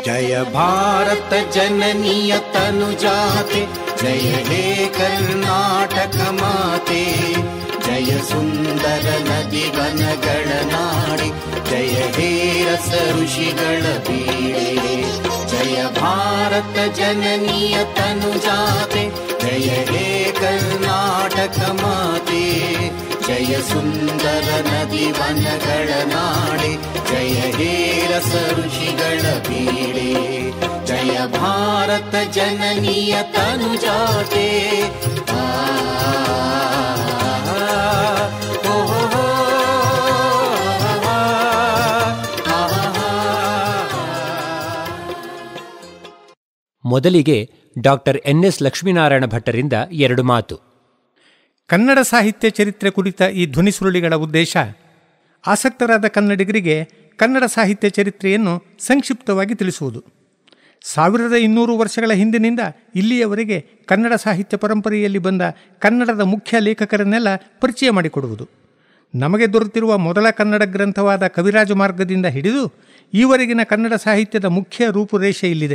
जय भारत जननीय तनुजाते जय हे कर्नाटक माते जय सुन्दर नदी वनगणनाडे जय हे रस ऋषिಗಳ ಬೀಡೆ जय भारत जननीय तनुजाते जय हे कर्नाटक माते जय सुन्दर नदी वनಗಳ ನಾಡೆ जय हे रस ಋಷಿಗಳ ಬೀಡೆ जय भारत जननीय तनुजाते आ, ओ, हो, हो, ಆ, ಮೊದಲಿಗೆ ಡಾಕ್ಟರ್ ಎನ್ ಎಸ್ ಲಕ್ಷ್ಮೀನಾರಾಯಣ ಭಟ್ಟರಿಂದ ಎರಡು ಮಾತು ಕನ್ನಡ ಸಾಹಿತ್ಯ ಚರಿತ್ರೆ ಕುರಿತ ಈ ಧ್ವನಿ ಸುರುಳಿಗಳ ಉದ್ದೇಶ ಆಸಕ್ತರಾದ ಕನ್ನಡಿಗರಿಗೆ ಕನ್ನಡ ಸಾಹಿತ್ಯ ಚರಿತ್ರೆಯನ್ನು ಸಂಕ್ಷಿಪ್ತವಾಗಿ ತಿಳಿಸುವುದು ಸಾವಿರದ ಇನ್ನೂರು ವರ್ಷಗಳ ಹಿಂದಿನಿಂದ ಇಲ್ಲಿಯವರೆಗೆ ಕನ್ನಡ ಸಾಹಿತ್ಯ ಪರಂಪರೆಯಲ್ಲಿ ಬಂದ ಕನ್ನಡದ ಮುಖ್ಯ ಲೇಖಕರನ್ನೆಲ್ಲ ಪರಿಚಯ ಮಾಡಿಕೊಡುವುದು ನಮಗೆ ದೊರೆತಿರುವ ಮೊದಲ ಕನ್ನಡ ಗ್ರಂಥವಾದ ಕವಿರಾಜ ಮಾರ್ಗದಿಂದ ಹಿಡಿದು ಈವರೆಗಿನ ಕನ್ನಡ ಸಾಹಿತ್ಯದ ಮುಖ್ಯ ರೂಪುರೇಷೆ ಇಲ್ಲಿದೆ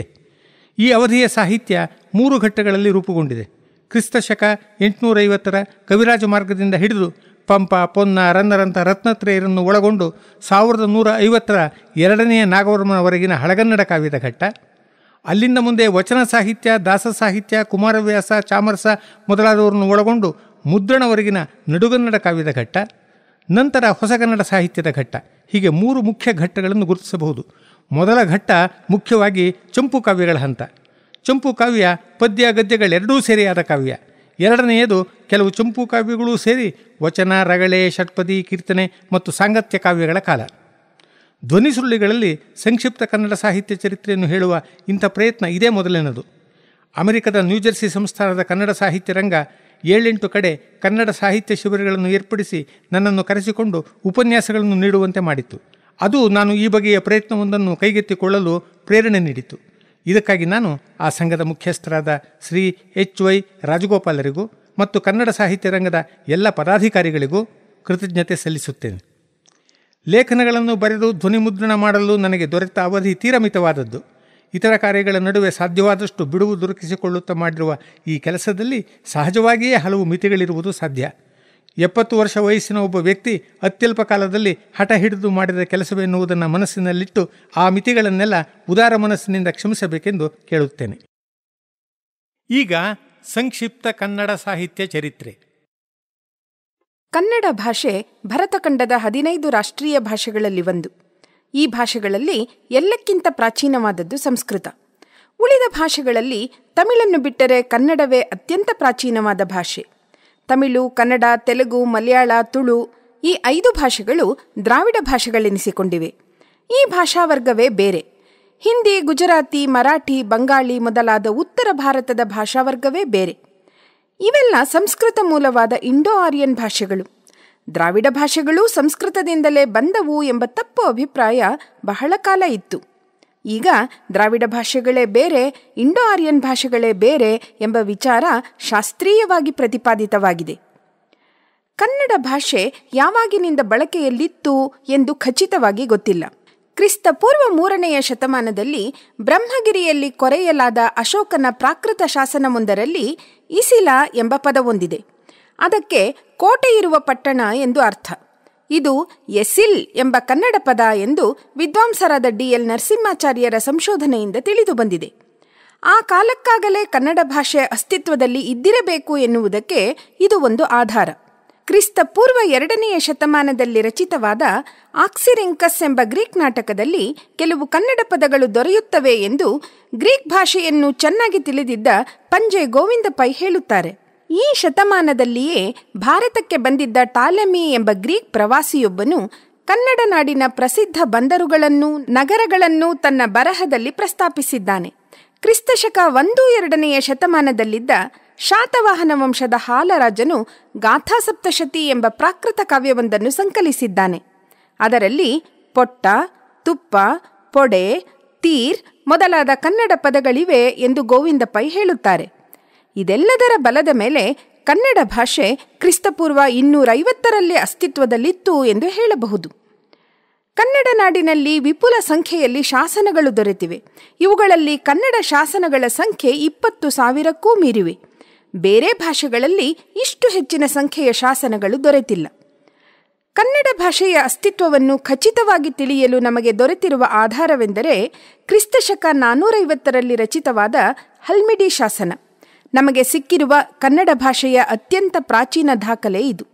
ಈ ಅವಧಿಯ ಸಾಹಿತ್ಯ ಮೂರು ಘಟ್ಟಗಳಲ್ಲಿ ರೂಪುಗೊಂಡಿದೆ ಕ್ರಿಸ್ತ ಶಕ ಎಂಟುನೂರೈವತ್ತರ ಕವಿರಾಜ ಮಾರ್ಗದಿಂದ ಹಿಡಿದು ಪಂಪ ಪೊನ್ನ ರನ್ನರಂಥ ರತ್ನತ್ರಯರನ್ನು ಒಳಗೊಂಡು ಸಾವಿರದ ನೂರ ಐವತ್ತರ ಎರಡನೆಯ ನಾಗವರ್ಮನವರೆಗಿನ ಹಳಗನ್ನಡ ಕಾವ್ಯದ ಘಟ್ಟ ಅಲ್ಲಿಂದ ಮುಂದೆ ವಚನ ಸಾಹಿತ್ಯ ದಾಸ ಸಾಹಿತ್ಯ ಕುಮಾರವ್ಯಾಸ ಚಾಮರಸ ಮೊದಲಾದವರನ್ನು ಒಳಗೊಂಡು ಮುದ್ರಣವರೆಗಿನ ನಡುಗನ್ನಡ ಕಾವ್ಯದ ಘಟ್ಟ ನಂತರ ಹೊಸಗನ್ನಡ ಸಾಹಿತ್ಯದ ಘಟ್ಟ ಹೀಗೆ ಮೂರು ಮುಖ್ಯ ಘಟ್ಟಗಳನ್ನು ಗುರುತಿಸಬಹುದು ಮೊದಲ ಘಟ್ಟ ಮುಖ್ಯವಾಗಿ ಚಂಪು ಕಾವ್ಯಗಳ ಹಂತ ಚಂಪು ಕಾವ್ಯ ಪದ್ಯ ಗದ್ಯಗಳೆರಡೂ ಸೇರಿಯಾದ ಕಾವ್ಯ ಎರಡನೆಯದು ಕೆಲವು ಚಂಪು ಕಾವ್ಯಗಳೂ ಸೇರಿ ವಚನ ರಗಳೆ ಷಟ್ಪದಿ ಕೀರ್ತನೆ ಮತ್ತು ಸಾಂಗತ್ಯ ಕಾವ್ಯಗಳ ಕಾಲ ಧ್ವನಿ ಸುರುಳಿಗಳಲ್ಲಿ ಸಂಕ್ಷಿಪ್ತ ಕನ್ನಡ ಸಾಹಿತ್ಯ ಚರಿತ್ರೆಯನ್ನು ಹೇಳುವ ಇಂಥ ಪ್ರಯತ್ನ ಇದೇ ಮೊದಲಿನದು ಅಮೆರಿಕದ ನ್ಯೂಜೆರ್ಸಿ ಸಂಸ್ಥಾನದ ಕನ್ನಡ ಸಾಹಿತ್ಯ ರಂಗ ಏಳೆಂಟು ಕಡೆ ಕನ್ನಡ ಸಾಹಿತ್ಯ ಶಿಬಿರಗಳನ್ನು ಏರ್ಪಡಿಸಿ ನನ್ನನ್ನು ಕರೆಸಿಕೊಂಡು ಉಪನ್ಯಾಸಗಳನ್ನು ನೀಡುವಂತೆ ಮಾಡಿತ್ತು ಅದು ನಾನು ಈ ಬಗೆಯ ಪ್ರಯತ್ನವೊಂದನ್ನು ಕೈಗೆತ್ತಿಕೊಳ್ಳಲು ಪ್ರೇರಣೆ ನೀಡಿತು ಇದಕ್ಕಾಗಿ ನಾನು ಆ ಸಂಘದ ಮುಖ್ಯಸ್ಥರಾದ ಶ್ರೀ ಎಚ್ ವೈ ರಾಜಗೋಪಾಲರಿಗೂ ಮತ್ತು ಕನ್ನಡ ಸಾಹಿತ್ಯ ರಂಗದ ಎಲ್ಲ ಪದಾಧಿಕಾರಿಗಳಿಗೂ ಕೃತಜ್ಞತೆ ಸಲ್ಲಿಸುತ್ತೇನೆ ಲೇಖನಗಳನ್ನು ಬರೆದು ಧ್ವನಿಮುದ್ರಣ ಮಾಡಲು ನನಗೆ ದೊರೆತ ಅವಧಿ ತೀರ ಮಿತವಾದದ್ದು ಇತರ ಕಾರ್ಯಗಳ ನಡುವೆ ಸಾಧ್ಯವಾದಷ್ಟು ಬಿಡುವು ದೊರಕಿಸಿಕೊಳ್ಳುತ್ತಾ ಮಾಡಿರುವ ಈ ಕೆಲಸದಲ್ಲಿ ಸಹಜವಾಗಿಯೇ ಹಲವು ಮಿತಿಗಳಿರುವುದು ಸಾಧ್ಯ ಎಪ್ಪತ್ತು ವರ್ಷ ವಯಸ್ಸಿನ ಒಬ್ಬ ವ್ಯಕ್ತಿ ಅತ್ಯಲ್ಪ ಕಾಲದಲ್ಲಿ ಹಠ ಹಿಡಿದು ಮಾಡಿದ ಕೆಲಸವೆನ್ನುವುದನ್ನು ಮನಸ್ಸಿನಲ್ಲಿಟ್ಟು ಆ ಮಿತಿಗಳನ್ನೆಲ್ಲ ಉದಾರ ಮನಸ್ಸಿನಿಂದ ಕ್ಷಮಿಸಬೇಕೆಂದು ಕೇಳುತ್ತೇನೆ ಈಗ ಸಂಕ್ಷಿಪ್ತ ಕನ್ನಡ ಸಾಹಿತ್ಯ ಚರಿತ್ರೆ ಕನ್ನಡ ಭಾಷೆ ಭರತಖಂಡದ ಹದಿನೈದು ರಾಷ್ಟ್ರೀಯ ಭಾಷೆಗಳಲ್ಲಿ ಒಂದು ಈ ಭಾಷೆಗಳಲ್ಲಿ ಎಲ್ಲಕ್ಕಿಂತ ಪ್ರಾಚೀನವಾದದ್ದು ಸಂಸ್ಕೃತ ಉಳಿದ ಭಾಷೆಗಳಲ್ಲಿ ತಮಿಳನ್ನು ಬಿಟ್ಟರೆ ಕನ್ನಡವೇ ಅತ್ಯಂತ ಪ್ರಾಚೀನವಾದ ಭಾಷೆ ತಮಿಳು ಕನ್ನಡ ತೆಲುಗು ಮಲಯಾಳ ತುಳು ಈ ಐದು ಭಾಷೆಗಳು ದ್ರಾವಿಡ ಭಾಷೆಗಳೆನಿಸಿಕೊಂಡಿವೆ ಈ ಭಾಷಾವರ್ಗವೇ ಬೇರೆ ಹಿಂದಿ ಗುಜರಾತಿ ಮರಾಠಿ ಬಂಗಾಳಿ ಮೊದಲಾದ ಉತ್ತರ ಭಾರತದ ಭಾಷಾವರ್ಗವೇ ಬೇರೆ ಇವೆಲ್ಲ ಸಂಸ್ಕೃತ ಮೂಲವಾದ ಇಂಡೋ ಆರ್ಯನ್ ಭಾಷೆಗಳು ದ್ರಾವಿಡ ಭಾಷೆಗಳೂ ಸಂಸ್ಕೃತದಿಂದಲೇ ಬಂದವು ಎಂಬ ತಪ್ಪು ಅಭಿಪ್ರಾಯ ಬಹಳ ಕಾಲ ಇತ್ತು ಈಗ ದ್ರಾವಿಡ ಭಾಷೆಗಳೇ ಬೇರೆ ಇಂಡೋ ಆರ್ಯನ್ ಭಾಷೆಗಳೇ ಬೇರೆ ಎಂಬ ವಿಚಾರ ಶಾಸ್ತ್ರೀಯವಾಗಿ ಪ್ರತಿಪಾದಿತವಾಗಿದೆ ಕನ್ನಡ ಭಾಷೆ ಯಾವಾಗಿನಿಂದ ಬಳಕೆಯಲ್ಲಿತ್ತು ಎಂದು ಖಚಿತವಾಗಿ ಗೊತ್ತಿಲ್ಲ ಕ್ರಿಸ್ತ ಪೂರ್ವ ಮೂರನೆಯ ಶತಮಾನದಲ್ಲಿ ಬ್ರಹ್ಮಗಿರಿಯಲ್ಲಿ ಕೊರೆಯಲಾದ ಅಶೋಕನ ಪ್ರಾಕೃತ ಶಾಸನವೊಂದರಲ್ಲಿ ಇಸಿಲ ಎಂಬ ಪದವೊಂದಿದೆ ಅದಕ್ಕೆ ಕೋಟೆ ಇರುವ ಪಟ್ಟಣ ಎಂದು ಅರ್ಥ ಇದು ಎಸಿಲ್ ಎಂಬ ಕನ್ನಡ ಪದ ಎಂದು ವಿದ್ವಾಂಸರಾದ ಡಿ ಎಲ್ ನರಸಿಂಹಾಚಾರ್ಯರ ಸಂಶೋಧನೆಯಿಂದ ತಿಳಿದು ಬಂದಿದೆ ಆ ಕಾಲಕ್ಕಾಗಲೇ ಕನ್ನಡ ಭಾಷೆ ಅಸ್ತಿತ್ವದಲ್ಲಿ ಇದ್ದಿರಬೇಕು ಎನ್ನುವುದಕ್ಕೆ ಇದು ಒಂದು ಆಧಾರ ಕ್ರಿಸ್ತ ಪೂರ್ವ ಎರಡನೆಯ ಶತಮಾನದಲ್ಲಿ ರಚಿತವಾದ ಆಕ್ಸಿರಿಂಕಸ್ ಎಂಬ ಗ್ರೀಕ್ ನಾಟಕದಲ್ಲಿ ಕೆಲವು ಕನ್ನಡ ಪದಗಳು ದೊರೆಯುತ್ತವೆ ಎಂದು ಗ್ರೀಕ್ ಭಾಷೆಯನ್ನು ಚೆನ್ನಾಗಿ ತಿಳಿದಿದ್ದ ಪಂಜೆ ಗೋವಿಂದ ಪೈ ಹೇಳುತ್ತಾರೆ ಈ ಶತಮಾನದಲ್ಲಿಯೇ ಭಾರತಕ್ಕೆ ಬಂದಿದ್ದ ಟಾಲೆಮಿ ಎಂಬ ಗ್ರೀಕ್ ಪ್ರವಾಸಿಯೊಬ್ಬನು ಕನ್ನಡ ನಾಡಿನ ಪ್ರಸಿದ್ಧ ಬಂದರುಗಳನ್ನು ನಗರಗಳನ್ನು ತನ್ನ ಬರಹದಲ್ಲಿ ಪ್ರಸ್ತಾಪಿಸಿದ್ದಾನೆ ಕ್ರಿಸ್ತಶಕ ಒಂದು ಎರಡನೆಯ ಶತಮಾನದಲ್ಲಿದ್ದ ಶಾತವಾಹನ ವಂಶದ ಹಾಲರಾಜನು ಗಾಥಾಸಪ್ತಶತಿ ಎಂಬ ಪ್ರಾಕೃತ ಕಾವ್ಯವೊಂದನ್ನು ಸಂಕಲಿಸಿದ್ದಾನೆ ಅದರಲ್ಲಿ ಪೊಟ್ಟ ತುಪ್ಪ ಪೊಡೆ ತೀರ್ ಮೊದಲಾದ ಕನ್ನಡ ಪದಗಳಿವೆ ಎಂದು ಗೋವಿಂದ ಪೈ ಹೇಳುತ್ತಾರೆ ಇದೆಲ್ಲದರ ಬಲದ ಮೇಲೆ ಕನ್ನಡ ಭಾಷೆ ಕ್ರಿಸ್ತಪೂರ್ವ ಇನ್ನೂರೈವತ್ತರಲ್ಲೇ ಅಸ್ತಿತ್ವದಲ್ಲಿತ್ತು ಎಂದು ಹೇಳಬಹುದು ಕನ್ನಡ ನಾಡಿನಲ್ಲಿ ವಿಪುಲ ಸಂಖ್ಯೆಯಲ್ಲಿ ಶಾಸನಗಳು ದೊರೆತಿವೆ ಇವುಗಳಲ್ಲಿ ಕನ್ನಡ ಶಾಸನಗಳ ಸಂಖ್ಯೆ ಇಪ್ಪತ್ತು ಸಾವಿರಕ್ಕೂ ಮೀರಿವೆ ಬೇರೆ ಭಾಷೆಗಳಲ್ಲಿ ಇಷ್ಟು ಹೆಚ್ಚಿನ ಸಂಖ್ಯೆಯ ಶಾಸನಗಳು ದೊರೆತಿಲ್ಲ ಕನ್ನಡ ಭಾಷೆಯ ಅಸ್ತಿತ್ವವನ್ನು ಖಚಿತವಾಗಿ ತಿಳಿಯಲು ನಮಗೆ ದೊರೆತಿರುವ ಆಧಾರವೆಂದರೆ ಕ್ರಿಸ್ತಶಕ ನಾನ್ನೂರೈವತ್ತರಲ್ಲಿ ರಚಿತವಾದ ಹಲ್ಮಿಡಿ ಶಾಸನ ನಮಗೆ ಸಿಕ್ಕಿರುವ ಕನ್ನಡ ಭಾಷೆಯ ಅತ್ಯಂತ ಪ್ರಾಚೀನ ದಾಖಲೆ ಇದು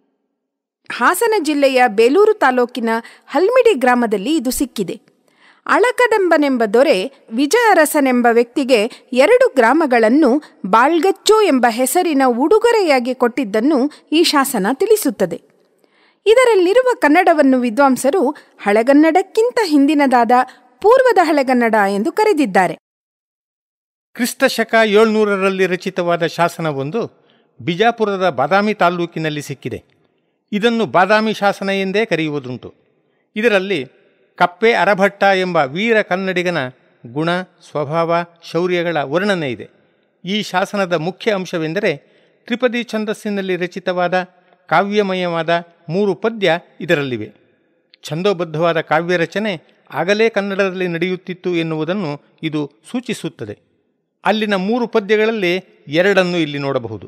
ಹಾಸನ ಜಿಲ್ಲೆಯ ಬೇಲೂರು ತಾಲೂಕಿನ ಹಲ್ಮಿಡಿ ಗ್ರಾಮದಲ್ಲಿ ಇದು ಸಿಕ್ಕಿದೆ ಅಳಕದಂಬನೆಂಬ ದೊರೆ ವಿಜಯರಸನೆಂಬ ವ್ಯಕ್ತಿಗೆ ಎರಡು ಗ್ರಾಮಗಳನ್ನು ಬಾಳ್ಗಚ್ಚು ಎಂಬ ಹೆಸರಿನ ಉಡುಗೊರೆಯಾಗಿ ಕೊಟ್ಟಿದ್ದನ್ನು ಈ ಶಾಸನ ತಿಳಿಸುತ್ತದೆ ಇದರಲ್ಲಿರುವ ಕನ್ನಡವನ್ನು ವಿದ್ವಾಂಸರು ಹಳೆಗನ್ನಡಕ್ಕಿಂತ ಹಿಂದಿನದಾದ ಪೂರ್ವದ ಹಳೆಗನ್ನಡ ಎಂದು ಕರೆದಿದ್ದಾರೆ ಕ್ರಿಸ್ತ ಶಕ ಏಳ್ನೂರರಲ್ಲಿ ರಚಿತವಾದ ಶಾಸನವೊಂದು ಬಿಜಾಪುರದ ಬಾದಾಮಿ ತಾಲ್ಲೂಕಿನಲ್ಲಿ ಸಿಕ್ಕಿದೆ ಇದನ್ನು ಬಾದಾಮಿ ಶಾಸನ ಎಂದೇ ಕರೆಯುವುದುಂಟು ಇದರಲ್ಲಿ ಕಪ್ಪೆ ಅರಭಟ್ಟ ಎಂಬ ವೀರ ಕನ್ನಡಿಗನ ಗುಣ ಸ್ವಭಾವ ಶೌರ್ಯಗಳ ವರ್ಣನೆ ಇದೆ ಈ ಶಾಸನದ ಮುಖ್ಯ ಅಂಶವೆಂದರೆ ತ್ರಿಪದಿ ಛಂದಸ್ಸಿನಲ್ಲಿ ರಚಿತವಾದ ಕಾವ್ಯಮಯವಾದ ಮೂರು ಪದ್ಯ ಇದರಲ್ಲಿವೆ ಛಂದೋಬದ್ಧವಾದ ಕಾವ್ಯ ರಚನೆ ಆಗಲೇ ಕನ್ನಡದಲ್ಲಿ ನಡೆಯುತ್ತಿತ್ತು ಎನ್ನುವುದನ್ನು ಇದು ಸೂಚಿಸುತ್ತದೆ ಅಲ್ಲಿನ ಮೂರು ಪದ್ಯಗಳಲ್ಲಿ ಎರಡನ್ನು ಇಲ್ಲಿ ನೋಡಬಹುದು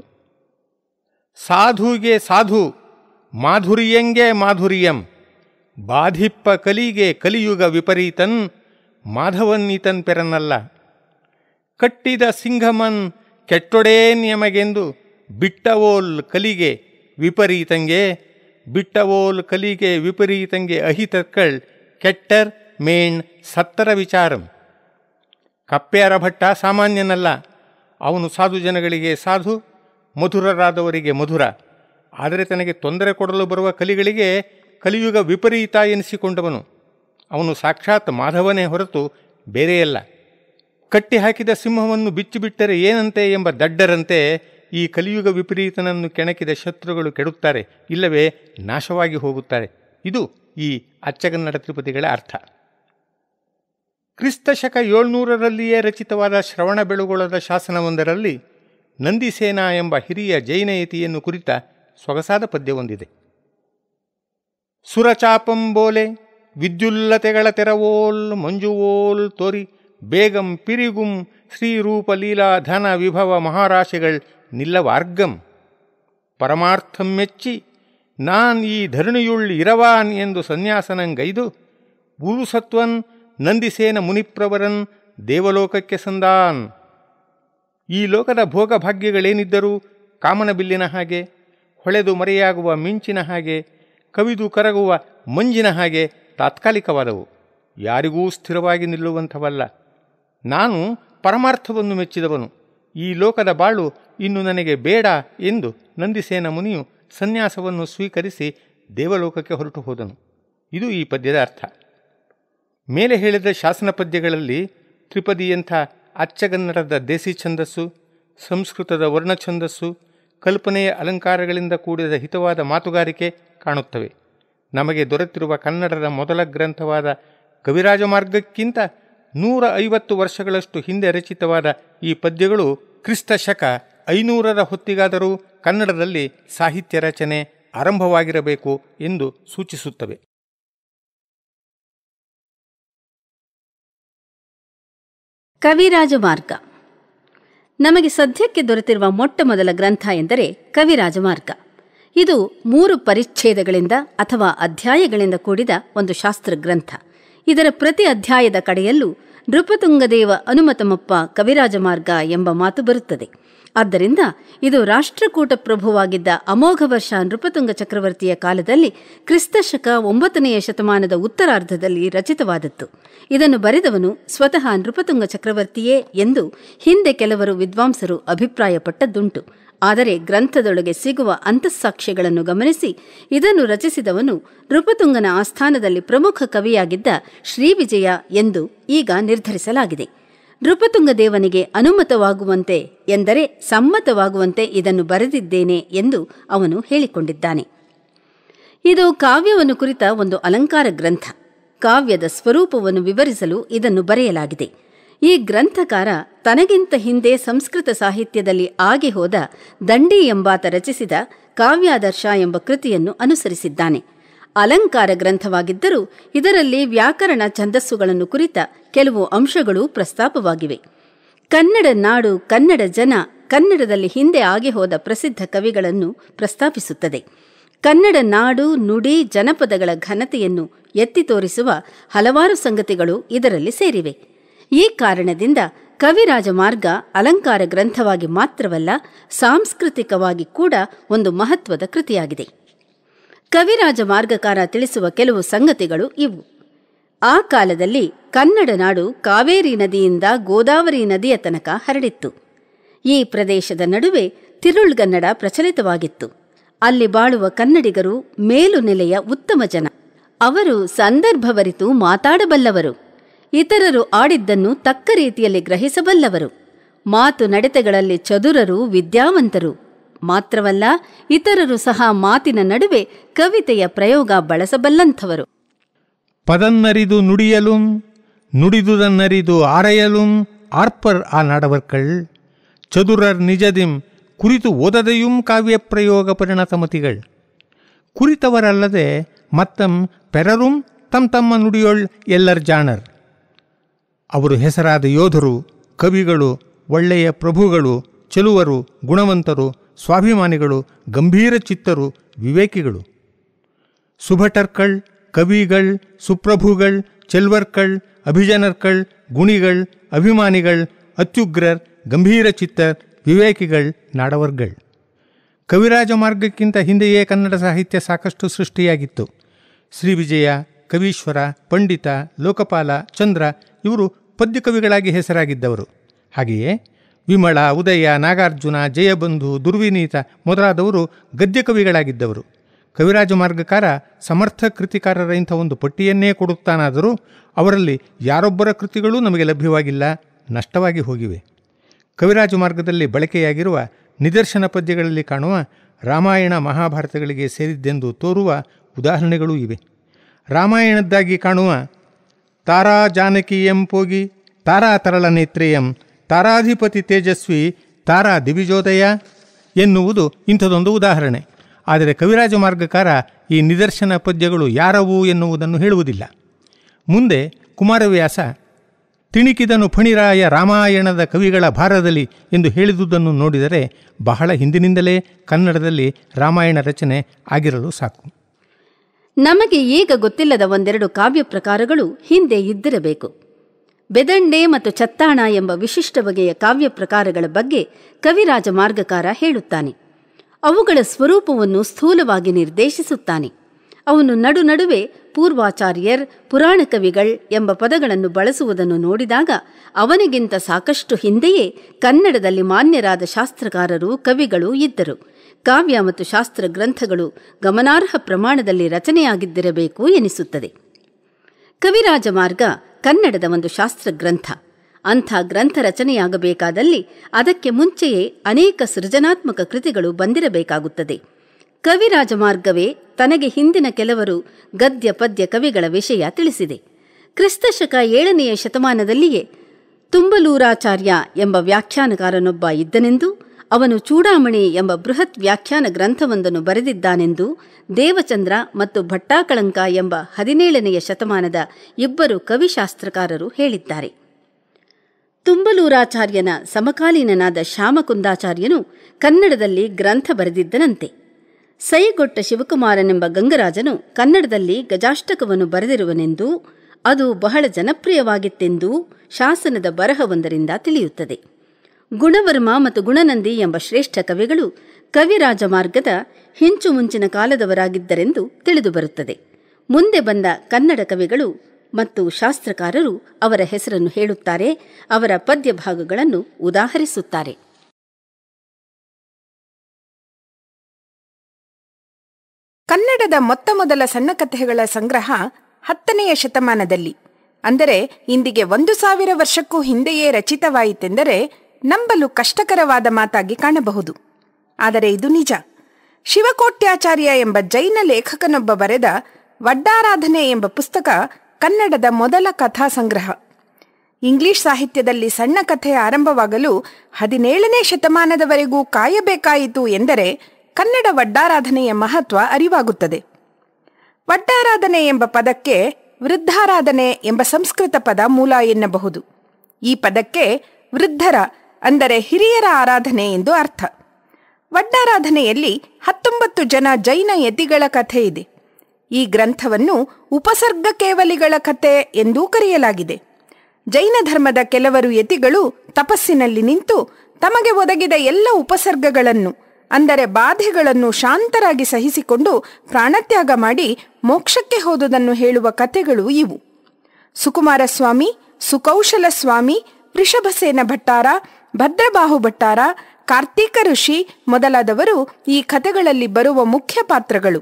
ಸಾಧುಗೆ ಸಾಧು ಮಾಧುರ್ಯಂಗೆ ಮಾಧುರ್ಯಂ ಬಾಧಿಪ್ಪ ಕಲಿಗೆ ಕಲಿಯುಗ ವಿಪರೀತನ್ ಮಾಧವನ್ನೀತನ್ ಪೆರನಲ್ಲ ಕಟ್ಟಿದ ಸಿಂಹಮನ್ ಕೆಟ್ಟೊಡೇ ನಿಯಮಗೆಂದು ಬಿಟ್ಟವೋಲ್ ಕಲಿಗೆ ವಿಪರೀತಂಗೆ ಬಿಟ್ಟವೋಲ್ ಕಲಿಗೆ ವಿಪರೀತಂಗೆ ಅಹಿತಕ್ಕಳ್ ಕೆಟ್ಟರ್ ಮೇಣ್ ಸತ್ತರ ವಿಚಾರಂ ಕಪ್ಪೆ ಅರಭಟ್ಟ ಸಾಮಾನ್ಯನಲ್ಲ ಅವನು ಸಾಧು ಜನಗಳಿಗೆ ಸಾಧು ಮಧುರರಾದವರಿಗೆ ಮಧುರ ಆದರೆ ತನಗೆ ತೊಂದರೆ ಕೊಡಲು ಬರುವ ಕಲಿಗಳಿಗೆ ಕಲಿಯುಗ ವಿಪರೀತ ಎನಿಸಿಕೊಂಡವನು ಅವನು ಸಾಕ್ಷಾತ್ ಮಾಧವನೇ ಹೊರತು ಬೇರೆಯಲ್ಲ ಕಟ್ಟಿ ಹಾಕಿದ ಸಿಂಹವನ್ನು ಬಿಚ್ಚಿಬಿಟ್ಟರೆ ಏನಂತೆ ಎಂಬ ದಡ್ಡರಂತೆ ಈ ಕಲಿಯುಗ ವಿಪರೀತನನ್ನು ಕೆಣಕಿದ ಶತ್ರುಗಳು ಕೆಡುತ್ತಾರೆ ಇಲ್ಲವೇ ನಾಶವಾಗಿ ಹೋಗುತ್ತಾರೆ ಇದು ಈ ಅಚ್ಚಗನ್ನಡ ತ್ರಿಪದಿಗಳ ಅರ್ಥ ಕ್ರಿಸ್ತ ಶಕ ಏಳ್ನೂರರಲ್ಲಿಯೇ ರಚಿತವಾದ ಶ್ರವಣ ಬೆಳುಗೊಳದ ಶಾಸನವೊಂದರಲ್ಲಿ ನಂದಿಸೇನ ಎಂಬ ಹಿರಿಯ ಜೈನಯತಿಯನ್ನು ಕುರಿತ ಸೊಗಸಾದ ಪದ್ಯವೊಂದಿದೆ ಸುರಚಾಪಂಬೋಲೆ ವಿದ್ಯುಲ್ಲತೆಗಳ ತೆರವೋಲ್ ಮಂಜುವೋಲ್ ತೋರಿ ಬೇಗಂ ಪಿರಿಗುಂ ಶ್ರೀರೂಪ ಲೀಲಾ ಧನ ವಿಭವ ಮಹಾರಾಶಿಗಳ್ ನಿಲ್ಲವಾರ್ಗಂ ಪರಮಾರ್ಥಂ ಮೆಚ್ಚಿ ನಾನ್ ಈ ಧರಣಿಯುಳ್ ಇರವಾನ್ ಎಂದು ಸನ್ಯಾಸನಂಗೈದು ಗುರುಸತ್ವನ್ ನಂದಿಸೇನ ಮುನಿಪ್ರವರನ್ ದೇವಲೋಕಕ್ಕೆ ಸಂದಾನ್ ಈ ಲೋಕದ ಭೋಗಭಾಗ್ಯಗಳೇನಿದ್ದರೂ ಕಾಮನ ಬಿಲ್ಲಿನ ಹಾಗೆ ಹೊಳೆದು ಮರೆಯಾಗುವ ಮಿಂಚಿನ ಹಾಗೆ ಕವಿದು ಕರಗುವ ಮಂಜಿನ ಹಾಗೆ ತಾತ್ಕಾಲಿಕವಾದವು ಯಾರಿಗೂ ಸ್ಥಿರವಾಗಿ ನಿಲ್ಲುವಂಥವಲ್ಲ ನಾನು ಪರಮಾರ್ಥವನ್ನು ಮೆಚ್ಚಿದವನು ಈ ಲೋಕದ ಬಾಳು ಇನ್ನು ನನಗೆ ಬೇಡ ಎಂದು ನಂದಿಸೇನ ಮುನಿಯು ಸನ್ಯಾಸವನ್ನು ಸ್ವೀಕರಿಸಿ ದೇವಲೋಕಕ್ಕೆ ಹೊರಟು ಹೋದನು ಇದು ಈ ಪದ್ಯದ ಅರ್ಥ ಮೇಲೆ ಹೇಳಿದ ಶಾಸನ ಪದ್ಯಗಳಲ್ಲಿ ತ್ರಿಪದಿಯಂಥ ಅಚ್ಚಗನ್ನಡದ ದೇಸಿ ಛಂದಸ್ಸು ಸಂಸ್ಕೃತದ ವರ್ಣಛಂದಸ್ಸು ಕಲ್ಪನೆಯ ಅಲಂಕಾರಗಳಿಂದ ಕೂಡಿದ ಹಿತವಾದ ಮಾತುಗಾರಿಕೆ ಕಾಣುತ್ತವೆ ನಮಗೆ ದೊರೆತಿರುವ ಕನ್ನಡದ ಮೊದಲ ಗ್ರಂಥವಾದ ಕವಿರಾಜ ಮಾರ್ಗಕ್ಕಿಂತ ನೂರ ಐವತ್ತು ವರ್ಷಗಳಷ್ಟು ಹಿಂದೆ ರಚಿತವಾದ ಈ ಪದ್ಯಗಳು ಕ್ರಿಸ್ತ ಶಕ ಐನೂರರ ಹೊತ್ತಿಗಾದರೂ ಕನ್ನಡದಲ್ಲಿ ಸಾಹಿತ್ಯ ರಚನೆ ಆರಂಭವಾಗಿರಬೇಕು ಎಂದು ಸೂಚಿಸುತ್ತವೆ ಕವಿರಾಜ ಮಾರ್ಗ ನಮಗೆ ಸದ್ಯಕ್ಕೆ ದೊರೆತಿರುವ ಮೊಟ್ಟ ಮೊದಲ ಗ್ರಂಥ ಎಂದರೆ ಕವಿರಾಜ ಮಾರ್ಗ ಇದು ಮೂರು ಪರಿಚ್ಛೇದಗಳಿಂದ ಅಥವಾ ಅಧ್ಯಾಯಗಳಿಂದ ಕೂಡಿದ ಒಂದು ಶಾಸ್ತ್ರ ಗ್ರಂಥ ಇದರ ಪ್ರತಿ ಅಧ್ಯಾಯದ ಕಡೆಯಲ್ಲೂ ನೃಪತುಂಗದೇವ ಅನುಮತಮಪ್ಪ ಕವಿರಾಜ ಮಾರ್ಗ ಎಂಬ ಮಾತು ಬರುತ್ತದೆ ಆದ್ದರಿಂದ ಇದು ರಾಷ್ಟ್ರಕೂಟ ಪ್ರಭುವಾಗಿದ್ದ ಅಮೋಘ ವರ್ಷ ನೃಪತುಂಗ ಚಕ್ರವರ್ತಿಯ ಕಾಲದಲ್ಲಿ ಕ್ರಿಸ್ತಶಕ ಒಂಬತ್ತನೆಯ ಶತಮಾನದ ಉತ್ತರಾರ್ಧದಲ್ಲಿ ರಚಿತವಾದದ್ದು ಇದನ್ನು ಬರೆದವನು ಸ್ವತಃ ನೃಪತುಂಗ ಚಕ್ರವರ್ತಿಯೇ ಎಂದು ಹಿಂದೆ ಕೆಲವರು ವಿದ್ವಾಂಸರು ಅಭಿಪ್ರಾಯಪಟ್ಟದ್ದುಂಟು ಆದರೆ ಗ್ರಂಥದೊಳಗೆ ಸಿಗುವ ಅಂತಸ್ಸಾಕ್ಷ್ಯಗಳನ್ನು ಗಮನಿಸಿ ಇದನ್ನು ರಚಿಸಿದವನು ನೃಪತುಂಗನ ಆಸ್ಥಾನದಲ್ಲಿ ಪ್ರಮುಖ ಕವಿಯಾಗಿದ್ದ ಶ್ರೀವಿಜಯ ಎಂದು ಈಗ ನಿರ್ಧರಿಸಲಾಗಿದೆ ನೃಪತುಂಗ ದೇವನಿಗೆ ಅನುಮತವಾಗುವಂತೆ ಎಂದರೆ ಸಮ್ಮತವಾಗುವಂತೆ ಇದನ್ನು ಬರೆದಿದ್ದೇನೆ ಎಂದು ಅವನು ಹೇಳಿಕೊಂಡಿದ್ದಾನೆ ಇದು ಕಾವ್ಯವನ್ನು ಕುರಿತ ಒಂದು ಅಲಂಕಾರ ಗ್ರಂಥ ಕಾವ್ಯದ ಸ್ವರೂಪವನ್ನು ವಿವರಿಸಲು ಇದನ್ನು ಬರೆಯಲಾಗಿದೆ ಈ ಗ್ರಂಥಕಾರ ತನಗಿಂತ ಹಿಂದೆ ಸಂಸ್ಕೃತ ಸಾಹಿತ್ಯದಲ್ಲಿ ಆಗಿ ಹೋದ ದಂಡಿ ಎಂಬಾತ ರಚಿಸಿದ ಕಾವ್ಯಾದರ್ಶ ಎಂಬ ಕೃತಿಯನ್ನು ಅನುಸರಿಸಿದ್ದಾನೆ ಅಲಂಕಾರ ಗ್ರಂಥವಾಗಿದ್ದರೂ ಇದರಲ್ಲಿ ವ್ಯಾಕರಣ ಛಂದಸ್ಸುಗಳನ್ನು ಕುರಿತ ಕೆಲವು ಅಂಶಗಳು ಪ್ರಸ್ತಾಪವಾಗಿವೆ ಕನ್ನಡ ನಾಡು ಕನ್ನಡ ಜನ ಕನ್ನಡದಲ್ಲಿ ಹಿಂದೆ ಆಗಿ ಹೋದ ಪ್ರಸಿದ್ಧ ಕವಿಗಳನ್ನು ಪ್ರಸ್ತಾಪಿಸುತ್ತದೆ ಕನ್ನಡ ನಾಡು ನುಡಿ ಜನಪದಗಳ ಘನತೆಯನ್ನು ಎತ್ತಿ ತೋರಿಸುವ ಹಲವಾರು ಸಂಗತಿಗಳು ಇದರಲ್ಲಿ ಸೇರಿವೆ ಈ ಕಾರಣದಿಂದ ಕವಿರಾಜ ಮಾರ್ಗ ಅಲಂಕಾರ ಗ್ರಂಥವಾಗಿ ಮಾತ್ರವಲ್ಲ ಸಾಂಸ್ಕೃತಿಕವಾಗಿ ಕೂಡ ಒಂದು ಮಹತ್ವದ ಕೃತಿಯಾಗಿದೆ ಕವಿರಾಜ ಮಾರ್ಗಕಾರ ತಿಳಿಸುವ ಕೆಲವು ಸಂಗತಿಗಳು ಇವು ಆ ಕಾಲದಲ್ಲಿ ಕನ್ನಡ ನಾಡು ಕಾವೇರಿ ನದಿಯಿಂದ ಗೋದಾವರಿ ನದಿಯ ತನಕ ಹರಡಿತ್ತು ಈ ಪ್ರದೇಶದ ನಡುವೆ ತಿರುಳ್ಗನ್ನಡ ಪ್ರಚಲಿತವಾಗಿತ್ತು ಅಲ್ಲಿ ಬಾಳುವ ಕನ್ನಡಿಗರು ಮೇಲು ನೆಲೆಯ ಉತ್ತಮ ಜನ ಅವರು ಸಂದರ್ಭವರಿತು ಮಾತಾಡಬಲ್ಲವರು ಇತರರು ಆಡಿದ್ದನ್ನು ತಕ್ಕ ರೀತಿಯಲ್ಲಿ ಗ್ರಹಿಸಬಲ್ಲವರು ಮಾತು ನಡತೆಗಳಲ್ಲಿ ಚದುರರು ವಿದ್ಯಾವಂತರು ಮಾತ್ರವಲ್ಲ ಇತರರು ಸಹ ಮಾತಿನ ನಡುವೆ ಕವಿತೆಯ ಪ್ರಯೋಗ ಬಳಸಬಲ್ಲಂಥವರು பதன்னரிது நுடியலும் நுடிதுதன்னரிது ஆரையலும் ஆர்ப்பர் ஆ நாடவர்கள் ಚದುರರ್ ನಿಜದಿಂ ಕುರಿತು ಓದದೆಯುಂ ಕಾವ್ಯ ಪ್ರಯೋಗ ಪರಿಣತಮತಿಗಳು ಕುರಿತವರಲ್ಲದೆ ಮತ್ತಂ ಪೆರರುಂ ತಮ್ ತಮ್ಮ ನುಡಿಯೊಳ್ ಎಲ್ಲರ್ ಜಾಣರ್ ಅವರು ಹೆಸರಾದ ಯೋಧರು ಕವಿಗಳು ಒಳ್ಳೆಯ ಪ್ರಭುಗಳು ಚೆಲುವರು ಗುಣವಂತರು ಸ್ವಾಭಿಮಾನಿಗಳು ಗಂಭೀರ ಚಿತ್ತರು ವಿವೇಕಿಗಳು ಸುಭಟರ್ಕಳ್ ಕವಿಗಳ್ ಸುಪ್ರಭುಗಳ್ ಚೆಲ್ವರ್ಕಳ್ ಅಭಿಜನರ್ಕಳ್ ಗುಣಿಗಳ್ ಅಭಿಮಾನಿಗಳ್ ಅತ್ಯುಗ್ರರ್ ಗಂಭೀರ ಚಿತ್ತರ್ ವಿವೇಕಿಗಳ್ ನಾಡವರ್ಗಳ್ ಕವಿರಾಜ ಮಾರ್ಗಕ್ಕಿಂತ ಹಿಂದೆಯೇ ಕನ್ನಡ ಸಾಹಿತ್ಯ ಸಾಕಷ್ಟು ಸೃಷ್ಟಿಯಾಗಿತ್ತು ಶ್ರೀ ವಿಜಯ ಕವೀಶ್ವರ ಪಂಡಿತ ಲೋಕಪಾಲ ಚಂದ್ರ ಇವರು ಪದ್ಯಕವಿಗಳಾಗಿ ಹೆಸರಾಗಿದ್ದವರು ಹಾಗೆಯೇ ವಿಮಳ ಉದಯ ನಾಗಾರ್ಜುನ ಜಯಬಂಧು ದುರ್ವಿನೀತ ಮೊದಲಾದವರು ಗದ್ಯ ಕವಿಗಳಾಗಿದ್ದವರು ಕವಿರಾಜ ಮಾರ್ಗಕಾರ ಸಮರ್ಥ ಕೃತಿಕಾರರ ಇಂಥ ಒಂದು ಪಟ್ಟಿಯನ್ನೇ ಕೊಡುತ್ತಾನಾದರೂ ಅವರಲ್ಲಿ ಯಾರೊಬ್ಬರ ಕೃತಿಗಳೂ ನಮಗೆ ಲಭ್ಯವಾಗಿಲ್ಲ ನಷ್ಟವಾಗಿ ಹೋಗಿವೆ ಕವಿರಾಜ ಮಾರ್ಗದಲ್ಲಿ ಬಳಕೆಯಾಗಿರುವ ನಿದರ್ಶನ ಪದ್ಯಗಳಲ್ಲಿ ಕಾಣುವ ರಾಮಾಯಣ ಮಹಾಭಾರತಗಳಿಗೆ ಸೇರಿದ್ದೆಂದು ತೋರುವ ಉದಾಹರಣೆಗಳೂ ಇವೆ ರಾಮಾಯಣದ್ದಾಗಿ ಕಾಣುವ ತಾರಾ ಜಾನಕೀಯಂ ಪೋಗಿ ತಾರಾ ತರಳ ನೇತ್ರೇಯಂ ತಾರಾಧಿಪತಿ ತೇಜಸ್ವಿ ತಾರಾ ದಿವಿಜೋದಯ ಎನ್ನುವುದು ಇಂಥದೊಂದು ಉದಾಹರಣೆ ಆದರೆ ಕವಿರಾಜ ಮಾರ್ಗಕಾರ ಈ ನಿದರ್ಶನ ಪದ್ಯಗಳು ಯಾರವು ಎನ್ನುವುದನ್ನು ಹೇಳುವುದಿಲ್ಲ ಮುಂದೆ ಕುಮಾರವ್ಯಾಸ ತಿಣಿಕಿದನು ಫಣಿರಾಯ ರಾಮಾಯಣದ ಕವಿಗಳ ಭಾರದಲ್ಲಿ ಎಂದು ಹೇಳಿದುದನ್ನು ನೋಡಿದರೆ ಬಹಳ ಹಿಂದಿನಿಂದಲೇ ಕನ್ನಡದಲ್ಲಿ ರಾಮಾಯಣ ರಚನೆ ಆಗಿರಲು ಸಾಕು ನಮಗೆ ಈಗ ಗೊತ್ತಿಲ್ಲದ ಒಂದೆರಡು ಕಾವ್ಯ ಪ್ರಕಾರಗಳು ಹಿಂದೆ ಇದ್ದಿರಬೇಕು ಬೆದಂಡೆ ಮತ್ತು ಚತ್ತಾಣ ಎಂಬ ವಿಶಿಷ್ಟ ಬಗೆಯ ಕಾವ್ಯ ಪ್ರಕಾರಗಳ ಬಗ್ಗೆ ಕವಿರಾಜ ಮಾರ್ಗಕಾರ ಹೇಳುತ್ತಾನೆ ಅವುಗಳ ಸ್ವರೂಪವನ್ನು ಸ್ಥೂಲವಾಗಿ ನಿರ್ದೇಶಿಸುತ್ತಾನೆ ಅವನು ನಡು ನಡುವೆ ಪೂರ್ವಾಚಾರ್ಯರ್ ಪುರಾಣ ಕವಿಗಳ್ ಎಂಬ ಪದಗಳನ್ನು ಬಳಸುವುದನ್ನು ನೋಡಿದಾಗ ಅವನಿಗಿಂತ ಸಾಕಷ್ಟು ಹಿಂದೆಯೇ ಕನ್ನಡದಲ್ಲಿ ಮಾನ್ಯರಾದ ಶಾಸ್ತ್ರಕಾರರು ಕವಿಗಳು ಇದ್ದರು ಕಾವ್ಯ ಮತ್ತು ಶಾಸ್ತ್ರ ಗ್ರಂಥಗಳು ಗಮನಾರ್ಹ ಪ್ರಮಾಣದಲ್ಲಿ ರಚನೆಯಾಗಿದ್ದಿರಬೇಕು ಎನಿಸುತ್ತದೆ ಕವಿರಾಜ ಮಾರ್ಗ ಕನ್ನಡದ ಒಂದು ಶಾಸ್ತ್ರ ಗ್ರಂಥ ಅಂಥ ಗ್ರಂಥ ರಚನೆಯಾಗಬೇಕಾದಲ್ಲಿ ಅದಕ್ಕೆ ಮುಂಚೆಯೇ ಅನೇಕ ಸೃಜನಾತ್ಮಕ ಕೃತಿಗಳು ಬಂದಿರಬೇಕಾಗುತ್ತದೆ ಕವಿರಾಜ ಮಾರ್ಗವೇ ತನಗೆ ಹಿಂದಿನ ಕೆಲವರು ಗದ್ಯ ಪದ್ಯ ಕವಿಗಳ ವಿಷಯ ತಿಳಿಸಿದೆ ಕ್ರಿಸ್ತಶಕ ಏಳನೆಯ ಶತಮಾನದಲ್ಲಿಯೇ ತುಂಬಲೂರಾಚಾರ್ಯ ಎಂಬ ವ್ಯಾಖ್ಯಾನಕಾರನೊಬ್ಬ ಇದ್ದನೆಂದು ಅವನು ಚೂಡಾಮಣಿ ಎಂಬ ಬೃಹತ್ ವ್ಯಾಖ್ಯಾನ ಗ್ರಂಥವೊಂದನ್ನು ಬರೆದಿದ್ದಾನೆಂದು ದೇವಚಂದ್ರ ಮತ್ತು ಭಟ್ಟಾಕಳಂಕ ಎಂಬ ಹದಿನೇಳನೆಯ ಶತಮಾನದ ಇಬ್ಬರು ಕವಿಶಾಸ್ತ್ರಕಾರರು ಹೇಳಿದ್ದಾರೆ ತುಂಬಲೂರಾಚಾರ್ಯನ ಸಮಕಾಲೀನನಾದ ಶ್ಯಾಮಕುಂದಾಚಾರ್ಯನು ಕನ್ನಡದಲ್ಲಿ ಗ್ರಂಥ ಬರೆದಿದ್ದನಂತೆ ಸೈಗೊಟ್ಟ ಶಿವಕುಮಾರನೆಂಬ ಗಂಗರಾಜನು ಕನ್ನಡದಲ್ಲಿ ಗಜಾಷ್ಟಕವನ್ನು ಬರೆದಿರುವನೆಂದೂ ಅದು ಬಹಳ ಜನಪ್ರಿಯವಾಗಿತ್ತೆಂದೂ ಶಾಸನದ ಬರಹವೊಂದರಿಂದ ತಿಳಿಯುತ್ತದೆ ಗುಣವರ್ಮ ಮತ್ತು ಗುಣನಂದಿ ಎಂಬ ಶ್ರೇಷ್ಠ ಕವಿಗಳು ಕವಿರಾಜ ಮಾರ್ಗದ ಹಿಂಚು ಮುಂಚಿನ ಕಾಲದವರಾಗಿದ್ದರೆಂದು ತಿಳಿದುಬರುತ್ತದೆ ಮುಂದೆ ಬಂದ ಕನ್ನಡ ಕವಿಗಳು ಮತ್ತು ಶಾಸ್ತ್ರಕಾರರು ಅವರ ಹೆಸರನ್ನು ಹೇಳುತ್ತಾರೆ ಅವರ ಪದ್ಯ ಭಾಗಗಳನ್ನು ಉದಾಹರಿಸುತ್ತಾರೆ ಕನ್ನಡದ ಮೊತ್ತ ಮೊದಲ ಸಣ್ಣ ಕಥೆಗಳ ಸಂಗ್ರಹ ಹತ್ತನೆಯ ಶತಮಾನದಲ್ಲಿ ಅಂದರೆ ಇಂದಿಗೆ ಒಂದು ಸಾವಿರ ವರ್ಷಕ್ಕೂ ಹಿಂದೆಯೇ ರಚಿತವಾಯಿತೆಂದರೆ ನಂಬಲು ಕಷ್ಟಕರವಾದ ಮಾತಾಗಿ ಕಾಣಬಹುದು ಆದರೆ ಇದು ನಿಜ ಶಿವಕೋಟ್ಯಾಚಾರ್ಯ ಎಂಬ ಜೈನ ಲೇಖಕನೊಬ್ಬ ಬರೆದ ವಡ್ಡಾರಾಧನೆ ಎಂಬ ಪುಸ್ತಕ ಕನ್ನಡದ ಮೊದಲ ಕಥಾ ಸಂಗ್ರಹ ಇಂಗ್ಲಿಷ್ ಸಾಹಿತ್ಯದಲ್ಲಿ ಸಣ್ಣ ಕಥೆ ಆರಂಭವಾಗಲು ಹದಿನೇಳನೇ ಶತಮಾನದವರೆಗೂ ಕಾಯಬೇಕಾಯಿತು ಎಂದರೆ ಕನ್ನಡ ವಡ್ಡಾರಾಧನೆಯ ಮಹತ್ವ ಅರಿವಾಗುತ್ತದೆ ವಡ್ಡಾರಾಧನೆ ಎಂಬ ಪದಕ್ಕೆ ವೃದ್ಧಾರಾಧನೆ ಎಂಬ ಸಂಸ್ಕೃತ ಪದ ಮೂಲ ಎನ್ನಬಹುದು ಈ ಪದಕ್ಕೆ ವೃದ್ಧರ ಅಂದರೆ ಹಿರಿಯರ ಆರಾಧನೆ ಎಂದು ಅರ್ಥ ವಡ್ಡಾರಾಧನೆಯಲ್ಲಿ ಹತ್ತೊಂಬತ್ತು ಜನ ಜೈನ ಯತಿಗಳ ಕಥೆ ಇದೆ ಈ ಗ್ರಂಥವನ್ನು ಉಪಸರ್ಗ ಕೇವಲಿಗಳ ಕಥೆ ಎಂದೂ ಕರೆಯಲಾಗಿದೆ ಜೈನ ಧರ್ಮದ ಕೆಲವರು ಯತಿಗಳು ತಪಸ್ಸಿನಲ್ಲಿ ನಿಂತು ತಮಗೆ ಒದಗಿದ ಎಲ್ಲ ಉಪಸರ್ಗಗಳನ್ನು ಅಂದರೆ ಬಾಧೆಗಳನ್ನು ಶಾಂತರಾಗಿ ಸಹಿಸಿಕೊಂಡು ಪ್ರಾಣತ್ಯಾಗ ಮಾಡಿ ಮೋಕ್ಷಕ್ಕೆ ಹೋದುದನ್ನು ಹೇಳುವ ಕಥೆಗಳು ಇವು ಸುಕುಮಾರಸ್ವಾಮಿ ಸುಕೌಶಲ ಸ್ವಾಮಿ ವೃಷಭಸೇನ ಭಟ್ಟಾರ ಭದ್ರಬಾಹು ಭಟ್ಟಾರ ಕಾರ್ತೀಕ ಋಷಿ ಮೊದಲಾದವರು ಈ ಕಥೆಗಳಲ್ಲಿ ಬರುವ ಮುಖ್ಯ ಪಾತ್ರಗಳು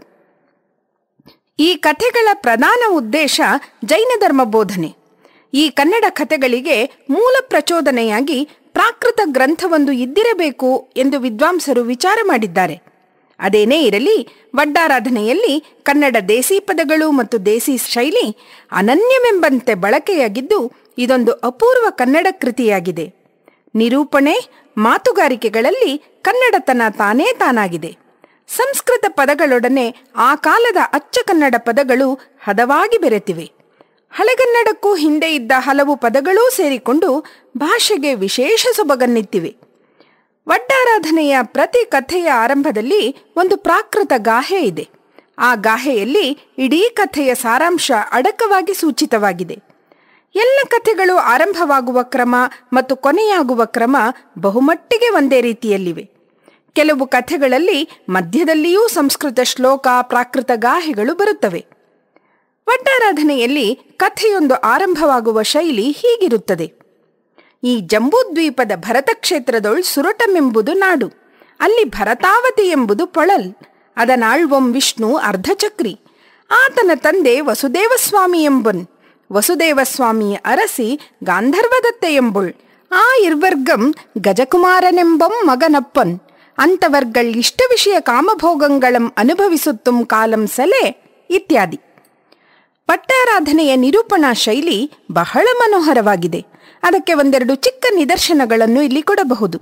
ಈ ಕಥೆಗಳ ಪ್ರಧಾನ ಉದ್ದೇಶ ಜೈನ ಧರ್ಮ ಬೋಧನೆ ಈ ಕನ್ನಡ ಕಥೆಗಳಿಗೆ ಮೂಲ ಪ್ರಚೋದನೆಯಾಗಿ ಪ್ರಾಕೃತ ಗ್ರಂಥವೊಂದು ಇದ್ದಿರಬೇಕು ಎಂದು ವಿದ್ವಾಂಸರು ವಿಚಾರ ಮಾಡಿದ್ದಾರೆ ಅದೇನೇ ಇರಲಿ ವಡ್ಡಾರಾಧನೆಯಲ್ಲಿ ಕನ್ನಡ ದೇಸಿ ಪದಗಳು ಮತ್ತು ದೇಸಿ ಶೈಲಿ ಅನನ್ಯವೆಂಬಂತೆ ಬಳಕೆಯಾಗಿದ್ದು ಇದೊಂದು ಅಪೂರ್ವ ಕನ್ನಡ ಕೃತಿಯಾಗಿದೆ ನಿರೂಪಣೆ ಮಾತುಗಾರಿಕೆಗಳಲ್ಲಿ ಕನ್ನಡತನ ತಾನೇ ತಾನಾಗಿದೆ ಸಂಸ್ಕೃತ ಪದಗಳೊಡನೆ ಆ ಕಾಲದ ಅಚ್ಚ ಕನ್ನಡ ಪದಗಳು ಹದವಾಗಿ ಬೆರೆತಿವೆ ಹಳೆಗನ್ನಡಕ್ಕೂ ಹಿಂದೆ ಇದ್ದ ಹಲವು ಪದಗಳೂ ಸೇರಿಕೊಂಡು ಭಾಷೆಗೆ ವಿಶೇಷ ಸೊಬಗನ್ನಿತ್ತಿವೆ ವಡ್ಡಾರಾಧನೆಯ ಪ್ರತಿ ಕಥೆಯ ಆರಂಭದಲ್ಲಿ ಒಂದು ಪ್ರಾಕೃತ ಗಾಹೆ ಇದೆ ಆ ಗಾಹೆಯಲ್ಲಿ ಇಡೀ ಕಥೆಯ ಸಾರಾಂಶ ಅಡಕವಾಗಿ ಸೂಚಿತವಾಗಿದೆ ಎಲ್ಲ ಕಥೆಗಳು ಆರಂಭವಾಗುವ ಕ್ರಮ ಮತ್ತು ಕೊನೆಯಾಗುವ ಕ್ರಮ ಬಹುಮಟ್ಟಿಗೆ ಒಂದೇ ರೀತಿಯಲ್ಲಿವೆ ಕೆಲವು ಕಥೆಗಳಲ್ಲಿ ಮಧ್ಯದಲ್ಲಿಯೂ ಸಂಸ್ಕೃತ ಶ್ಲೋಕ ಪ್ರಾಕೃತ ಗಾಹೆಗಳು ಬರುತ್ತವೆ ವಡ್ಡಾರಾಧನೆಯಲ್ಲಿ ಕಥೆಯೊಂದು ಆರಂಭವಾಗುವ ಶೈಲಿ ಹೀಗಿರುತ್ತದೆ ಈ ಜಂಬೂದ್ವೀಪದ ಭರತ ಕ್ಷೇತ್ರದೊಳ್ ಸುರಟಮೆಂಬುದು ನಾಡು ಅಲ್ಲಿ ಭರತಾವತಿ ಎಂಬುದು ಪೊಳಲ್ ಅದನಾಳ್ವಂ ವಿಷ್ಣು ಅರ್ಧಚಕ್ರಿ ಆತನ ತಂದೆ ವಸುದೇವಸ್ವಾಮಿ ಎಂಬನ್ ವಸುದೇವಸ್ವಾಮಿಯ ಅರಸಿ ಗಾಂಧರ್ವದತ್ತೆ ಎಂಬುಳ್ ಆ ಇರ್ವರ್ಗಂ ಗಜಕುಮಾರನೆಂಬಂ ಮಗನಪ್ಪನ್ ಅಂತವರ್ಗಳ್ ಇಷ್ಟ ವಿಷಯ ಕಾಮಭೋಗಂಗಳಂ ಅನುಭವಿಸುತ್ತುಂ ಕಾಲಂ ಸಲೆ ಇತ್ಯಾದಿ ಪಟ್ಟಾರಾಧನೆಯ ನಿರೂಪಣಾ ಶೈಲಿ ಬಹಳ ಮನೋಹರವಾಗಿದೆ ಅದಕ್ಕೆ ಒಂದೆರಡು ಚಿಕ್ಕ ನಿದರ್ಶನಗಳನ್ನು ಇಲ್ಲಿ ಕೊಡಬಹುದು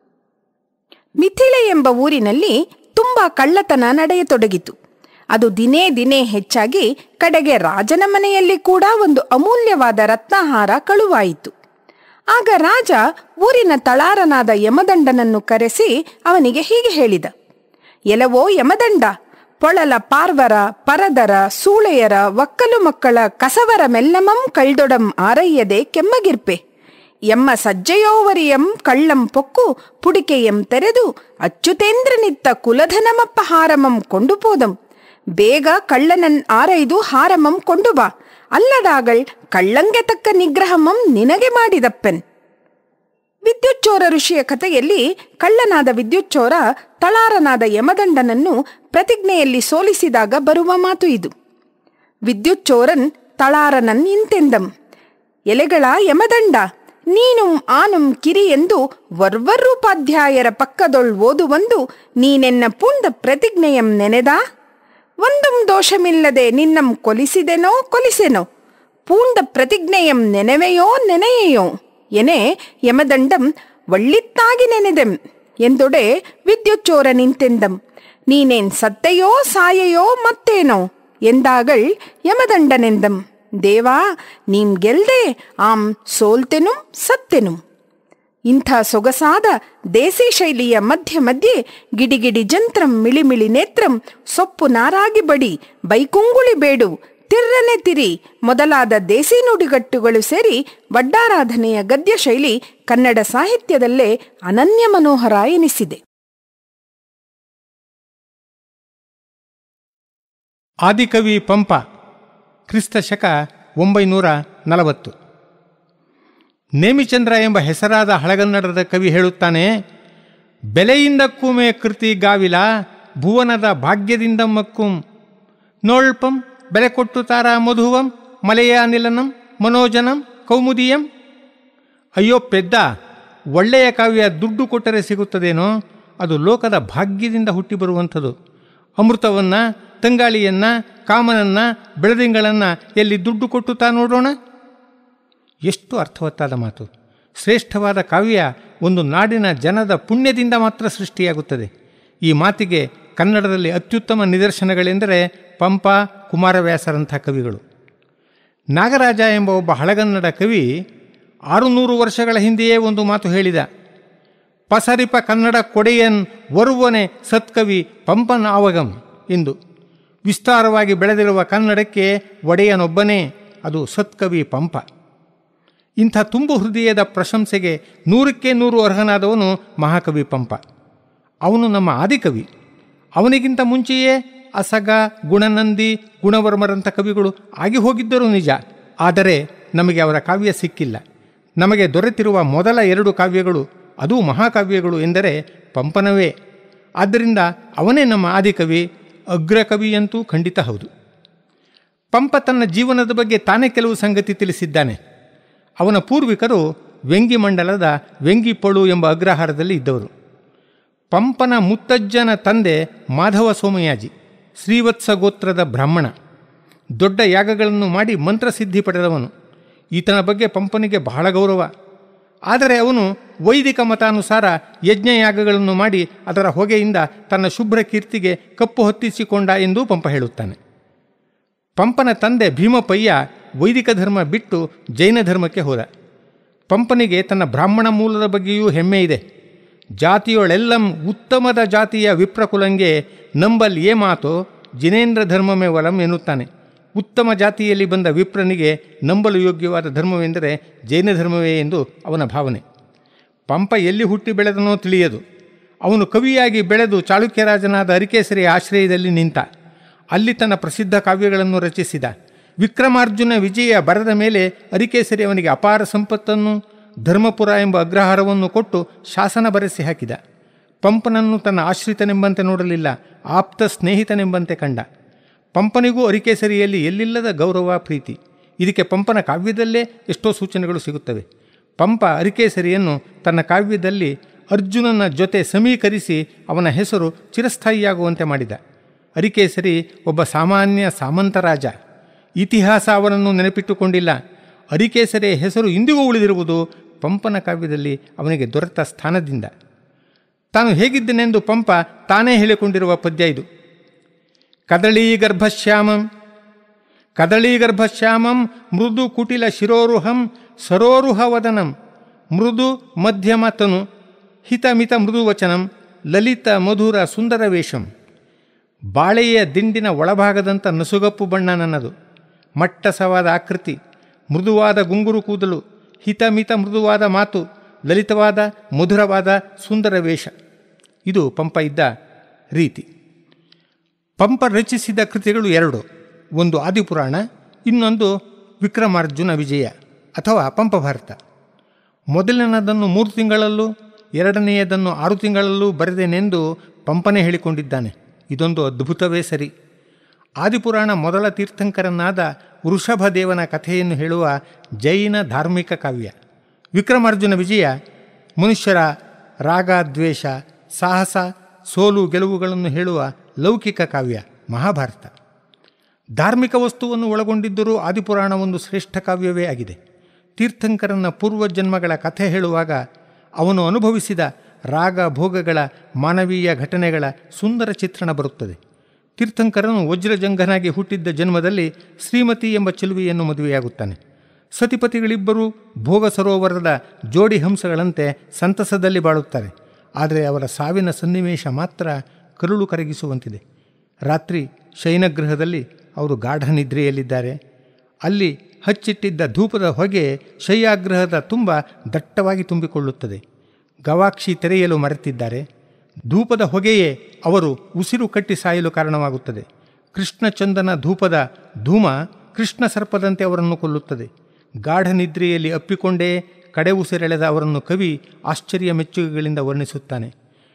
ಮಿಥಿಲೆ ಎಂಬ ಊರಿನಲ್ಲಿ ತುಂಬಾ ಕಳ್ಳತನ ನಡೆಯತೊಡಗಿತು ಅದು ದಿನೇ ದಿನೇ ಹೆಚ್ಚಾಗಿ ಕಡೆಗೆ ರಾಜನ ಮನೆಯಲ್ಲಿ ಕೂಡ ಒಂದು ಅಮೂಲ್ಯವಾದ ರತ್ನಹಾರ ಕಳುವಾಯಿತು ಆಗ ರಾಜ ಊರಿನ ತಳಾರನಾದ ಯಮದಂಡನನ್ನು ಕರೆಸಿ ಅವನಿಗೆ ಹೀಗೆ ಹೇಳಿದ ಎಲವೋ ಯಮದಂಡ ಪೊಳಲ ಪಾರ್ವರ ಪರದರ ಸೂಳೆಯರ ಒಕ್ಕಲು ಮಕ್ಕಳ ಕಸವರ ಮೆಲ್ಲಮಂ ಕಳ್ದೊಡಂ ಆರಯ್ಯದೆ ಕೆಮ್ಮಗಿರ್ಪೆ ಎಮ್ಮ ಸಜ್ಜಯೋವರಿಯಂ ಕಳ್ಳಂ ಪೊಕ್ಕು ಪುಡಿಕೆಯಂ ತೆರೆದು ಅಚ್ಚುತೇಂದ್ರನಿತ್ತ ಕುಲಧನಮಪ್ಪ ಹಾರಮಂ ಕೊಂಡು ಪೋದಂ ಬೇಗ ಕಳ್ಳನನ್ ಆರೈದು ಹಾರಮಂ ಕೊಂಡು ಬಾ ಅಲ್ಲದಾಗಳ್ ಕಳ್ಳಂಗೆ ತಕ್ಕ ನಿಗ್ರಹಮಂ ನಿನಗೆ ಮಾಡಿದಪ್ಪೆನ್ ವಿದ್ಯುಚ್ಚೋರ ಋಷಿಯ ಕಥೆಯಲ್ಲಿ ಕಳ್ಳನಾದ ವಿದ್ಯುಚ್ಚೋರ ತಳಾರನಾದ ಯಮದಂಡನನ್ನು ಪ್ರತಿಜ್ಞೆಯಲ್ಲಿ ಸೋಲಿಸಿದಾಗ ಬರುವ ಮಾತು ಇದು ವಿದ್ಯುಚ್ಚೋರನ್ ತಳಾರನನ್ ಇಂತೆಂದಂ ಎಲೆಗಳ ಯಮದಂಡ ನೀನುಂ ಆನುಂ ಕಿರಿ ಎಂದು ವರ್ವರೂಪಾಧ್ಯಾಯರ ಪಕ್ಕದೊಳ್ ಓದುವಂದು ನೀನೆನ್ನ ಪುಂಡ ಪ್ರತಿಜ್ಞೆಯಂ ನೆನೆದಾ ಒಂದುಂ ದೋಷಮಿಲ್ಲದೆ ನಿನ್ನಂ ಕೊಲಿಸಿದೆನೋ ಕೊಲಿಸೆನೋ ಪೂಂಡ ಪ್ರತಿಜ್ಞೆಯಂ ನೆನೆವೆಯೋ ನೆನೆಯೆಯೋ ಎನೆ ಯಮದಂಡಂ ಒಳ್ಳಿತ್ತಾಗಿ ನೆನೆದೆಂ ಎಂದೊಡೆ ವಿದ್ಯುಚ್ಚೋರ ನಿಂತೆಂದಂ ನೀನೇನ್ ಸತ್ತೆಯೋ ಸಾಯೆಯೋ ಮತ್ತೇನೋ ಎಂದಾಗಳ್ ಯಮದಂಡನೆಂದಂ ದೇವಾ ನೀನ್ ಗೆಲ್ದೆ ಆಂ ಸೋಲ್ತೆನು ಸತ್ತೆನು ಇಂಥ ಸೊಗಸಾದ ದೇಸಿ ಶೈಲಿಯ ಮಧ್ಯ ಮಧ್ಯೆ ಗಿಡಿಗಿಡಿ ಜಂತ್ರಂ ಮಿಳಿಮಿಳಿ ನೇತ್ರಂ ಸೊಪ್ಪು ನಾರಾಗಿ ಬಡಿ ಬೈಕುಂಗುಳಿ ಬೇಡು ತಿರ್ರನೆ ತಿರಿ ಮೊದಲಾದ ದೇಸಿ ನುಡಿಗಟ್ಟುಗಳು ಸೇರಿ ವಡ್ಡಾರಾಧನೆಯ ಗದ್ಯ ಶೈಲಿ ಕನ್ನಡ ಸಾಹಿತ್ಯದಲ್ಲೇ ಅನನ್ಯ ಮನೋಹರ ಎನಿಸಿದೆ ಆದಿಕವಿ ಪಂಪ ಕ್ರಿಸ್ತ ಶಕ ಒಂಬೈನೂರ ನಲವತ್ತು ನೇಮಿಚಂದ್ರ ಎಂಬ ಹೆಸರಾದ ಹಳಗನ್ನಡದ ಕವಿ ಹೇಳುತ್ತಾನೆ ಬೆಲೆಯಿಂದ ಕೂಮೆ ಕೃತಿ ಗಾವಿಲ ಭುವನದ ಭಾಗ್ಯದಿಂದ ಮಕ್ಕುಂ ನೋಳ್ಪಂ ಬೆಲೆ ಕೊಟ್ಟು ತಾರ ಮಧುವಂ ಮಲೆಯ ನಿಲನಂ ಮನೋಜನಂ ಕೌಮುದಿಯಂ ಅಯ್ಯೋ ಪೆದ್ದ ಒಳ್ಳೆಯ ಕಾವ್ಯ ದುಡ್ಡು ಕೊಟ್ಟರೆ ಸಿಗುತ್ತದೇನೋ ಅದು ಲೋಕದ ಭಾಗ್ಯದಿಂದ ಹುಟ್ಟಿ ಬರುವಂಥದ್ದು ಅಮೃತವನ್ನು ತಂಗಾಳಿಯನ್ನು ಕಾಮನನ್ನು ಬೆಳದಿಂಗಳನ್ನು ಎಲ್ಲಿ ದುಡ್ಡು ಕೊಟ್ಟು ತಾ ನೋಡೋಣ ಎಷ್ಟು ಅರ್ಥವತ್ತಾದ ಮಾತು ಶ್ರೇಷ್ಠವಾದ ಕಾವ್ಯ ಒಂದು ನಾಡಿನ ಜನದ ಪುಣ್ಯದಿಂದ ಮಾತ್ರ ಸೃಷ್ಟಿಯಾಗುತ್ತದೆ ಈ ಮಾತಿಗೆ ಕನ್ನಡದಲ್ಲಿ ಅತ್ಯುತ್ತಮ ನಿದರ್ಶನಗಳೆಂದರೆ ಪಂಪ ಕುಮಾರವ್ಯಾಸರಂಥ ಕವಿಗಳು ನಾಗರಾಜ ಎಂಬ ಒಬ್ಬ ಹಳಗನ್ನಡ ಕವಿ ಆರುನೂರು ವರ್ಷಗಳ ಹಿಂದೆಯೇ ಒಂದು ಮಾತು ಹೇಳಿದ ಪಸರಿಪ ಕನ್ನಡ ಕೊಡೆಯನ್ ಒರುವನೆ ಸತ್ಕವಿ ಪಂಪನ ಆವಗಂ ಎಂದು ವಿಸ್ತಾರವಾಗಿ ಬೆಳೆದಿರುವ ಕನ್ನಡಕ್ಕೆ ಒಡೆಯನೊಬ್ಬನೇ ಅದು ಸತ್ಕವಿ ಪಂಪ ಇಂಥ ತುಂಬು ಹೃದಯದ ಪ್ರಶಂಸೆಗೆ ನೂರಕ್ಕೆ ನೂರು ಅರ್ಹನಾದವನು ಮಹಾಕವಿ ಪಂಪ ಅವನು ನಮ್ಮ ಆದಿಕವಿ ಅವನಿಗಿಂತ ಮುಂಚೆಯೇ ಅಸಗ ಗುಣನಂದಿ ಗುಣವರ್ಮರಂಥ ಕವಿಗಳು ಆಗಿ ಹೋಗಿದ್ದರೂ ನಿಜ ಆದರೆ ನಮಗೆ ಅವರ ಕಾವ್ಯ ಸಿಕ್ಕಿಲ್ಲ ನಮಗೆ ದೊರೆತಿರುವ ಮೊದಲ ಎರಡು ಕಾವ್ಯಗಳು ಅದೂ ಮಹಾಕಾವ್ಯಗಳು ಎಂದರೆ ಪಂಪನವೇ ಆದ್ದರಿಂದ ಅವನೇ ನಮ್ಮ ಆದಿಕವಿ ಅಗ್ರಕವಿಯಂತೂ ಖಂಡಿತ ಹೌದು ಪಂಪ ತನ್ನ ಜೀವನದ ಬಗ್ಗೆ ತಾನೇ ಕೆಲವು ಸಂಗತಿ ತಿಳಿಸಿದ್ದಾನೆ ಅವನ ಪೂರ್ವಿಕರು ವ್ಯಂಗಿ ಮಂಡಲದ ವ್ಯಂಗಿಪಳು ಎಂಬ ಅಗ್ರಹಾರದಲ್ಲಿ ಇದ್ದವರು ಪಂಪನ ಮುತ್ತಜ್ಜನ ತಂದೆ ಮಾಧವ ಸೋಮಯಾಜಿ ಶ್ರೀವತ್ಸ ಗೋತ್ರದ ಬ್ರಾಹ್ಮಣ ದೊಡ್ಡ ಯಾಗಗಳನ್ನು ಮಾಡಿ ಮಂತ್ರಸಿದ್ಧಿ ಪಡೆದವನು ಈತನ ಬಗ್ಗೆ ಪಂಪನಿಗೆ ಬಹಳ ಗೌರವ ಆದರೆ ಅವನು ವೈದಿಕ ಮತಾನುಸಾರ ಯಜ್ಞಯಾಗಗಳನ್ನು ಮಾಡಿ ಅದರ ಹೊಗೆಯಿಂದ ತನ್ನ ಶುಭ್ರ ಕೀರ್ತಿಗೆ ಕಪ್ಪು ಹೊತ್ತಿಸಿಕೊಂಡ ಎಂದು ಪಂಪ ಹೇಳುತ್ತಾನೆ ಪಂಪನ ತಂದೆ ಭೀಮಪಯ್ಯ ವೈದಿಕ ಧರ್ಮ ಬಿಟ್ಟು ಜೈನ ಧರ್ಮಕ್ಕೆ ಹೋದ ಪಂಪನಿಗೆ ತನ್ನ ಬ್ರಾಹ್ಮಣ ಮೂಲದ ಬಗ್ಗೆಯೂ ಹೆಮ್ಮೆ ಇದೆ ಜಾತಿಯೊಳೆಲ್ಲಂ ಉತ್ತಮದ ಜಾತಿಯ ವಿಪ್ರಕುಲಂಗೆ ನಂಬಲ್ ಏ ಮಾತೋ ಜಿನೇಂದ್ರ ಧರ್ಮಮೇ ವಲಂ ಎನ್ನುತ್ತಾನೆ ಉತ್ತಮ ಜಾತಿಯಲ್ಲಿ ಬಂದ ವಿಪ್ರನಿಗೆ ನಂಬಲು ಯೋಗ್ಯವಾದ ಧರ್ಮವೆಂದರೆ ಜೈನ ಧರ್ಮವೇ ಎಂದು ಅವನ ಭಾವನೆ ಪಂಪ ಎಲ್ಲಿ ಹುಟ್ಟಿ ಬೆಳೆದನೋ ತಿಳಿಯದು ಅವನು ಕವಿಯಾಗಿ ಬೆಳೆದು ಚಾಳುಕ್ಯರಾಜನಾದ ಅರಿಕೇಸರಿಯ ಆಶ್ರಯದಲ್ಲಿ ನಿಂತ ಅಲ್ಲಿ ತನ್ನ ಪ್ರಸಿದ್ಧ ಕಾವ್ಯಗಳನ್ನು ರಚಿಸಿದ ವಿಕ್ರಮಾರ್ಜುನ ವಿಜಯ ಬರದ ಮೇಲೆ ಅರಿಕೇಸರಿ ಅವನಿಗೆ ಅಪಾರ ಸಂಪತ್ತನ್ನು ಧರ್ಮಪುರ ಎಂಬ ಅಗ್ರಹಾರವನ್ನು ಕೊಟ್ಟು ಶಾಸನ ಬರೆಸಿ ಹಾಕಿದ ಪಂಪನನ್ನು ತನ್ನ ಆಶ್ರಿತನೆಂಬಂತೆ ನೋಡಲಿಲ್ಲ ಆಪ್ತ ಸ್ನೇಹಿತನೆಂಬಂತೆ ಕಂಡ ಪಂಪನಿಗೂ ಅರಿಕೇಸರಿಯಲ್ಲಿ ಎಲ್ಲಿಲ್ಲದ ಗೌರವ ಪ್ರೀತಿ ಇದಕ್ಕೆ ಪಂಪನ ಕಾವ್ಯದಲ್ಲೇ ಎಷ್ಟೋ ಸೂಚನೆಗಳು ಸಿಗುತ್ತವೆ ಪಂಪ ಅರಿಕೇಸರಿಯನ್ನು ತನ್ನ ಕಾವ್ಯದಲ್ಲಿ ಅರ್ಜುನನ ಜೊತೆ ಸಮೀಕರಿಸಿ ಅವನ ಹೆಸರು ಚಿರಸ್ಥಾಯಿಯಾಗುವಂತೆ ಮಾಡಿದ ಅರಿಕೇಸರಿ ಒಬ್ಬ ಸಾಮಾನ್ಯ ಸಾಮಂತ ರಾಜ ಇತಿಹಾಸ ಅವನನ್ನು ನೆನಪಿಟ್ಟುಕೊಂಡಿಲ್ಲ ಅರಿಕೇಸರಿಯ ಹೆಸರು ಇಂದಿಗೂ ಉಳಿದಿರುವುದು ಪಂಪನ ಕಾವ್ಯದಲ್ಲಿ ಅವನಿಗೆ ದೊರೆತ ಸ್ಥಾನದಿಂದ ತಾನು ಹೇಗಿದ್ದನೆಂದು ಪಂಪ ತಾನೇ ಹೇಳಿಕೊಂಡಿರುವ ಪದ್ಯ ಇದು ಕದಳೀ ಗರ್ಭಶ್ಯಾಮಂ ಕದಳೀ ಗರ್ಭಶ್ಯಾಮಂ ಮೃದು ಕುಟಿಲ ಶಿರೋರುಹಂ ಸರೋರುಹ ವದನಂ ಮೃದು ಮಧ್ಯಮತನು ಹಿತಮಿತ ಮೃದುವಚನಂ ಲಲಿತ ಮಧುರ ಸುಂದರ ವೇಷಂ ಬಾಳೆಯ ದಿಂಡಿನ ಒಳಭಾಗದಂಥ ನಸುಗಪ್ಪು ಬಣ್ಣ ನನ್ನದು ಮಟ್ಟಸವಾದ ಆಕೃತಿ ಮೃದುವಾದ ಗುಂಗುರು ಕೂದಲು ಹಿತಮಿತ ಮೃದುವಾದ ಮಾತು ಲಲಿತವಾದ ಮಧುರವಾದ ಸುಂದರ ವೇಷ ಇದು ಪಂಪ ಇದ್ದ ರೀತಿ ಪಂಪ ರಚಿಸಿದ ಕೃತಿಗಳು ಎರಡು ಒಂದು ಆದಿಪುರಾಣ ಇನ್ನೊಂದು ವಿಕ್ರಮಾರ್ಜುನ ವಿಜಯ ಅಥವಾ ಪಂಪಭಾರತ ಮೊದಲನೇದನ್ನು ಮೂರು ತಿಂಗಳಲ್ಲೂ ಎರಡನೆಯದನ್ನು ಆರು ತಿಂಗಳಲ್ಲೂ ಬರೆದೇನೆಂದು ಪಂಪನೇ ಹೇಳಿಕೊಂಡಿದ್ದಾನೆ ಇದೊಂದು ಅದ್ಭುತವೇ ಸರಿ ಆದಿಪುರಾಣ ಮೊದಲ ತೀರ್ಥಂಕರನಾದ ವೃಷಭದೇವನ ಕಥೆಯನ್ನು ಹೇಳುವ ಜೈನ ಧಾರ್ಮಿಕ ಕಾವ್ಯ ವಿಕ್ರಮಾರ್ಜುನ ವಿಜಯ ಮನುಷ್ಯರ ರಾಗ ದ್ವೇಷ ಸಾಹಸ ಸೋಲು ಗೆಲುವುಗಳನ್ನು ಹೇಳುವ ಲೌಕಿಕ ಕಾವ್ಯ ಮಹಾಭಾರತ ಧಾರ್ಮಿಕ ವಸ್ತುವನ್ನು ಒಳಗೊಂಡಿದ್ದರೂ ಆದಿಪುರಾಣ ಒಂದು ಶ್ರೇಷ್ಠ ಕಾವ್ಯವೇ ಆಗಿದೆ ತೀರ್ಥಂಕರನ ಪೂರ್ವಜನ್ಮಗಳ ಕಥೆ ಹೇಳುವಾಗ ಅವನು ಅನುಭವಿಸಿದ ರಾಗ ಭೋಗಗಳ ಮಾನವೀಯ ಘಟನೆಗಳ ಸುಂದರ ಚಿತ್ರಣ ಬರುತ್ತದೆ ತೀರ್ಥಂಕರನು ವಜ್ರಜಂಗನಾಗಿ ಹುಟ್ಟಿದ್ದ ಜನ್ಮದಲ್ಲಿ ಶ್ರೀಮತಿ ಎಂಬ ಚೆಲುವೆಯನ್ನು ಮದುವೆಯಾಗುತ್ತಾನೆ ಸತಿಪತಿಗಳಿಬ್ಬರೂ ಭೋಗ ಸರೋವರದ ಜೋಡಿ ಹಂಸಗಳಂತೆ ಸಂತಸದಲ್ಲಿ ಬಾಳುತ್ತಾರೆ ಆದರೆ ಅವರ ಸಾವಿನ ಸನ್ನಿವೇಶ ಮಾತ್ರ ಕರುಳು ಕರಗಿಸುವಂತಿದೆ ರಾತ್ರಿ ಶಯನಗೃಹದಲ್ಲಿ ಅವರು ಗಾಢ ನಿದ್ರೆಯಲ್ಲಿದ್ದಾರೆ ಅಲ್ಲಿ ಹಚ್ಚಿಟ್ಟಿದ್ದ ಧೂಪದ ಹೊಗೆ ಶಯ್ಯಾಗ್ರಹದ ತುಂಬ ದಟ್ಟವಾಗಿ ತುಂಬಿಕೊಳ್ಳುತ್ತದೆ ಗವಾಕ್ಷಿ ತೆರೆಯಲು ಮರೆತಿದ್ದಾರೆ ಧೂಪದ ಹೊಗೆಯೇ ಅವರು ಉಸಿರು ಕಟ್ಟಿ ಸಾಯಲು ಕಾರಣವಾಗುತ್ತದೆ ಕೃಷ್ಣಚಂದನ ಧೂಪದ ಧೂಮ ಕೃಷ್ಣ ಸರ್ಪದಂತೆ ಅವರನ್ನು ಕೊಲ್ಲುತ್ತದೆ ಗಾಢ ನಿದ್ರೆಯಲ್ಲಿ ಅಪ್ಪಿಕೊಂಡೇ ಕಡೆ ಉಸಿರೆಳೆದ ಅವರನ್ನು ಕವಿ ಆಶ್ಚರ್ಯ ಮೆಚ್ಚುಗೆಗಳಿಂದ ವರ್ಣಿಸುತ್ತಾನೆ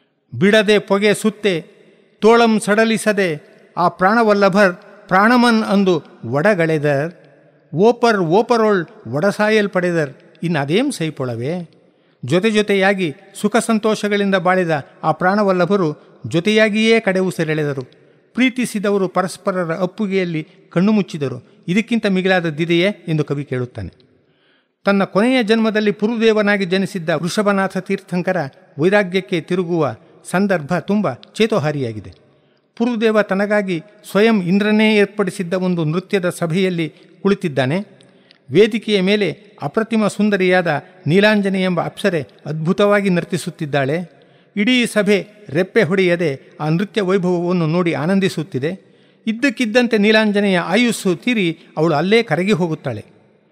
ಬಿಡದೆ ಪೊಗೆ ಸುತ್ತೆ ತೋಳಂ ಸಡಲಿಸದೆ ಆ ಪ್ರಾಣವಲ್ಲಭರ್ ಪ್ರಾಣಮನ್ ಅಂದು ಒಡಗಳೆದರ್ ಓಪರ್ ಓಪರೋಳ್ ಒಡಸಾಯಲ್ ಪಡೆದರ್ ಇನ್ನು ಅದೇಂ ಸೈಪೊಳವೇ ಜೊತೆ ಜೊತೆಯಾಗಿ ಸುಖ ಸಂತೋಷಗಳಿಂದ ಬಾಳಿದ ಆ ಪ್ರಾಣವಲ್ಲಭರು ಜೊತೆಯಾಗಿಯೇ ಕಡೆ ಉಸಿರೆಳೆದರು ಪ್ರೀತಿಸಿದವರು ಪರಸ್ಪರರ ಅಪ್ಪುಗೆಯಲ್ಲಿ ಕಣ್ಣು ಮುಚ್ಚಿದರು ಇದಕ್ಕಿಂತ ಮಿಗಿಲಾದದ್ದಿದೆಯೇ ಎಂದು ಕವಿ ಕೇಳುತ್ತಾನೆ ತನ್ನ ಕೊನೆಯ ಜನ್ಮದಲ್ಲಿ ಪುರುದೇವನಾಗಿ ಜನಿಸಿದ್ದ ವೃಷಭನಾಥ ತೀರ್ಥಂಕರ ವೈರಾಗ್ಯಕ್ಕೆ ತಿರುಗುವ ಸಂದರ್ಭ ತುಂಬ ಚೇತೋಹಾರಿಯಾಗಿದೆ ಪುರುದೇವ ತನಗಾಗಿ ಸ್ವಯಂ ಇಂದ್ರನೇ ಏರ್ಪಡಿಸಿದ್ದ ಒಂದು ನೃತ್ಯದ ಸಭೆಯಲ್ಲಿ ಕುಳಿತಿದ್ದಾನೆ ವೇದಿಕೆಯ ಮೇಲೆ ಅಪ್ರತಿಮ ಸುಂದರಿಯಾದ ನೀಲಾಂಜನಿ ಎಂಬ ಅಪ್ಸರೆ ಅದ್ಭುತವಾಗಿ ನರ್ತಿಸುತ್ತಿದ್ದಾಳೆ ಇಡೀ ಸಭೆ ರೆಪ್ಪೆ ಹೊಡೆಯದೆ ಆ ನೃತ್ಯ ವೈಭವವನ್ನು ನೋಡಿ ಆನಂದಿಸುತ್ತಿದೆ ಇದ್ದಕ್ಕಿದ್ದಂತೆ ನೀಲಾಂಜನೆಯ ಆಯುಸ್ಸು ತೀರಿ ಅವಳು ಅಲ್ಲೇ ಕರಗಿ ಹೋಗುತ್ತಾಳೆ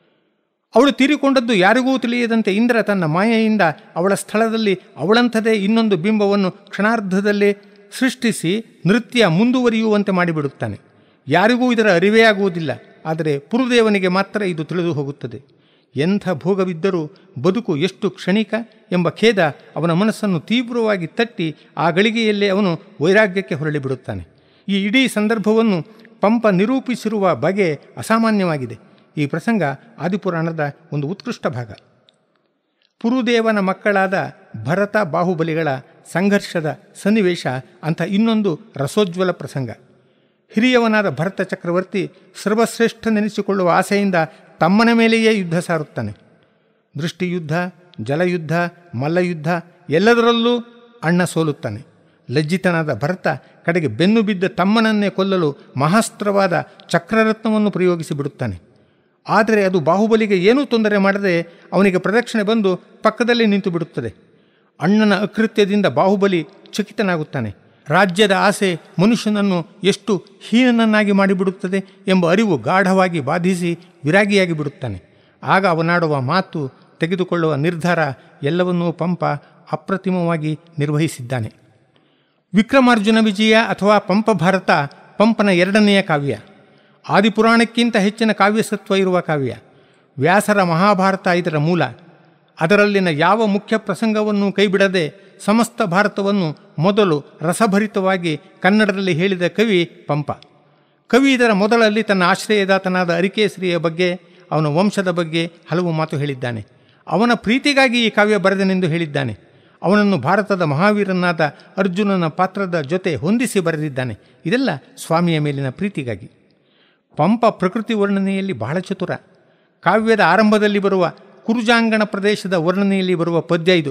ಅವಳು ತೀರಿಕೊಂಡದ್ದು ಯಾರಿಗೂ ತಿಳಿಯದಂತೆ ಇಂದ್ರ ತನ್ನ ಮಾಯೆಯಿಂದ ಅವಳ ಸ್ಥಳದಲ್ಲಿ ಅವಳಂಥದೇ ಇನ್ನೊಂದು ಬಿಂಬವನ್ನು ಕ್ಷಣಾರ್ಧದಲ್ಲೇ ಸೃಷ್ಟಿಸಿ ನೃತ್ಯ ಮುಂದುವರಿಯುವಂತೆ ಮಾಡಿಬಿಡುತ್ತಾನೆ ಯಾರಿಗೂ ಇದರ ಅರಿವೇ ಆಗುವುದಿಲ್ಲ ಆದರೆ ಪುರುದೇವನಿಗೆ ಮಾತ್ರ ಇದು ತಿಳಿದು ಹೋಗುತ್ತದೆ ಎಂಥ ಭೋಗವಿದ್ದರೂ ಬದುಕು ಎಷ್ಟು ಕ್ಷಣಿಕ ಎಂಬ ಖೇದ ಅವನ ಮನಸ್ಸನ್ನು ತೀವ್ರವಾಗಿ ತಟ್ಟಿ ಆ ಗಳಿಗೆಯಲ್ಲೇ ಅವನು ವೈರಾಗ್ಯಕ್ಕೆ ಹೊರಳಿಬಿಡುತ್ತಾನೆ ಈ ಇಡೀ ಸಂದರ್ಭವನ್ನು ಪಂಪ ನಿರೂಪಿಸಿರುವ ಬಗೆ ಅಸಾಮಾನ್ಯವಾಗಿದೆ ಈ ಪ್ರಸಂಗ ಆದಿಪುರಾಣದ ಒಂದು ಉತ್ಕೃಷ್ಟ ಭಾಗ ಪುರುದೇವನ ಮಕ್ಕಳಾದ ಭರತ ಬಾಹುಬಲಿಗಳ ಸಂಘರ್ಷದ ಸನ್ನಿವೇಶ ಅಂಥ ಇನ್ನೊಂದು ರಸೋಜ್ವಲ ಪ್ರಸಂಗ ಹಿರಿಯವನಾದ ಭರತ ಚಕ್ರವರ್ತಿ ಸರ್ವಶ್ರೇಷ್ಠನೆನಿಸಿಕೊಳ್ಳುವ ಆಸೆಯಿಂದ ತಮ್ಮನ ಮೇಲೆಯೇ ಯುದ್ಧ ಸಾರುತ್ತಾನೆ ದೃಷ್ಟಿಯುದ್ಧ ಜಲಯುದ್ಧ ಮಲ್ಲಯುದ್ಧ ಎಲ್ಲದರಲ್ಲೂ ಅಣ್ಣ ಸೋಲುತ್ತಾನೆ ಲಜ್ಜಿತನಾದ ಭರತ ಕಡೆಗೆ ಬೆನ್ನು ಬಿದ್ದ ತಮ್ಮನನ್ನೇ ಕೊಲ್ಲಲು ಮಹಾಸ್ತ್ರವಾದ ಚಕ್ರರತ್ನವನ್ನು ಪ್ರಯೋಗಿಸಿ ಬಿಡುತ್ತಾನೆ ಆದರೆ ಅದು ಬಾಹುಬಲಿಗೆ ಏನೂ ತೊಂದರೆ ಮಾಡದೆ ಅವನಿಗೆ ಪ್ರದಕ್ಷಿಣೆ ಬಂದು ಪಕ್ಕದಲ್ಲಿ ನಿಂತು ಬಿಡುತ್ತದೆ ಅಣ್ಣನ ಅಕೃತ್ಯದಿಂದ ಬಾಹುಬಲಿ ಚಕಿತನಾಗುತ್ತಾನೆ ರಾಜ್ಯದ ಆಸೆ ಮನುಷ್ಯನನ್ನು ಎಷ್ಟು ಹೀನನನ್ನಾಗಿ ಮಾಡಿಬಿಡುತ್ತದೆ ಎಂಬ ಅರಿವು ಗಾಢವಾಗಿ ಬಾಧಿಸಿ ವಿರಾಗಿಯಾಗಿ ಬಿಡುತ್ತಾನೆ ಆಗ ಅವನಾಡುವ ಮಾತು ತೆಗೆದುಕೊಳ್ಳುವ ನಿರ್ಧಾರ ಎಲ್ಲವನ್ನೂ ಪಂಪ ಅಪ್ರತಿಮವಾಗಿ ನಿರ್ವಹಿಸಿದ್ದಾನೆ ವಿಕ್ರಮಾರ್ಜುನ ವಿಜಯ ಅಥವಾ ಪಂಪ ಭಾರತ ಪಂಪನ ಎರಡನೆಯ ಕಾವ್ಯ ಆದಿಪುರಾಣಕ್ಕಿಂತ ಹೆಚ್ಚಿನ ಕಾವ್ಯಸತ್ವ ಇರುವ ಕಾವ್ಯ ವ್ಯಾಸರ ಮಹಾಭಾರತ ಇದರ ಮೂಲ ಅದರಲ್ಲಿನ ಯಾವ ಮುಖ್ಯ ಪ್ರಸಂಗವನ್ನು ಕೈಬಿಡದೆ ಸಮಸ್ತ ಭಾರತವನ್ನು ಮೊದಲು ರಸಭರಿತವಾಗಿ ಕನ್ನಡದಲ್ಲಿ ಹೇಳಿದ ಕವಿ ಪಂಪ ಕವಿ ಇದರ ಮೊದಲಲ್ಲಿ ತನ್ನ ಆಶ್ರಯದಾತನಾದ ಅರಿಕೇಸರಿಯ ಬಗ್ಗೆ ಅವನ ವಂಶದ ಬಗ್ಗೆ ಹಲವು ಮಾತು ಹೇಳಿದ್ದಾನೆ ಅವನ ಪ್ರೀತಿಗಾಗಿ ಈ ಕಾವ್ಯ ಬರೆದನೆಂದು ಹೇಳಿದ್ದಾನೆ ಅವನನ್ನು ಭಾರತದ ಮಹಾವೀರನಾದ ಅರ್ಜುನನ ಪಾತ್ರದ ಜೊತೆ ಹೊಂದಿಸಿ ಬರೆದಿದ್ದಾನೆ ಇದೆಲ್ಲ ಸ್ವಾಮಿಯ ಮೇಲಿನ ಪ್ರೀತಿಗಾಗಿ ಪಂಪ ಪ್ರಕೃತಿ ವರ್ಣನೆಯಲ್ಲಿ ಬಹಳ ಚತುರ ಕಾವ್ಯದ ಆರಂಭದಲ್ಲಿ ಬರುವ ಕುರುಜಾಂಗಣ ಪ್ರದೇಶದ ವರ್ಣನೆಯಲ್ಲಿ ಬರುವ ಪದ್ಯ ಇದು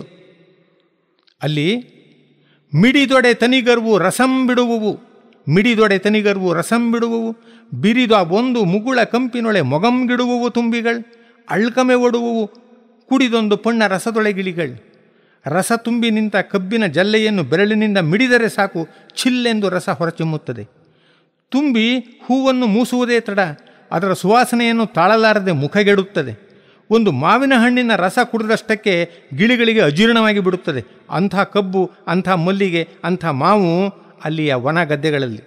ಅಲ್ಲಿ ಮಿಡಿದೊಡೆ ತನಿಗರ್ವು ರಸಂ ಬಿಡುವುವು ಮಿಡಿದೊಡೆ ತನಿಗರ್ವು ರಸಂ ಬಿಡುವುವು ಬಿರಿದ ಒಂದು ಮುಗುಳ ಕಂಪಿನೊಳೆ ಮೊಗಂಗಿಡುವುವು ತುಂಬಿಗಳು ಅಳ್ಕಮೆ ಒಡುವುವು ಕುಡಿದೊಂದು ಪೊಣ್ಣ ರಸದೊಳೆಗಿಳಿಗಳು ರಸ ತುಂಬಿ ನಿಂತ ಕಬ್ಬಿನ ಜಲ್ಲೆಯನ್ನು ಬೆರಳಿನಿಂದ ಮಿಡಿದರೆ ಸಾಕು ಚಿಲ್ಲೆಂದು ರಸ ಹೊರಚಿಮ್ಮುತ್ತದೆ ತುಂಬಿ ಹೂವನ್ನು ಮೂಸುವುದೇ ತಡ ಅದರ ಸುವಾಸನೆಯನ್ನು ತಾಳಲಾರದೆ ಮುಖಗೆಡುತ್ತದೆ ಒಂದು ಮಾವಿನ ಹಣ್ಣಿನ ರಸ ಕುಡಿದಷ್ಟಕ್ಕೆ ಗಿಳಿಗಳಿಗೆ ಅಜೀರ್ಣವಾಗಿ ಬಿಡುತ್ತದೆ ಅಂಥ ಕಬ್ಬು ಅಂಥ ಮಲ್ಲಿಗೆ ಅಂಥ ಮಾವು ಅಲ್ಲಿಯ ವನ ಗದ್ದೆಗಳಲ್ಲಿ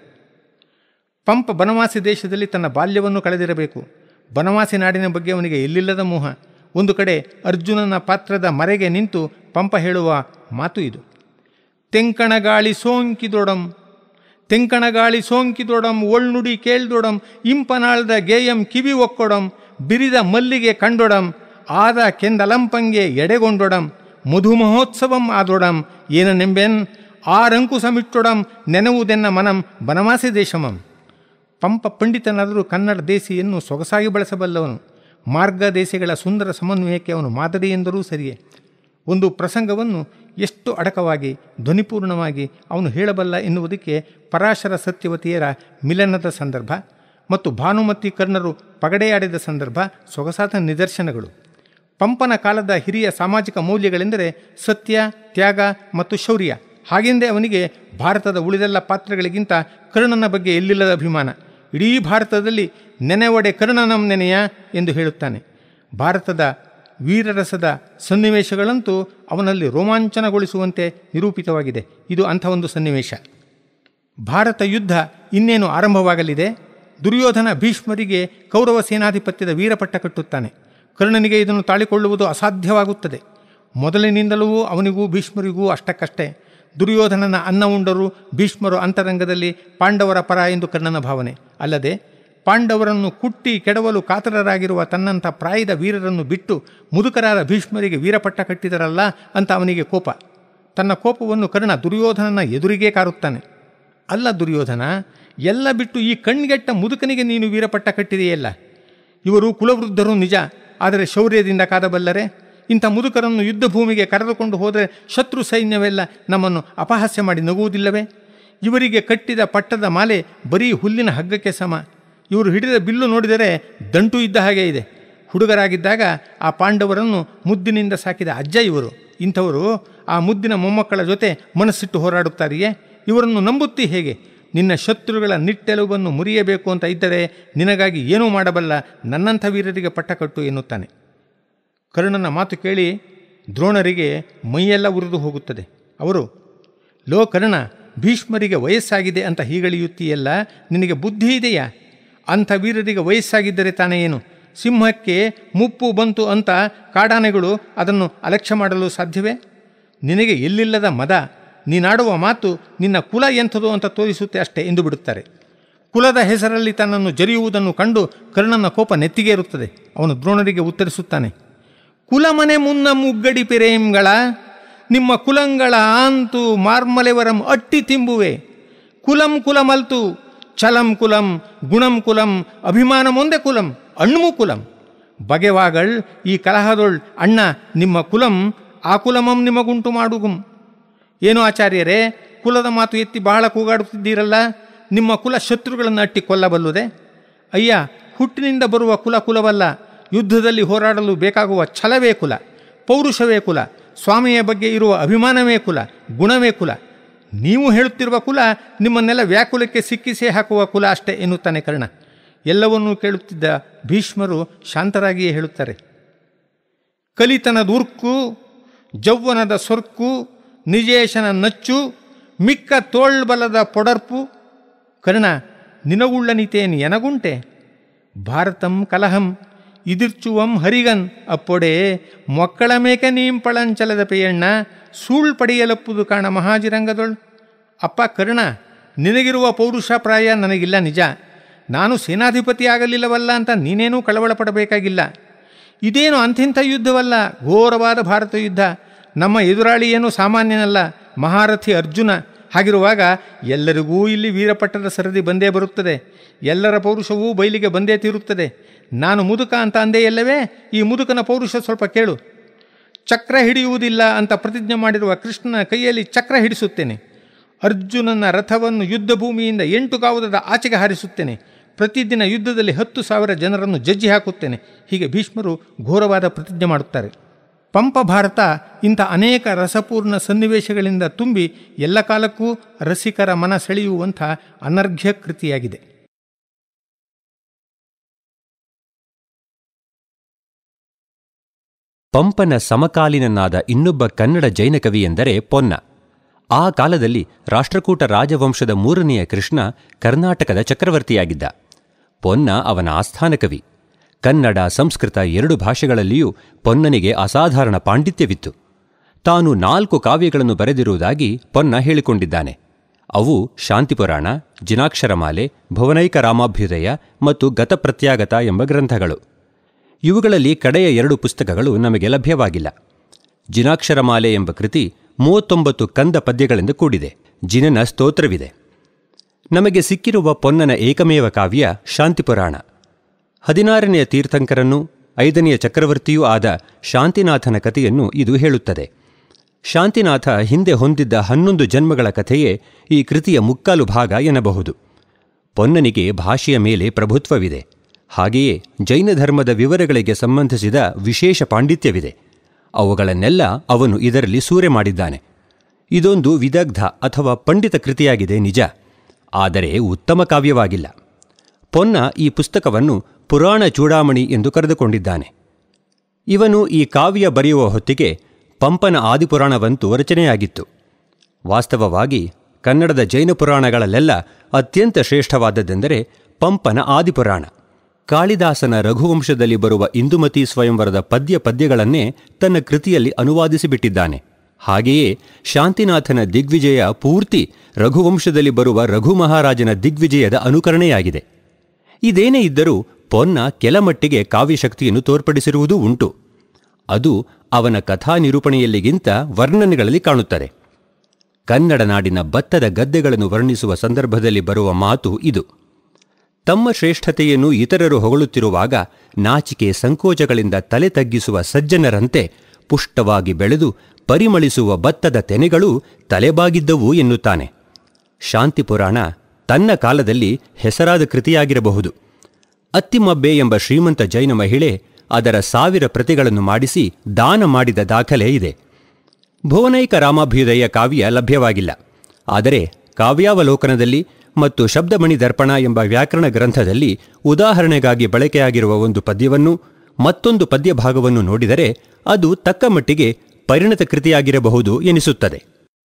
ಪಂಪ ಬನವಾಸಿ ದೇಶದಲ್ಲಿ ತನ್ನ ಬಾಲ್ಯವನ್ನು ಕಳೆದಿರಬೇಕು ಬನವಾಸಿ ನಾಡಿನ ಬಗ್ಗೆ ಅವನಿಗೆ ಎಲ್ಲಿಲ್ಲದ ಮೋಹ ಒಂದು ಕಡೆ ಅರ್ಜುನನ ಪಾತ್ರದ ಮರೆಗೆ ನಿಂತು ಪಂಪ ಹೇಳುವ ಮಾತು ಇದು ತೆಂಕಣಗಾಳಿ ಸೋಂಕಿದೊಡಂ ತೆಂಕಣಗಾಳಿ ಸೋಂಕಿದೊಡಂ ಒಳ್ನುಡಿ ಕೇಳ್ದೊಡಂ ಇಂಪನಾಳ್ದ ಗೇಯಂ ಕಿವಿ ಒಕ್ಕೊಡಂ ಬಿರಿದ ಮಲ್ಲಿಗೆ ಕಂಡೊಡಂ ಆದ ಕೆಂದಲಂಪಂಗೆ ಎಡೆಗೊಂಡೊಡಂ ಮಧು ಮಹೋತ್ಸವಂ ಆದೊಡಂ ಏನನೆಂಬೆನ್ ಆರಂಕುಸಮಿಟ್ಟೊಡಂ ನೆನವುದೆನ್ನ ಮನಂ ಬನವಾಸಿ ದೇಶಮಂ ಪಂಪ ಪಂಡಿತನಾದರೂ ಕನ್ನಡ ದೇಸಿಯನ್ನು ಸೊಗಸಾಗಿ ಬಳಸಬಲ್ಲವನು ಮಾರ್ಗ ದೇಶಗಳ ಸುಂದರ ಸಮನ್ವಯಕ್ಕೆ ಅವನು ಮಾದರಿ ಎಂದರೂ ಸರಿಯೇ ಒಂದು ಪ್ರಸಂಗವನ್ನು ಎಷ್ಟು ಅಡಕವಾಗಿ ಧ್ವನಿಪೂರ್ಣವಾಗಿ ಅವನು ಹೇಳಬಲ್ಲ ಎನ್ನುವುದಕ್ಕೆ ಪರಾಶರ ಸತ್ಯವತಿಯರ ಮಿಲನದ ಸಂದರ್ಭ ಮತ್ತು ಭಾನುಮತಿ ಕರ್ಣರು ಪಗಡೆಯಾಡಿದ ಸಂದರ್ಭ ಸೊಗಸಾದ ನಿದರ್ಶನಗಳು ಪಂಪನ ಕಾಲದ ಹಿರಿಯ ಸಾಮಾಜಿಕ ಮೌಲ್ಯಗಳೆಂದರೆ ಸತ್ಯ ತ್ಯಾಗ ಮತ್ತು ಶೌರ್ಯ ಹಾಗೆಂದೇ ಅವನಿಗೆ ಭಾರತದ ಉಳಿದೆಲ್ಲ ಪಾತ್ರಗಳಿಗಿಂತ ಕರ್ಣನ ಬಗ್ಗೆ ಎಲ್ಲಿಲ್ಲದ ಅಭಿಮಾನ ಇಡೀ ಭಾರತದಲ್ಲಿ ನೆನೆವಡೆ ಕರ್ಣನಂ ನೆನೆಯ ಎಂದು ಹೇಳುತ್ತಾನೆ ಭಾರತದ ವೀರರಸದ ಸನ್ನಿವೇಶಗಳಂತೂ ಅವನಲ್ಲಿ ರೋಮಾಂಚನಗೊಳಿಸುವಂತೆ ನಿರೂಪಿತವಾಗಿದೆ ಇದು ಅಂಥ ಒಂದು ಸನ್ನಿವೇಶ ಭಾರತ ಯುದ್ಧ ಇನ್ನೇನು ಆರಂಭವಾಗಲಿದೆ ದುರ್ಯೋಧನ ಭೀಷ್ಮರಿಗೆ ಕೌರವ ಸೇನಾಧಿಪತ್ಯದ ವೀರಪಟ್ಟ ಕಟ್ಟುತ್ತಾನೆ ಕರ್ಣನಿಗೆ ಇದನ್ನು ತಾಳಿಕೊಳ್ಳುವುದು ಅಸಾಧ್ಯವಾಗುತ್ತದೆ ಮೊದಲಿನಿಂದಲೂ ಅವನಿಗೂ ಭೀಷ್ಮರಿಗೂ ಅಷ್ಟಕ್ಕಷ್ಟೇ ದುರ್ಯೋಧನನ ಅನ್ನ ಉಂಡರು ಭೀಷ್ಮರು ಅಂತರಂಗದಲ್ಲಿ ಪಾಂಡವರ ಪರ ಎಂದು ಕರ್ಣನ ಭಾವನೆ ಅಲ್ಲದೆ ಪಾಂಡವರನ್ನು ಕುಟ್ಟಿ ಕೆಡವಲು ಕಾತರರಾಗಿರುವ ತನ್ನಂಥ ಪ್ರಾಯದ ವೀರರನ್ನು ಬಿಟ್ಟು ಮುದುಕರಾದ ಭೀಷ್ಮರಿಗೆ ವೀರಪಟ್ಟ ಕಟ್ಟಿದರಲ್ಲ ಅಂತ ಅವನಿಗೆ ಕೋಪ ತನ್ನ ಕೋಪವನ್ನು ಕರ್ಣ ದುರ್ಯೋಧನನ ಎದುರಿಗೆ ಕಾರುತ್ತಾನೆ ಅಲ್ಲ ದುರ್ಯೋಧನ ಎಲ್ಲ ಬಿಟ್ಟು ಈ ಕಣ್ಗೆಟ್ಟ ಮುದುಕನಿಗೆ ನೀನು ವೀರಪಟ್ಟ ಕಟ್ಟಿದೆಯಲ್ಲ ಇವರು ಕುಲವೃದ್ಧರು ನಿಜ ಆದರೆ ಶೌರ್ಯದಿಂದ ಕಾದಬಲ್ಲರೆ ಇಂಥ ಮುದುಕರನ್ನು ಯುದ್ಧ ಭೂಮಿಗೆ ಕರೆದುಕೊಂಡು ಹೋದರೆ ಶತ್ರು ಸೈನ್ಯವೆಲ್ಲ ನಮ್ಮನ್ನು ಅಪಹಾಸ್ಯ ಮಾಡಿ ನಗುವುದಿಲ್ಲವೇ ಇವರಿಗೆ ಕಟ್ಟಿದ ಪಟ್ಟದ ಮಾಲೆ ಬರೀ ಹುಲ್ಲಿನ ಹಗ್ಗಕ್ಕೆ ಸಮ ಇವರು ಹಿಡಿದ ಬಿಲ್ಲು ನೋಡಿದರೆ ದಂಟು ಇದ್ದ ಹಾಗೆ ಇದೆ ಹುಡುಗರಾಗಿದ್ದಾಗ ಆ ಪಾಂಡವರನ್ನು ಮುದ್ದಿನಿಂದ ಸಾಕಿದ ಅಜ್ಜ ಇವರು ಇಂಥವರು ಆ ಮುದ್ದಿನ ಮೊಮ್ಮಕ್ಕಳ ಜೊತೆ ಮನಸ್ಸಿಟ್ಟು ಹೋರಾಡುತ್ತಾರೆಯೇ ಇವರನ್ನು ನಂಬುತ್ತಿ ಹೇಗೆ ನಿನ್ನ ಶತ್ರುಗಳ ನಿಟ್ಟೆಲುಬನ್ನು ಮುರಿಯಬೇಕು ಅಂತ ಇದ್ದರೆ ನಿನಗಾಗಿ ಏನೂ ಮಾಡಬಲ್ಲ ನನ್ನಂಥ ವೀರರಿಗೆ ಪಟ್ಟ ಕಟ್ಟು ಎನ್ನುತ್ತಾನೆ ಕರ್ಣನ ಮಾತು ಕೇಳಿ ದ್ರೋಣರಿಗೆ ಮೈಯೆಲ್ಲ ಉರಿದು ಹೋಗುತ್ತದೆ ಅವರು ಲೋ ಕರ್ಣ ಭೀಷ್ಮರಿಗೆ ವಯಸ್ಸಾಗಿದೆ ಅಂತ ಹೀಗಳಿಯುತ್ತೀಯಲ್ಲ ನಿನಗೆ ಬುದ್ಧಿ ಇದೆಯಾ ಅಂಥ ವೀರರಿಗೆ ವಯಸ್ಸಾಗಿದ್ದರೆ ತಾನೇ ಏನು ಸಿಂಹಕ್ಕೆ ಮುಪ್ಪು ಬಂತು ಅಂತ ಕಾಡಾನೆಗಳು ಅದನ್ನು ಅಲಕ್ಷ್ಯ ಮಾಡಲು ಸಾಧ್ಯವೇ ನಿನಗೆ ಎಲ್ಲಿಲ್ಲದ ಮದ ನೀನಾಡುವ ಮಾತು ನಿನ್ನ ಕುಲ ಎಂಥದು ಅಂತ ತೋರಿಸುತ್ತೆ ಅಷ್ಟೇ ಎಂದು ಬಿಡುತ್ತಾರೆ ಕುಲದ ಹೆಸರಲ್ಲಿ ತನ್ನನ್ನು ಜರಿಯುವುದನ್ನು ಕಂಡು ಕರ್ಣನ ಕೋಪ ನೆತ್ತಿಗೇರುತ್ತದೆ ಅವನು ದ್ರೋಣರಿಗೆ ಉತ್ತರಿಸುತ್ತಾನೆ ಕುಲಮನೆ ಮುನ್ನ ಮುಗ್ಗಡಿ ಪಿರೇಂಗಳ ನಿಮ್ಮ ಕುಲಂಗಳ ಆಂತು ಮಾರ್ಮಲೆವರಂ ಅಟ್ಟಿ ತಿಂಬುವೆ ಕುಲಂ ಕುಲಮಲ್ತು ಛಲಂ ಕುಲಂ ಗುಣಂ ಕುಲಂ ಅಭಿಮಾನ ಮುಂದೆ ಕುಲಂ ಅಣ್ಣು ಕುಲಂ ಬಗೆವಾಗಳ್ ಈ ಕಲಹದೊಳ್ ಅಣ್ಣ ನಿಮ್ಮ ಕುಲಂ ಆ ಕುಲಮಂ ನಿಮಗುಂಟು ಮಾಡುಗುಂ ಏನು ಆಚಾರ್ಯರೇ ಕುಲದ ಮಾತು ಎತ್ತಿ ಬಹಳ ಕೂಗಾಡುತ್ತಿದ್ದೀರಲ್ಲ ನಿಮ್ಮ ಕುಲ ಶತ್ರುಗಳನ್ನು ಅಟ್ಟಿ ಕೊಲ್ಲಬಲ್ಲುದೆ ಅಯ್ಯ ಹುಟ್ಟಿನಿಂದ ಬರುವ ಕುಲ ಕುಲವಲ್ಲ ಯುದ್ಧದಲ್ಲಿ ಹೋರಾಡಲು ಬೇಕಾಗುವ ಛಲವೇ ಕುಲ ಪೌರುಷವೇ ಕುಲ ಸ್ವಾಮಿಯ ಬಗ್ಗೆ ಇರುವ ಅಭಿಮಾನವೇ ಕುಲ ಗುಣವೇ ಕುಲ ನೀವು ಹೇಳುತ್ತಿರುವ ಕುಲ ನಿಮ್ಮನ್ನೆಲ್ಲ ವ್ಯಾಕುಲಕ್ಕೆ ಸಿಕ್ಕಿಸೇ ಹಾಕುವ ಕುಲ ಅಷ್ಟೇ ಎನ್ನುತ್ತಾನೆ ಕರ್ಣ ಎಲ್ಲವನ್ನೂ ಕೇಳುತ್ತಿದ್ದ ಭೀಷ್ಮರು ಶಾಂತರಾಗಿಯೇ ಹೇಳುತ್ತಾರೆ ಕಲಿತನದ ಉರ್ಕು ಜೌವನದ ಸೊರ್ಕು ನಿಜೇಶನ ನಚ್ಚು ಮಿಕ್ಕ ತೋಳ್ಬಲದ ಪೊಡರ್ಪು ಕರ್ಣ ನಿನಗುಳ್ಳನಿತೇನ್ ಎನಗುಂಟೆ ಭಾರತಂ ಕಲಹಂ ಇದಿರ್ಚುವಂ ಹರಿಗನ್ ಅಪ್ಪೊಡೆ ಮೊಕ್ಕಳ ಮೇಕ ನೀಂ ಪಳಂಚಲದ ಪೇಯಣ್ಣ ಸೂಳ್ ಪಡೆಯಲಪ್ಪುದು ಕಾಣ ಮಹಾಜಿರಂಗದೊಳ್ ಅಪ್ಪ ಕರ್ಣ ನಿನಗಿರುವ ಪೌರುಷ ಪ್ರಾಯ ನನಗಿಲ್ಲ ನಿಜ ನಾನು ಸೇನಾಧಿಪತಿ ಆಗಲಿಲ್ಲವಲ್ಲ ಅಂತ ನೀನೇನೂ ಕಳವಳ ಪಡಬೇಕಾಗಿಲ್ಲ ಇದೇನು ಅಂಥಿಂಥ ಯುದ್ಧವಲ್ಲ ಘೋರವಾದ ಭಾರತ ಯುದ್ಧ ನಮ್ಮ ಎದುರಾಳಿ ಏನು ಸಾಮಾನ್ಯನಲ್ಲ ಮಹಾರಥಿ ಅರ್ಜುನ ಹಾಗಿರುವಾಗ ಎಲ್ಲರಿಗೂ ಇಲ್ಲಿ ವೀರಪಟ್ಟದ ಸರದಿ ಬಂದೇ ಬರುತ್ತದೆ ಎಲ್ಲರ ಪೌರುಷವೂ ಬಯಲಿಗೆ ಬಂದೇ ತೀರುತ್ತದೆ ನಾನು ಮುದುಕ ಅಂತ ಅಂದೇ ಎಲ್ಲವೇ ಈ ಮುದುಕನ ಪೌರುಷ ಸ್ವಲ್ಪ ಕೇಳು ಚಕ್ರ ಹಿಡಿಯುವುದಿಲ್ಲ ಅಂತ ಪ್ರತಿಜ್ಞೆ ಮಾಡಿರುವ ಕೃಷ್ಣನ ಕೈಯಲ್ಲಿ ಚಕ್ರ ಹಿಡಿಸುತ್ತೇನೆ ಅರ್ಜುನನ ರಥವನ್ನು ಯುದ್ಧ ಭೂಮಿಯಿಂದ ಎಂಟು ಕಾವುದದ ಆಚೆಗೆ ಹಾರಿಸುತ್ತೇನೆ ಪ್ರತಿದಿನ ಯುದ್ಧದಲ್ಲಿ ಹತ್ತು ಸಾವಿರ ಜನರನ್ನು ಜಜ್ಜಿ ಹಾಕುತ್ತೇನೆ ಹೀಗೆ ಭೀಷ್ಮರು ಘೋರವಾದ ಪ್ರತಿಜ್ಞೆ ಮಾಡುತ್ತಾರೆ ಪಂಪ ಭಾರತ ಇಂಥ ಅನೇಕ ರಸಪೂರ್ಣ ಸನ್ನಿವೇಶಗಳಿಂದ ತುಂಬಿ ಎಲ್ಲ ಕಾಲಕ್ಕೂ ರಸಿಕರ ಮನ ಸೆಳೆಯುವಂಥ ಅನರ್ಘ್ಯ ಕೃತಿಯಾಗಿದೆ ಪಂಪನ ಸಮಕಾಲೀನನಾದ ಇನ್ನೊಬ್ಬ ಕನ್ನಡ ಜೈನ ಕವಿ ಎಂದರೆ ಪೊನ್ನ ಆ ಕಾಲದಲ್ಲಿ ರಾಷ್ಟ್ರಕೂಟ ರಾಜವಂಶದ ಮೂರನೆಯ ಕೃಷ್ಣ ಕರ್ನಾಟಕದ ಚಕ್ರವರ್ತಿಯಾಗಿದ್ದ ಪೊನ್ನ ಅವನ ಆಸ್ಥಾನ ಕವಿ ಕನ್ನಡ ಸಂಸ್ಕೃತ ಎರಡು ಭಾಷೆಗಳಲ್ಲಿಯೂ ಪೊನ್ನನಿಗೆ ಅಸಾಧಾರಣ ಪಾಂಡಿತ್ಯವಿತ್ತು ತಾನು ನಾಲ್ಕು ಕಾವ್ಯಗಳನ್ನು ಬರೆದಿರುವುದಾಗಿ ಪೊನ್ನ ಹೇಳಿಕೊಂಡಿದ್ದಾನೆ ಅವು ಶಾಂತಿಪುರಾಣ ಜಿನಾಕ್ಷರಮಾಲೆ ಭುವನೈಕ ರಾಮಾಭ್ಯುದಯ ಮತ್ತು ಗತಪ್ರತ್ಯಾಗತ ಎಂಬ ಗ್ರಂಥಗಳು ಇವುಗಳಲ್ಲಿ ಕಡೆಯ ಎರಡು ಪುಸ್ತಕಗಳು ನಮಗೆ ಲಭ್ಯವಾಗಿಲ್ಲ ಜಿನಾಕ್ಷರಮಾಲೆ ಎಂಬ ಕೃತಿ ಮೂವತ್ತೊಂಬತ್ತು ಕಂದ ಪದ್ಯಗಳಿಂದ ಕೂಡಿದೆ ಜಿನನ ಸ್ತೋತ್ರವಿದೆ ನಮಗೆ ಸಿಕ್ಕಿರುವ ಪೊನ್ನನ ಏಕಮೇವ ಕಾವ್ಯ ಶಾಂತಿಪುರಾಣ ಹದಿನಾರನೆಯ ತೀರ್ಥಂಕರನ್ನು ಐದನೆಯ ಚಕ್ರವರ್ತಿಯೂ ಆದ ಶಾಂತಿನಾಥನ ಕಥೆಯನ್ನು ಇದು ಹೇಳುತ್ತದೆ ಶಾಂತಿನಾಥ ಹಿಂದೆ ಹೊಂದಿದ್ದ ಹನ್ನೊಂದು ಜನ್ಮಗಳ ಕಥೆಯೇ ಈ ಕೃತಿಯ ಮುಕ್ಕಾಲು ಭಾಗ ಎನ್ನಬಹುದು ಪೊನ್ನನಿಗೆ ಭಾಷೆಯ ಮೇಲೆ ಪ್ರಭುತ್ವವಿದೆ ಹಾಗೆಯೇ ಜೈನ ಧರ್ಮದ ವಿವರಗಳಿಗೆ ಸಂಬಂಧಿಸಿದ ವಿಶೇಷ ಪಾಂಡಿತ್ಯವಿದೆ ಅವುಗಳನ್ನೆಲ್ಲ ಅವನು ಇದರಲ್ಲಿ ಸೂರೆ ಮಾಡಿದ್ದಾನೆ ಇದೊಂದು ವಿದಗ್ಧ ಅಥವಾ ಪಂಡಿತ ಕೃತಿಯಾಗಿದೆ ನಿಜ ಆದರೆ ಉತ್ತಮ ಕಾವ್ಯವಾಗಿಲ್ಲ ಪೊನ್ನ ಈ ಪುಸ್ತಕವನ್ನು ಪುರಾಣ ಚೂಡಾಮಣಿ ಎಂದು ಕರೆದುಕೊಂಡಿದ್ದಾನೆ ಇವನು ಈ ಕಾವ್ಯ ಬರೆಯುವ ಹೊತ್ತಿಗೆ ಪಂಪನ ಆದಿಪುರಾಣವಂತೂ ರಚನೆಯಾಗಿತ್ತು ವಾಸ್ತವವಾಗಿ ಕನ್ನಡದ ಜೈನ ಪುರಾಣಗಳಲ್ಲೆಲ್ಲ ಅತ್ಯಂತ ಶ್ರೇಷ್ಠವಾದದ್ದೆಂದರೆ ಪಂಪನ ಆದಿಪುರಾಣ ಕಾಳಿದಾಸನ ರಘುವಂಶದಲ್ಲಿ ಬರುವ ಇಂದುಮತಿ ಸ್ವಯಂವರದ ಪದ್ಯ ಪದ್ಯಗಳನ್ನೇ ತನ್ನ ಕೃತಿಯಲ್ಲಿ ಅನುವಾದಿಸಿಬಿಟ್ಟಿದ್ದಾನೆ ಹಾಗೆಯೇ ಶಾಂತಿನಾಥನ ದಿಗ್ವಿಜಯ ಪೂರ್ತಿ ರಘುವಂಶದಲ್ಲಿ ಬರುವ ರಘು ಮಹಾರಾಜನ ದಿಗ್ವಿಜಯದ ಅನುಕರಣೆಯಾಗಿದೆ ಇದೇನೇ ಇದ್ದರೂ ಪೊನ್ನ ಕೆಲಮಟ್ಟಿಗೆ ಕಾವ್ಯಶಕ್ತಿಯನ್ನು ತೋರ್ಪಡಿಸಿರುವುದೂ ಉಂಟು ಅದು ಅವನ ಕಥಾ ನಿರೂಪಣೆಯಲ್ಲಿಗಿಂತ ವರ್ಣನೆಗಳಲ್ಲಿ ಕಾಣುತ್ತದೆ ಕನ್ನಡ ನಾಡಿನ ಭತ್ತದ ಗದ್ದೆಗಳನ್ನು ವರ್ಣಿಸುವ ಸಂದರ್ಭದಲ್ಲಿ ಬರುವ ಮಾತು ಇದು ತಮ್ಮ ಶ್ರೇಷ್ಠತೆಯನ್ನು ಇತರರು ಹೊಗಳುತ್ತಿರುವಾಗ ನಾಚಿಕೆ ಸಂಕೋಚಗಳಿಂದ ತಲೆ ತಗ್ಗಿಸುವ ಸಜ್ಜನರಂತೆ ಪುಷ್ಟವಾಗಿ ಬೆಳೆದು ಪರಿಮಳಿಸುವ ಭತ್ತದ ತೆನೆಗಳು ತಲೆಬಾಗಿದ್ದವು ಎನ್ನುತ್ತಾನೆ ಶಾಂತಿ ಪುರಾಣ ತನ್ನ ಕಾಲದಲ್ಲಿ ಹೆಸರಾದ ಕೃತಿಯಾಗಿರಬಹುದು ಅತ್ತಿಮಬ್ಬೆ ಎಂಬ ಶ್ರೀಮಂತ ಜೈನ ಮಹಿಳೆ ಅದರ ಸಾವಿರ ಪ್ರತಿಗಳನ್ನು ಮಾಡಿಸಿ ದಾನ ಮಾಡಿದ ದಾಖಲೆ ಇದೆ ಭುವನೈಕ ರಾಮಾಭ್ಯುದಯ ಕಾವ್ಯ ಲಭ್ಯವಾಗಿಲ್ಲ ಆದರೆ ಕಾವ್ಯಾವಲೋಕನದಲ್ಲಿ ಮತ್ತು ಶಬ್ದಮಣಿ ದರ್ಪಣ ಎಂಬ ವ್ಯಾಕರಣ ಗ್ರಂಥದಲ್ಲಿ ಉದಾಹರಣೆಗಾಗಿ ಬಳಕೆಯಾಗಿರುವ ಒಂದು ಪದ್ಯವನ್ನು ಮತ್ತೊಂದು ಪದ್ಯ ಭಾಗವನ್ನು ನೋಡಿದರೆ ಅದು ತಕ್ಕ ಮಟ್ಟಿಗೆ ಪರಿಣತ ಕೃತಿಯಾಗಿರಬಹುದು ಎನಿಸುತ್ತದೆ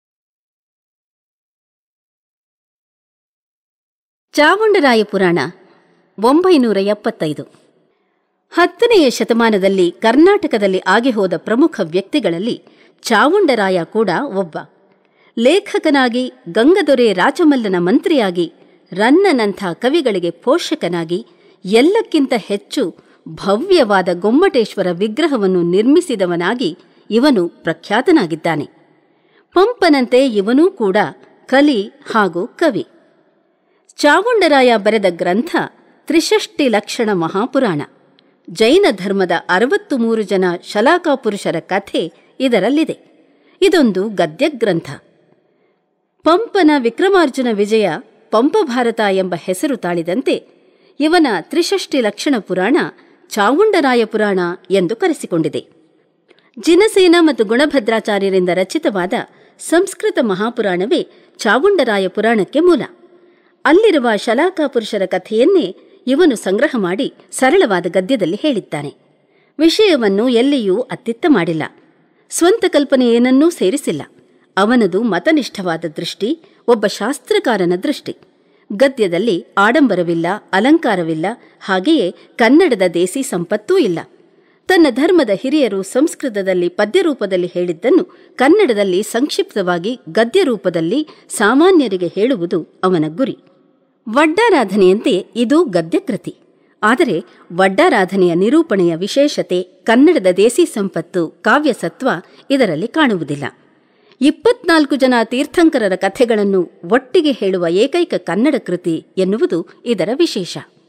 ಚಾವುಂಡರಾಯ ಪುರಾಣ ಒಂಬೈನೂರ ಎಪ್ಪತ್ತೈದು ಹತ್ತನೆಯ ಶತಮಾನದಲ್ಲಿ ಕರ್ನಾಟಕದಲ್ಲಿ ಆಗಿಹೋದ ಪ್ರಮುಖ ವ್ಯಕ್ತಿಗಳಲ್ಲಿ ಚಾವುಂಡರಾಯ ಕೂಡ ಒಬ್ಬ ಲೇಖಕನಾಗಿ ಗಂಗದೊರೆ ರಾಜಮಲ್ಲನ ಮಂತ್ರಿಯಾಗಿ ರನ್ನನಂಥ ಕವಿಗಳಿಗೆ ಪೋಷಕನಾಗಿ ಎಲ್ಲಕ್ಕಿಂತ ಹೆಚ್ಚು ಭವ್ಯವಾದ ಗೊಮ್ಮಟೇಶ್ವರ ವಿಗ್ರಹವನ್ನು ನಿರ್ಮಿಸಿದವನಾಗಿ ಇವನು ಪ್ರಖ್ಯಾತನಾಗಿದ್ದಾನೆ ಪಂಪನಂತೆ ಇವನೂ ಕೂಡ ಕಲಿ ಹಾಗೂ ಕವಿ ಚಾವುಂಡರಾಯ ಬರೆದ ಗ್ರಂಥ ತ್ರಿಷಷ್ಟಿ ಲಕ್ಷಣ ಮಹಾಪುರಾಣ ಜೈನ ಧರ್ಮದ ಅರವತ್ತು ಮೂರು ಜನ ಶಲಾಕಾ ಪುರುಷರ ಕಥೆ ಇದರಲ್ಲಿದೆ ಇದೊಂದು ಗದ್ಯ ಗ್ರಂಥ ಪಂಪನ ವಿಕ್ರಮಾರ್ಜುನ ವಿಜಯ ಪಂಪಭಾರತ ಎಂಬ ಹೆಸರು ತಾಳಿದಂತೆ ಇವನ ತ್ರಿಷಷ್ಟಿ ಲಕ್ಷಣ ಪುರಾಣ ಚಾವುಂಡರಾಯ ಪುರಾಣ ಎಂದು ಕರೆಸಿಕೊಂಡಿದೆ ಜಿನಸೇನ ಮತ್ತು ಗುಣಭದ್ರಾಚಾರ್ಯರಿಂದ ರಚಿತವಾದ ಸಂಸ್ಕೃತ ಮಹಾಪುರಾಣವೇ ಚಾವುಂಡರಾಯ ಪುರಾಣಕ್ಕೆ ಮೂಲ ಅಲ್ಲಿರುವ ಶಲಾಕಾ ಪುರುಷರ ಕಥೆಯನ್ನೇ ಇವನು ಸಂಗ್ರಹ ಮಾಡಿ ಸರಳವಾದ ಗದ್ಯದಲ್ಲಿ ಹೇಳಿದ್ದಾನೆ ವಿಷಯವನ್ನು ಎಲ್ಲಿಯೂ ಅತ್ತಿತ್ತ ಮಾಡಿಲ್ಲ ಸ್ವಂತ ಕಲ್ಪನೆ ಏನನ್ನೂ ಸೇರಿಸಿಲ್ಲ ಅವನದು ಮತನಿಷ್ಠವಾದ ದೃಷ್ಟಿ ಒಬ್ಬ ಶಾಸ್ತ್ರಕಾರನ ದೃಷ್ಟಿ ಗದ್ಯದಲ್ಲಿ ಆಡಂಬರವಿಲ್ಲ ಅಲಂಕಾರವಿಲ್ಲ ಹಾಗೆಯೇ ಕನ್ನಡದ ದೇಸಿ ಸಂಪತ್ತೂ ಇಲ್ಲ ತನ್ನ ಧರ್ಮದ ಹಿರಿಯರು ಸಂಸ್ಕೃತದಲ್ಲಿ ಪದ್ಯರೂಪದಲ್ಲಿ ಹೇಳಿದ್ದನ್ನು ಕನ್ನಡದಲ್ಲಿ ಸಂಕ್ಷಿಪ್ತವಾಗಿ ಗದ್ಯ ರೂಪದಲ್ಲಿ ಸಾಮಾನ್ಯರಿಗೆ ಹೇಳುವುದು ಅವನ ಗುರಿ ವಡ್ಡಾರಾಧನೆಯಂತೆ ಇದು ಗದ್ಯಕೃತಿ ಆದರೆ ವಡ್ಡಾರಾಧನೆಯ ನಿರೂಪಣೆಯ ವಿಶೇಷತೆ ಕನ್ನಡದ ದೇಸಿ ಸಂಪತ್ತು ಕಾವ್ಯಸತ್ವ ಇದರಲ್ಲಿ ಕಾಣುವುದಿಲ್ಲ ಇಪ್ಪತ್ನಾಲ್ಕು ಜನ ತೀರ್ಥಂಕರರ ಕಥೆಗಳನ್ನು ಒಟ್ಟಿಗೆ ಹೇಳುವ ಏಕೈಕ ಕನ್ನಡ ಕೃತಿ ಎನ್ನುವುದು ಇದರ ವಿಶೇಷ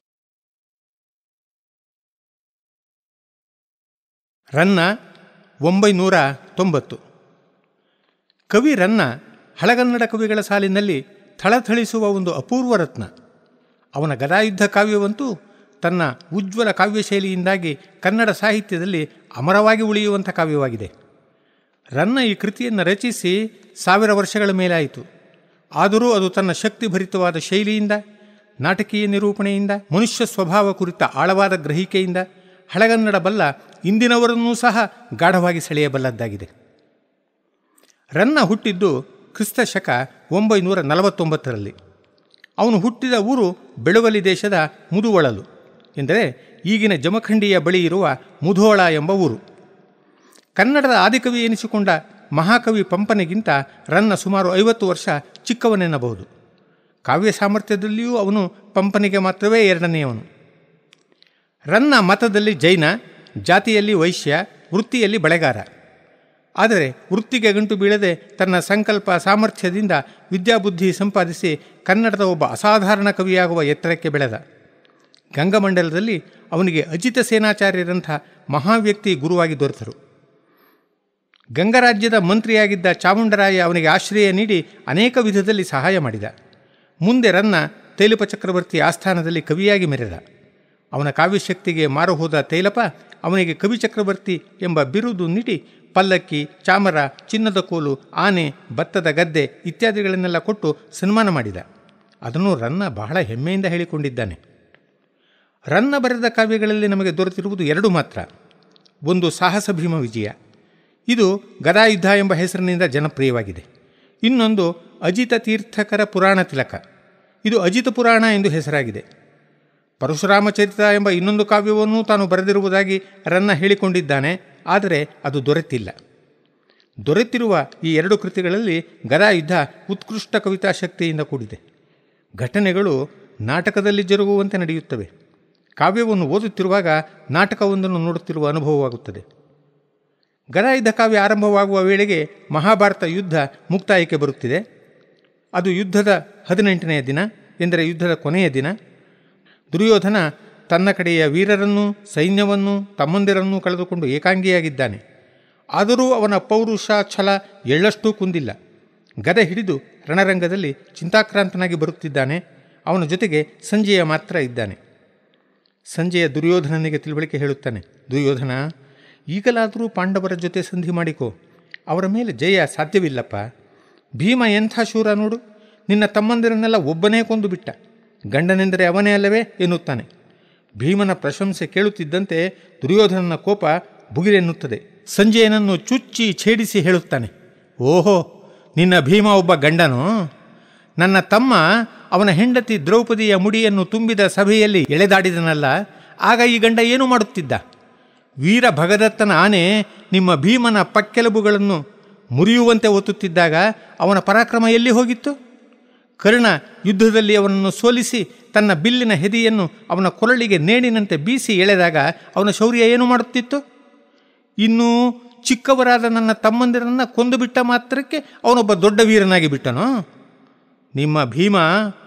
ರನ್ನ ಒಂಬೈನೂರ ತೊಂಬತ್ತು ಕವಿ ರನ್ನ ಹಳಗನ್ನಡ ಕವಿಗಳ ಸಾಲಿನಲ್ಲಿ ಥಳಥಳಿಸುವ ಒಂದು ಅಪೂರ್ವ ರತ್ನ ಅವನ ಗದಾಯುದ್ಧ ಕಾವ್ಯವಂತೂ ತನ್ನ ಉಜ್ವಲ ಕಾವ್ಯಶೈಲಿಯಿಂದಾಗಿ ಕನ್ನಡ ಸಾಹಿತ್ಯದಲ್ಲಿ ಅಮರವಾಗಿ ಉಳಿಯುವಂಥ ಕಾವ್ಯವಾಗಿದೆ ರನ್ನ ಈ ಕೃತಿಯನ್ನು ರಚಿಸಿ ಸಾವಿರ ವರ್ಷಗಳ ಮೇಲಾಯಿತು ಆದರೂ ಅದು ತನ್ನ ಶಕ್ತಿಭರಿತವಾದ ಶೈಲಿಯಿಂದ ನಾಟಕೀಯ ನಿರೂಪಣೆಯಿಂದ ಮನುಷ್ಯ ಸ್ವಭಾವ ಕುರಿತ ಆಳವಾದ ಗ್ರಹಿಕೆಯಿಂದ ಹಳಗನ್ನಡ ಬಲ್ಲ ಇಂದಿನವರನ್ನೂ ಸಹ ಗಾಢವಾಗಿ ಸೆಳೆಯಬಲ್ಲದ್ದಾಗಿದೆ ರನ್ನ ಹುಟ್ಟಿದ್ದು ಕ್ರಿಸ್ತ ಶಕ ಒಂಬೈನೂರ ನಲವತ್ತೊಂಬತ್ತರಲ್ಲಿ ಅವನು ಹುಟ್ಟಿದ ಊರು ಬೆಳುವಲಿ ದೇಶದ ಮುದುವಳಲು ಎಂದರೆ ಈಗಿನ ಜಮಖಂಡಿಯ ಬಳಿ ಇರುವ ಮುಧೋಳ ಎಂಬ ಊರು ಕನ್ನಡದ ಆದಿಕವಿ ಎನಿಸಿಕೊಂಡ ಮಹಾಕವಿ ಪಂಪನಿಗಿಂತ ರನ್ನ ಸುಮಾರು ಐವತ್ತು ವರ್ಷ ಚಿಕ್ಕವನೆನ್ನಬಹುದು ಕಾವ್ಯ ಸಾಮರ್ಥ್ಯದಲ್ಲಿಯೂ ಅವನು ಪಂಪನಿಗೆ ಮಾತ್ರವೇ ಎರಡನೆಯವನು ರನ್ನ ಮತದಲ್ಲಿ ಜೈನ ಜಾತಿಯಲ್ಲಿ ವೈಶ್ಯ ವೃತ್ತಿಯಲ್ಲಿ ಬಳೆಗಾರ ಆದರೆ ವೃತ್ತಿಗೆ ಗಂಟು ಬೀಳದೆ ತನ್ನ ಸಂಕಲ್ಪ ಸಾಮರ್ಥ್ಯದಿಂದ ವಿದ್ಯಾಬುದ್ಧಿ ಸಂಪಾದಿಸಿ ಕನ್ನಡದ ಒಬ್ಬ ಅಸಾಧಾರಣ ಕವಿಯಾಗುವ ಎತ್ತರಕ್ಕೆ ಬೆಳೆದ ಗಂಗಮಂಡಲದಲ್ಲಿ ಅವನಿಗೆ ಅಜಿತ ಸೇನಾಚಾರ್ಯರಂಥ ಮಹಾವ್ಯಕ್ತಿ ಗುರುವಾಗಿ ದೊರೆತರು ಗಂಗರಾಜ್ಯದ ಮಂತ್ರಿಯಾಗಿದ್ದ ಚಾಮುಂಡರಾಯ ಅವನಿಗೆ ಆಶ್ರಯ ನೀಡಿ ಅನೇಕ ವಿಧದಲ್ಲಿ ಸಹಾಯ ಮಾಡಿದ ಮುಂದೆ ರನ್ನ ತೈಲಪ ಚಕ್ರವರ್ತಿ ಆಸ್ಥಾನದಲ್ಲಿ ಕವಿಯಾಗಿ ಮೆರೆದ ಅವನ ಕಾವ್ಯಶಕ್ತಿಗೆ ಮಾರು ಹೋದ ತೈಲಪ ಅವನಿಗೆ ಕವಿ ಚಕ್ರವರ್ತಿ ಎಂಬ ಬಿರುದು ನೀಡಿ ಪಲ್ಲಕ್ಕಿ ಚಾಮರ ಚಿನ್ನದ ಕೋಲು ಆನೆ ಭತ್ತದ ಗದ್ದೆ ಇತ್ಯಾದಿಗಳನ್ನೆಲ್ಲ ಕೊಟ್ಟು ಸನ್ಮಾನ ಮಾಡಿದ ಅದನ್ನು ರನ್ನ ಬಹಳ ಹೆಮ್ಮೆಯಿಂದ ಹೇಳಿಕೊಂಡಿದ್ದಾನೆ ರನ್ನ ಬರೆದ ಕಾವ್ಯಗಳಲ್ಲಿ ನಮಗೆ ದೊರೆತಿರುವುದು ಎರಡು ಮಾತ್ರ ಒಂದು ಸಾಹಸ ಭೀಮ ವಿಜಯ ಇದು ಗದಾಯುದ್ಧ ಎಂಬ ಹೆಸರಿನಿಂದ ಜನಪ್ರಿಯವಾಗಿದೆ ಇನ್ನೊಂದು ಅಜಿತ ತೀರ್ಥಕರ ಪುರಾಣ ತಿಲಕ ಇದು ಅಜಿತ ಪುರಾಣ ಎಂದು ಹೆಸರಾಗಿದೆ ಪರಶುರಾಮ ಚರಿತ ಎಂಬ ಇನ್ನೊಂದು ಕಾವ್ಯವನ್ನು ತಾನು ಬರೆದಿರುವುದಾಗಿ ರನ್ನ ಹೇಳಿಕೊಂಡಿದ್ದಾನೆ ಆದರೆ ಅದು ದೊರೆತಿಲ್ಲ ದೊರೆತಿರುವ ಈ ಎರಡು ಕೃತಿಗಳಲ್ಲಿ ಗದಾಯುದ್ಧ ಉತ್ಕೃಷ್ಟ ಕವಿತಾ ಶಕ್ತಿಯಿಂದ ಕೂಡಿದೆ ಘಟನೆಗಳು ನಾಟಕದಲ್ಲಿ ಜರುಗುವಂತೆ ನಡೆಯುತ್ತವೆ ಕಾವ್ಯವನ್ನು ಓದುತ್ತಿರುವಾಗ ನಾಟಕವೊಂದನ್ನು ನೋಡುತ್ತಿರುವ ಅನುಭವವಾಗುತ್ತದೆ ಗದಾಯುದ್ಧ ಕಾವ್ಯ ಆರಂಭವಾಗುವ ವೇಳೆಗೆ ಮಹಾಭಾರತ ಯುದ್ಧ ಮುಕ್ತಾಯಕ್ಕೆ ಬರುತ್ತಿದೆ ಅದು ಯುದ್ಧದ ಹದಿನೆಂಟನೆಯ ದಿನ ಎಂದರೆ ಯುದ್ಧದ ಕೊನೆಯ ದಿನ ದುರ್ಯೋಧನ ತನ್ನ ಕಡೆಯ ವೀರರನ್ನು ಸೈನ್ಯವನ್ನು ತಮ್ಮಂದಿರನ್ನು ಕಳೆದುಕೊಂಡು ಏಕಾಂಗಿಯಾಗಿದ್ದಾನೆ ಆದರೂ ಅವನ ಪೌರುಷ ಛಲ ಎಳ್ಳಷ್ಟೂ ಕುಂದಿಲ್ಲ ಗದೆ ಹಿಡಿದು ರಣರಂಗದಲ್ಲಿ ಚಿಂತಾಕ್ರಾಂತನಾಗಿ ಬರುತ್ತಿದ್ದಾನೆ ಅವನ ಜೊತೆಗೆ ಸಂಜೆಯ ಮಾತ್ರ ಇದ್ದಾನೆ ಸಂಜೆಯ ದುರ್ಯೋಧನನಿಗೆ ತಿಳುವಳಿಕೆ ಹೇಳುತ್ತಾನೆ ದುರ್ಯೋಧನ ಈಗಲಾದರೂ ಪಾಂಡವರ ಜೊತೆ ಸಂಧಿ ಮಾಡಿಕೋ ಅವರ ಮೇಲೆ ಜಯ ಸಾಧ್ಯವಿಲ್ಲಪ್ಪ ಭೀಮ ಎಂಥ ಶೂರ ನೋಡು ನಿನ್ನ ತಮ್ಮಂದಿರನ್ನೆಲ್ಲ ಒಬ್ಬನೇ ಕೊಂದು ಬಿಟ್ಟ ಗಂಡನೆಂದರೆ ಅವನೇ ಅಲ್ಲವೇ ಎನ್ನುತ್ತಾನೆ ಭೀಮನ ಪ್ರಶಂಸೆ ಕೇಳುತ್ತಿದ್ದಂತೆ ದುರ್ಯೋಧನನ ಕೋಪ ಬುಗಿರೆನ್ನುತ್ತದೆ ಸಂಜಯನನ್ನು ಚುಚ್ಚಿ ಛೇಡಿಸಿ ಹೇಳುತ್ತಾನೆ ಓಹೋ ನಿನ್ನ ಭೀಮ ಒಬ್ಬ ಗಂಡನೋ ನನ್ನ ತಮ್ಮ ಅವನ ಹೆಂಡತಿ ದ್ರೌಪದಿಯ ಮುಡಿಯನ್ನು ತುಂಬಿದ ಸಭೆಯಲ್ಲಿ ಎಳೆದಾಡಿದನಲ್ಲ ಆಗ ಈ ಗಂಡ ಏನು ಮಾಡುತ್ತಿದ್ದ ವೀರ ಭಗದತ್ತನ ಆನೆ ನಿಮ್ಮ ಭೀಮನ ಪಕ್ಕೆಲುಬುಗಳನ್ನು ಮುರಿಯುವಂತೆ ಒತ್ತುತ್ತಿದ್ದಾಗ ಅವನ ಪರಾಕ್ರಮ ಎಲ್ಲಿ ಹೋಗಿತ್ತು ಕರ್ಣ ಯುದ್ಧದಲ್ಲಿ ಅವನನ್ನು ಸೋಲಿಸಿ ತನ್ನ ಬಿಲ್ಲಿನ ಹೆದಿಯನ್ನು ಅವನ ಕೊರಳಿಗೆ ನೇಣಿನಂತೆ ಬೀಸಿ ಎಳೆದಾಗ ಅವನ ಶೌರ್ಯ ಏನು ಮಾಡುತ್ತಿತ್ತು ಇನ್ನು ಚಿಕ್ಕವರಾದ ನನ್ನ ತಮ್ಮಂದಿರನ್ನ ಕೊಂದು ಬಿಟ್ಟ ಮಾತ್ರಕ್ಕೆ ಅವನೊಬ್ಬ ದೊಡ್ಡ ವೀರನಾಗಿ ಬಿಟ್ಟನೋ ನಿಮ್ಮ ಭೀಮ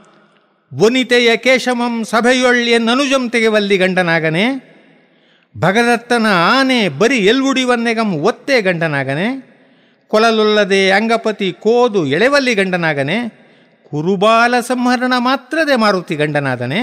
ವನಿತೆಯ ಕೇಶಮಂ ಸಭೆಯೊಳ್ಳೆನ್ನನುಜಂ ತೆಗೆವಲ್ಲಿ ಗಂಡನಾಗನೆ ಭಗದತ್ತನ ಆನೆ ಬರಿ ಎಲ್ವುಡಿವನ್ನೆಗಂ ಒತ್ತೆ ಗಂಡನಾಗನೆ ಕೊಲಲೊಲ್ಲದೆ ಅಂಗಪತಿ ಕೋದು ಎಳೆವಲ್ಲಿ ಗಂಡನಾಗನೆ ಕುರುಬಾಲ ಸಂಹರಣ ಮಾತ್ರದೆ ಮಾರುತಿ ಗಂಡನಾದನೆ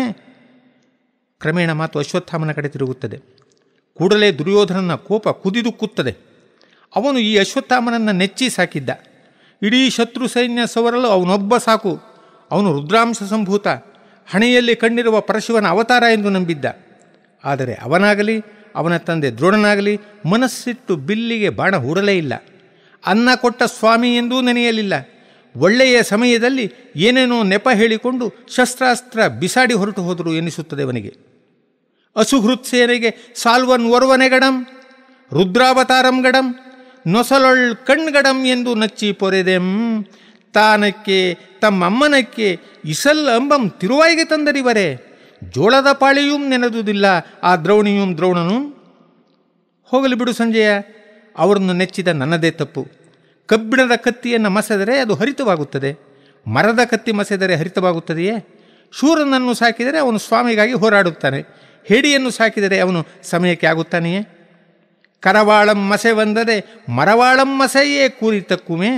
ಕ್ರಮೇಣ ಮಾತು ಅಶ್ವತ್ಥಾಮನ ಕಡೆ ತಿರುಗುತ್ತದೆ ಕೂಡಲೇ ದುರ್ಯೋಧನನ ಕೋಪ ಕುದಿದುಕ್ಕುತ್ತದೆ ಅವನು ಈ ಅಶ್ವತ್ಥಾಮನನ್ನು ನೆಚ್ಚಿ ಸಾಕಿದ್ದ ಇಡೀ ಶತ್ರು ಸೈನ್ಯ ಸವರಲು ಅವನೊಬ್ಬ ಸಾಕು ಅವನು ರುದ್ರಾಂಶ ಸಂಭೂತ ಹಣೆಯಲ್ಲಿ ಕಂಡಿರುವ ಪರಶಿವನ ಅವತಾರ ಎಂದು ನಂಬಿದ್ದ ಆದರೆ ಅವನಾಗಲಿ ಅವನ ತಂದೆ ದ್ರೋಣನಾಗಲಿ ಮನಸ್ಸಿಟ್ಟು ಬಿಲ್ಲಿಗೆ ಬಾಣ ಹೂಡಲೇ ಇಲ್ಲ ಅನ್ನ ಕೊಟ್ಟ ಸ್ವಾಮಿ ಎಂದೂ ನೆನೆಯಲಿಲ್ಲ ಒಳ್ಳೆಯ ಸಮಯದಲ್ಲಿ ಏನೇನೋ ನೆಪ ಹೇಳಿಕೊಂಡು ಶಸ್ತ್ರಾಸ್ತ್ರ ಬಿಸಾಡಿ ಹೊರಟು ಹೋದರು ಎನಿಸುತ್ತದೆ ಅವನಿಗೆ ಅಸುಹೃತ್ಸೇನೆಗೆ ಸಾಲ್ವನ್ ಒರ್ವನೆಗಡಂ ರುದ್ರಾವತಾರಂ ಗಡಂ ನೊಸಲೊಳ್ ಕಣ್ಗಡಂ ಎಂದು ನಚ್ಚಿ ಪೊರೆದೆಂ ತಾನಕ್ಕೆ ತಮ್ಮಮ್ಮನಕ್ಕೆ ಇಸಲ್ ಅಂಬಂ ತಿರುವಾಯಿಗೆ ತಂದರಿವರೆ ಜೋಳದ ಪಾಳಿಯೂ ನೆನೆದುದಿಲ್ಲ ಆ ದ್ರೌಣಿಯೂ ದ್ರೋಣನು ಹೋಗಲಿ ಬಿಡು ಸಂಜಯ ಅವರನ್ನು ನೆಚ್ಚಿದ ನನ್ನದೇ ತಪ್ಪು ಕಬ್ಬಿಣದ ಕತ್ತಿಯನ್ನು ಮಸೆದರೆ ಅದು ಹರಿತವಾಗುತ್ತದೆ ಮರದ ಕತ್ತಿ ಮಸೆದರೆ ಹರಿತವಾಗುತ್ತದೆಯೇ ಶೂರನನ್ನು ಸಾಕಿದರೆ ಅವನು ಸ್ವಾಮಿಗಾಗಿ ಹೋರಾಡುತ್ತಾನೆ ಹೇಡಿಯನ್ನು ಸಾಕಿದರೆ ಅವನು ಸಮಯಕ್ಕೆ ಆಗುತ್ತಾನೆಯೇ ಕರವಾಳಂ ಮಸೆ ಬಂದರೆ ಮರವಾಳಂ ಮಸೆಯೇ ಕೂರಿತಕ್ಕುಮೆ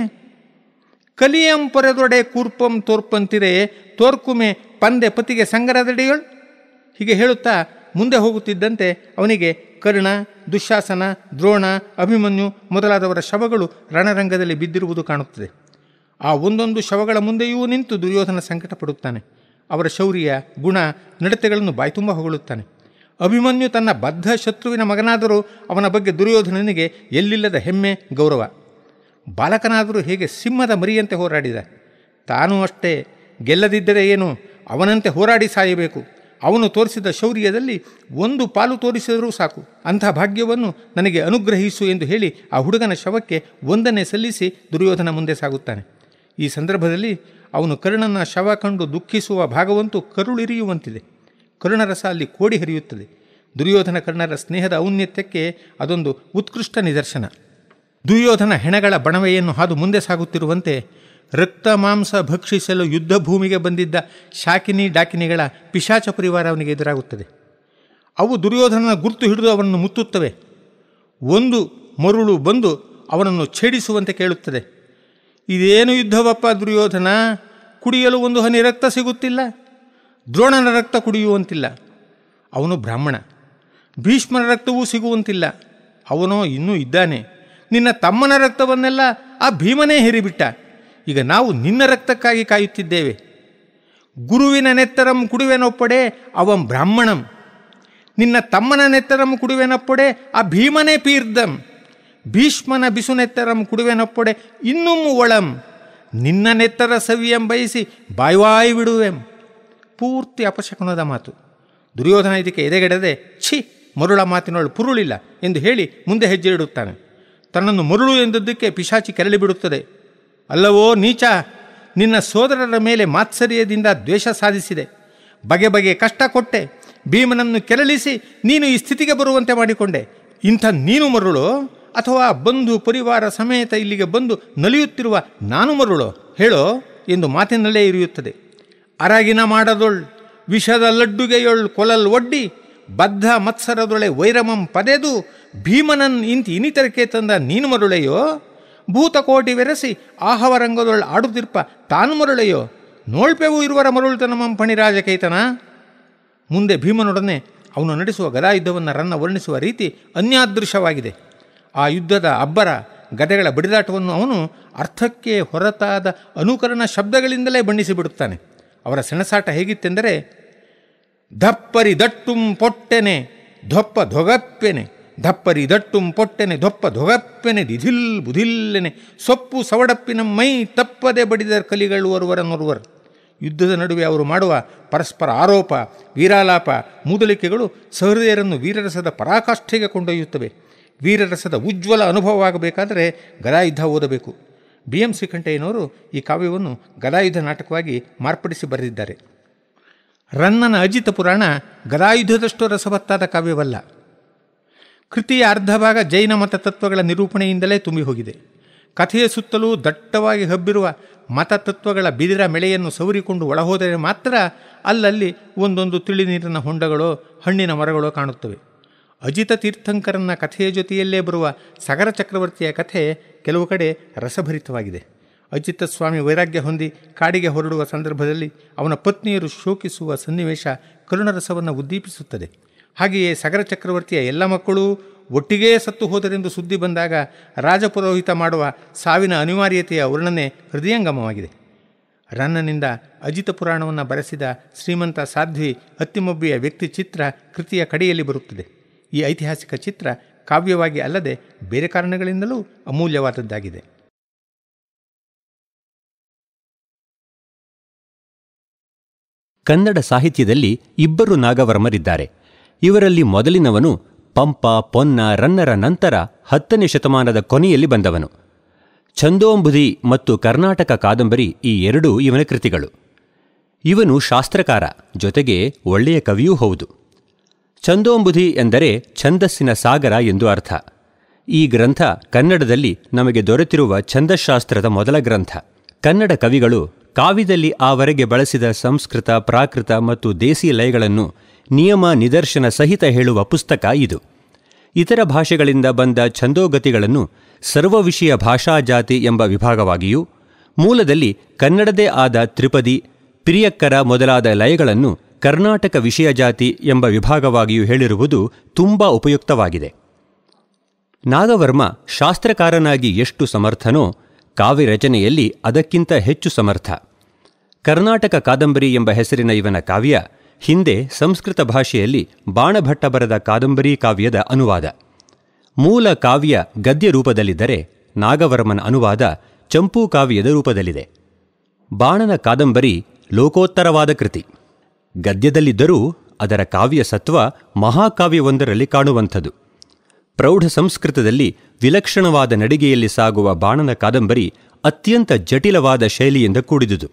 ಕಲಿಯಂ ಪೊರೆದೊಡೆ ಕೂರ್ಪಂ ತೋರ್ಪಂತಿರೆ ತೋರ್ಕುಮೆ ಪಂದೆ ಪತಿಗೆ ಸಂಗರದಡಿಯೊಳ್ ಹೀಗೆ ಹೇಳುತ್ತಾ ಮುಂದೆ ಹೋಗುತ್ತಿದ್ದಂತೆ ಅವನಿಗೆ ಕರ್ಣ ದುಶ್ಯಾಸನ ದ್ರೋಣ ಅಭಿಮನ್ಯು ಮೊದಲಾದವರ ಶವಗಳು ರಣರಂಗದಲ್ಲಿ ಬಿದ್ದಿರುವುದು ಕಾಣುತ್ತದೆ ಆ ಒಂದೊಂದು ಶವಗಳ ಮುಂದೆಯೂ ನಿಂತು ದುರ್ಯೋಧನ ಸಂಕಟ ಪಡುತ್ತಾನೆ ಅವರ ಶೌರ್ಯ ಗುಣ ನಡತೆಗಳನ್ನು ಬಾಯ್ತುಂಬ ಹೊಗಳುತ್ತಾನೆ ಅಭಿಮನ್ಯು ತನ್ನ ಬದ್ಧ ಶತ್ರುವಿನ ಮಗನಾದರೂ ಅವನ ಬಗ್ಗೆ ದುರ್ಯೋಧನನಿಗೆ ಎಲ್ಲಿಲ್ಲದ ಹೆಮ್ಮೆ ಗೌರವ ಬಾಲಕನಾದರೂ ಹೇಗೆ ಸಿಂಹದ ಮರಿಯಂತೆ ಹೋರಾಡಿದ ತಾನೂ ಅಷ್ಟೇ ಗೆಲ್ಲದಿದ್ದರೆ ಏನು ಅವನಂತೆ ಹೋರಾಡಿ ಸಾಯಬೇಕು ಅವನು ತೋರಿಸಿದ ಶೌರ್ಯದಲ್ಲಿ ಒಂದು ಪಾಲು ತೋರಿಸಿದರೂ ಸಾಕು ಅಂಥ ಭಾಗ್ಯವನ್ನು ನನಗೆ ಅನುಗ್ರಹಿಸು ಎಂದು ಹೇಳಿ ಆ ಹುಡುಗನ ಶವಕ್ಕೆ ಒಂದನ್ನೇ ಸಲ್ಲಿಸಿ ದುರ್ಯೋಧನ ಮುಂದೆ ಸಾಗುತ್ತಾನೆ ಈ ಸಂದರ್ಭದಲ್ಲಿ ಅವನು ಕರ್ಣನ ಶವ ಕಂಡು ದುಃಖಿಸುವ ಭಾಗವಂತೂ ಕರುಳಿರಿಯುವಂತಿದೆ ಕರುಣರಸ ಅಲ್ಲಿ ಕೋಡಿ ಹರಿಯುತ್ತದೆ ದುರ್ಯೋಧನ ಕರ್ಣರ ಸ್ನೇಹದ ಔನ್ನತ್ಯಕ್ಕೆ ಅದೊಂದು ಉತ್ಕೃಷ್ಟ ನಿದರ್ಶನ ದುರ್ಯೋಧನ ಹೆಣಗಳ ಬಣವೆಯನ್ನು ಹಾದು ಮುಂದೆ ಸಾಗುತ್ತಿರುವಂತೆ ರಕ್ತ ಮಾಂಸ ಭಕ್ಷಿಸಲು ಯುದ್ಧ ಭೂಮಿಗೆ ಬಂದಿದ್ದ ಶಾಕಿನಿ ಡಾಕಿನಿಗಳ ಪಿಶಾಚ ಪರಿವಾರ ಅವನಿಗೆ ಎದುರಾಗುತ್ತದೆ ಅವು ದುರ್ಯೋಧನನ ಗುರುತು ಹಿಡಿದು ಅವನನ್ನು ಮುತ್ತುತ್ತವೆ ಒಂದು ಮರುಳು ಬಂದು ಅವನನ್ನು ಛೇಡಿಸುವಂತೆ ಕೇಳುತ್ತದೆ ಇದೇನು ಯುದ್ಧವಪ್ಪ ದುರ್ಯೋಧನ ಕುಡಿಯಲು ಒಂದು ಹನಿ ರಕ್ತ ಸಿಗುತ್ತಿಲ್ಲ ದ್ರೋಣನ ರಕ್ತ ಕುಡಿಯುವಂತಿಲ್ಲ ಅವನು ಬ್ರಾಹ್ಮಣ ಭೀಷ್ಮನ ರಕ್ತವೂ ಸಿಗುವಂತಿಲ್ಲ ಅವನೋ ಇನ್ನೂ ಇದ್ದಾನೆ ನಿನ್ನ ತಮ್ಮನ ರಕ್ತವನ್ನೆಲ್ಲ ಆ ಭೀಮನೇ ಹೇರಿಬಿಟ್ಟ ಈಗ ನಾವು ನಿನ್ನ ರಕ್ತಕ್ಕಾಗಿ ಕಾಯುತ್ತಿದ್ದೇವೆ ಗುರುವಿನ ನೆತ್ತರಂ ಕುಡುವೆನೊಪ್ಪಡೆ ಅವಂ ಬ್ರಾಹ್ಮಣಂ ನಿನ್ನ ತಮ್ಮನ ನೆತ್ತರಂ ಕುಡುವೆನಪ್ಪೊಡೆ ಆ ಭೀಮನೇ ಪೀರ್ದಂ ಭೀಷ್ಮನ ಬಿಸು ನೆತ್ತರಂ ಕುಡುವೆನಪ್ಪೊಡೆ ಇನ್ನೊಮ್ಮು ಒಳಂ ನಿನ್ನ ನೆತ್ತರ ಸವಿಯಂ ಬಯಸಿ ಬಾಯ್ವಾಯಿ ಬಿಡುವೆಂ ಪೂರ್ತಿ ಅಪಶಕುನದ ಮಾತು ದುರ್ಯೋಧನ ಇದಕ್ಕೆ ಎದೆಗೆಡದೆ ಛಿ ಮರುಳ ಮಾತಿನೊಳು ಪುರುಳಿಲ್ಲ ಎಂದು ಹೇಳಿ ಮುಂದೆ ಹೆಜ್ಜೆ ಇಡುತ್ತಾನೆ ತನ್ನನ್ನು ಮರುಳು ಎಂದದ್ದಕ್ಕೆ ಪಿಶಾಚಿ ಕೆರಳಿ ಬಿಡುತ್ತದೆ ಅಲ್ಲವೋ ನೀಚ ನಿನ್ನ ಸೋದರರ ಮೇಲೆ ಮಾತ್ಸರ್ಯದಿಂದ ದ್ವೇಷ ಸಾಧಿಸಿದೆ ಬಗೆ ಬಗೆ ಕಷ್ಟ ಕೊಟ್ಟೆ ಭೀಮನನ್ನು ಕೆರಳಿಸಿ ನೀನು ಈ ಸ್ಥಿತಿಗೆ ಬರುವಂತೆ ಮಾಡಿಕೊಂಡೆ ಇಂಥ ನೀನು ಮರುಳು ಅಥವಾ ಬಂಧು ಪರಿವಾರ ಸಮೇತ ಇಲ್ಲಿಗೆ ಬಂದು ನಲಿಯುತ್ತಿರುವ ನಾನು ಮರುಳು ಹೇಳೋ ಎಂದು ಮಾತಿನಲ್ಲೇ ಇರಿಯುತ್ತದೆ ಅರಗಿನ ಮಾಡದೊಳ್ ವಿಷದ ಲಡ್ಡುಗೆಯೊಳ್ ಕೊಲಲ್ ಒಡ್ಡಿ ಬದ್ಧ ಮತ್ಸರದೊಳೆ ವೈರಮಂ ಪದೆದು ಭೀಮನನ್ ಇಂತಿ ಇನಿತರಕ್ಕೆ ತಂದ ನೀನು ಮರುಳೆಯೋ ಭೂತಕೋಟಿ ಬೆರೆಸಿ ಆಹವರಂಗದೊಳ್ ಆಡುತ್ತಿರ್ಪ ತಾನು ಮರುಳೆಯೋ ನೋಳ್ಪೆವು ಇರುವರ ಮರುಳುತನ ಪಣಿರಾಜಕೈತನ ಮುಂದೆ ಭೀಮನೊಡನೆ ಅವನು ನಡೆಸುವ ಗದಾಯುದ್ಧವನ್ನು ರನ್ನ ವರ್ಣಿಸುವ ರೀತಿ ಅನ್ಯಾದೃಶವಾಗಿದೆ ಆ ಯುದ್ಧದ ಅಬ್ಬರ ಗದೆಗಳ ಬಡಿದಾಟವನ್ನು ಅವನು ಅರ್ಥಕ್ಕೆ ಹೊರತಾದ ಅನುಕರಣ ಶಬ್ದಗಳಿಂದಲೇ ಬಣ್ಣಿಸಿಬಿಡುತ್ತಾನೆ ಅವರ ಸೆಣಸಾಟ ಹೇಗಿತ್ತೆಂದರೆ ದಪ್ಪರಿ ದಟ್ಟುಂ ಪೊಟ್ಟೆನೆ ಧೊಪ್ಪ ಧೊಗಪ್ಪೆನೆ ದಪ್ಪರಿ ದಟ್ಟುಂ ಪೊಟ್ಟೆನೆ ದೊಪ್ಪ ಧೊಗಪ್ಪೆನೆ ದಿಧಿಲ್ ಬುಧಿಲ್ಲೆನೆ ಸೊಪ್ಪು ಸವಡಪ್ಪಿನ ಮೈ ತಪ್ಪದೆ ಬಡಿದ ಕಲಿಗಳು ಒರುವರನೊರುವರು ಯುದ್ಧದ ನಡುವೆ ಅವರು ಮಾಡುವ ಪರಸ್ಪರ ಆರೋಪ ವೀರಾಲಾಪ ಮೂದಲಿಕೆಗಳು ಸಹೃದಯರನ್ನು ವೀರರಸದ ಪರಾಕಾಷ್ಠೆಗೆ ಕೊಂಡೊಯ್ಯುತ್ತವೆ ವೀರರಸದ ಉಜ್ವಲ ಅನುಭವವಾಗಬೇಕಾದರೆ ಗದಾಯುದ್ಧ ಓದಬೇಕು ಬಿ ಎಂ ಶ್ರೀಕಂಠಯ್ಯನವರು ಈ ಕಾವ್ಯವನ್ನು ಗದಾಯುದ್ಧ ನಾಟಕವಾಗಿ ಮಾರ್ಪಡಿಸಿ ಬರೆದಿದ್ದಾರೆ ರನ್ನನ ಅಜಿತ ಪುರಾಣ ಗದಾಯುದ್ಧದಷ್ಟು ರಸವತ್ತಾದ ಕಾವ್ಯವಲ್ಲ ಕೃತಿಯ ಅರ್ಧ ಭಾಗ ಜೈನ ಮತ ತತ್ವಗಳ ನಿರೂಪಣೆಯಿಂದಲೇ ತುಂಬಿ ಹೋಗಿದೆ ಕಥೆಯ ಸುತ್ತಲೂ ದಟ್ಟವಾಗಿ ಹಬ್ಬಿರುವ ಮತತತ್ವಗಳ ಬಿದಿರ ಮೆಳೆಯನ್ನು ಸವರಿಕೊಂಡು ಒಳಹೋದರೆ ಮಾತ್ರ ಅಲ್ಲಲ್ಲಿ ಒಂದೊಂದು ತಿಳಿ ನೀರಿನ ಹೊಂಡಗಳೋ ಹಣ್ಣಿನ ಮರಗಳೋ ಕಾಣುತ್ತವೆ ಅಜಿತ ತೀರ್ಥಂಕರನ ಕಥೆಯ ಜೊತೆಯಲ್ಲೇ ಬರುವ ಸಗರ ಚಕ್ರವರ್ತಿಯ ಕಥೆ ಕೆಲವು ಕಡೆ ರಸಭರಿತವಾಗಿದೆ ಅಜಿತ ಸ್ವಾಮಿ ವೈರಾಗ್ಯ ಹೊಂದಿ ಕಾಡಿಗೆ ಹೊರಡುವ ಸಂದರ್ಭದಲ್ಲಿ ಅವನ ಪತ್ನಿಯರು ಶೋಕಿಸುವ ಸನ್ನಿವೇಶ ಕರುಣರಸವನ್ನು ಉದ್ದೀಪಿಸುತ್ತದೆ ಹಾಗೆಯೇ ಸಗರ ಚಕ್ರವರ್ತಿಯ ಎಲ್ಲ ಮಕ್ಕಳು ಒಟ್ಟಿಗೇ ಸತ್ತು ಹೋದರೆಂದು ಸುದ್ದಿ ಬಂದಾಗ ರಾಜಪುರೋಹಿತ ಮಾಡುವ ಸಾವಿನ ಅನಿವಾರ್ಯತೆಯ ವರ್ಣನೆ ಹೃದಯಂಗಮವಾಗಿದೆ ರನ್ನನಿಂದ ಅಜಿತ ಪುರಾಣವನ್ನು ಬರೆಸಿದ ಶ್ರೀಮಂತ ಸಾಧ್ವಿ ಅತ್ತಿಮೊಬ್ಬಿಯ ವ್ಯಕ್ತಿ ಚಿತ್ರ ಕೃತಿಯ ಕಡೆಯಲ್ಲಿ ಬರುತ್ತದೆ ಈ ಐತಿಹಾಸಿಕ ಚಿತ್ರ ಕಾವ್ಯವಾಗಿ ಅಲ್ಲದೆ ಬೇರೆ ಕಾರಣಗಳಿಂದಲೂ ಅಮೂಲ್ಯವಾದದ್ದಾಗಿದೆ ಕನ್ನಡ ಸಾಹಿತ್ಯದಲ್ಲಿ ಇಬ್ಬರು ನಾಗವರ್ಮರಿದ್ದಾರೆ ಇವರಲ್ಲಿ ಮೊದಲಿನವನು ಪಂಪ ಪೊನ್ನ ರನ್ನರ ನಂತರ ಹತ್ತನೇ ಶತಮಾನದ ಕೊನೆಯಲ್ಲಿ ಬಂದವನು ಛಂದೋಂಬುಧಿ ಮತ್ತು ಕರ್ನಾಟಕ ಕಾದಂಬರಿ ಈ ಎರಡೂ ಇವನ ಕೃತಿಗಳು ಇವನು ಶಾಸ್ತ್ರಕಾರ ಜೊತೆಗೆ ಒಳ್ಳೆಯ ಕವಿಯೂ ಹೌದು ಛಂದೋಂಬುಧಿ ಎಂದರೆ ಛಂದಸ್ಸಿನ ಸಾಗರ ಎಂದು ಅರ್ಥ ಈ ಗ್ರಂಥ ಕನ್ನಡದಲ್ಲಿ ನಮಗೆ ದೊರೆತಿರುವ ಛಂದಶಾಸ್ತ್ರದ ಮೊದಲ ಗ್ರಂಥ ಕನ್ನಡ ಕವಿಗಳು ಕಾವ್ಯದಲ್ಲಿ ಆವರೆಗೆ ಬಳಸಿದ ಸಂಸ್ಕೃತ ಪ್ರಾಕೃತ ಮತ್ತು ದೇಸಿ ಲಯಗಳನ್ನು ನಿಯಮ ನಿದರ್ಶನ ಸಹಿತ ಹೇಳುವ ಪುಸ್ತಕ ಇದು ಇತರ ಭಾಷೆಗಳಿಂದ ಬಂದ ಛಂದೋಗತಿಗಳನ್ನು ಸರ್ವವಿಷಯ ಭಾಷಾಜಾತಿ ಎಂಬ ವಿಭಾಗವಾಗಿಯೂ ಮೂಲದಲ್ಲಿ ಕನ್ನಡದೇ ಆದ ತ್ರಿಪದಿ ಪಿರಿಯಕ್ಕರ ಮೊದಲಾದ ಲಯಗಳನ್ನು ಕರ್ನಾಟಕ ವಿಷಯ ಜಾತಿ ಎಂಬ ವಿಭಾಗವಾಗಿಯೂ ಹೇಳಿರುವುದು ತುಂಬ ಉಪಯುಕ್ತವಾಗಿದೆ ನಾಗವರ್ಮ ಶಾಸ್ತ್ರಕಾರನಾಗಿ ಎಷ್ಟು ಸಮರ್ಥನೋ ಕಾವ್ಯ ರಚನೆಯಲ್ಲಿ ಅದಕ್ಕಿಂತ ಹೆಚ್ಚು ಸಮರ್ಥ ಕರ್ನಾಟಕ ಕಾದಂಬರಿ ಎಂಬ ಹೆಸರಿನ ಇವನ ಕಾವ್ಯ ಹಿಂದೆ ಸಂಸ್ಕೃತ ಭಾಷೆಯಲ್ಲಿ ಬಾಣಭಟ್ಟ ಬರೆದ ಕಾದಂಬರಿ ಕಾವ್ಯದ ಅನುವಾದ ಮೂಲ ಕಾವ್ಯ ಗದ್ಯ ರೂಪದಲ್ಲಿದ್ದರೆ ನಾಗವರ್ಮನ ಅನುವಾದ ಚಂಪೂ ಕಾವ್ಯದ ರೂಪದಲ್ಲಿದೆ ಬಾಣನ ಕಾದಂಬರಿ ಲೋಕೋತ್ತರವಾದ ಕೃತಿ ಗದ್ಯದಲ್ಲಿದ್ದರೂ ಅದರ ಕಾವ್ಯ ಸತ್ವ ಮಹಾಕಾವ್ಯವೊಂದರಲ್ಲಿ ಕಾಣುವಂಥದು ಪ್ರೌಢ ಸಂಸ್ಕೃತದಲ್ಲಿ ವಿಲಕ್ಷಣವಾದ ನಡಿಗೆಯಲ್ಲಿ ಸಾಗುವ ಬಾಣನ ಕಾದಂಬರಿ ಅತ್ಯಂತ ಜಟಿಲವಾದ ಶೈಲಿಯಿಂದ ಕೂಡಿದುದು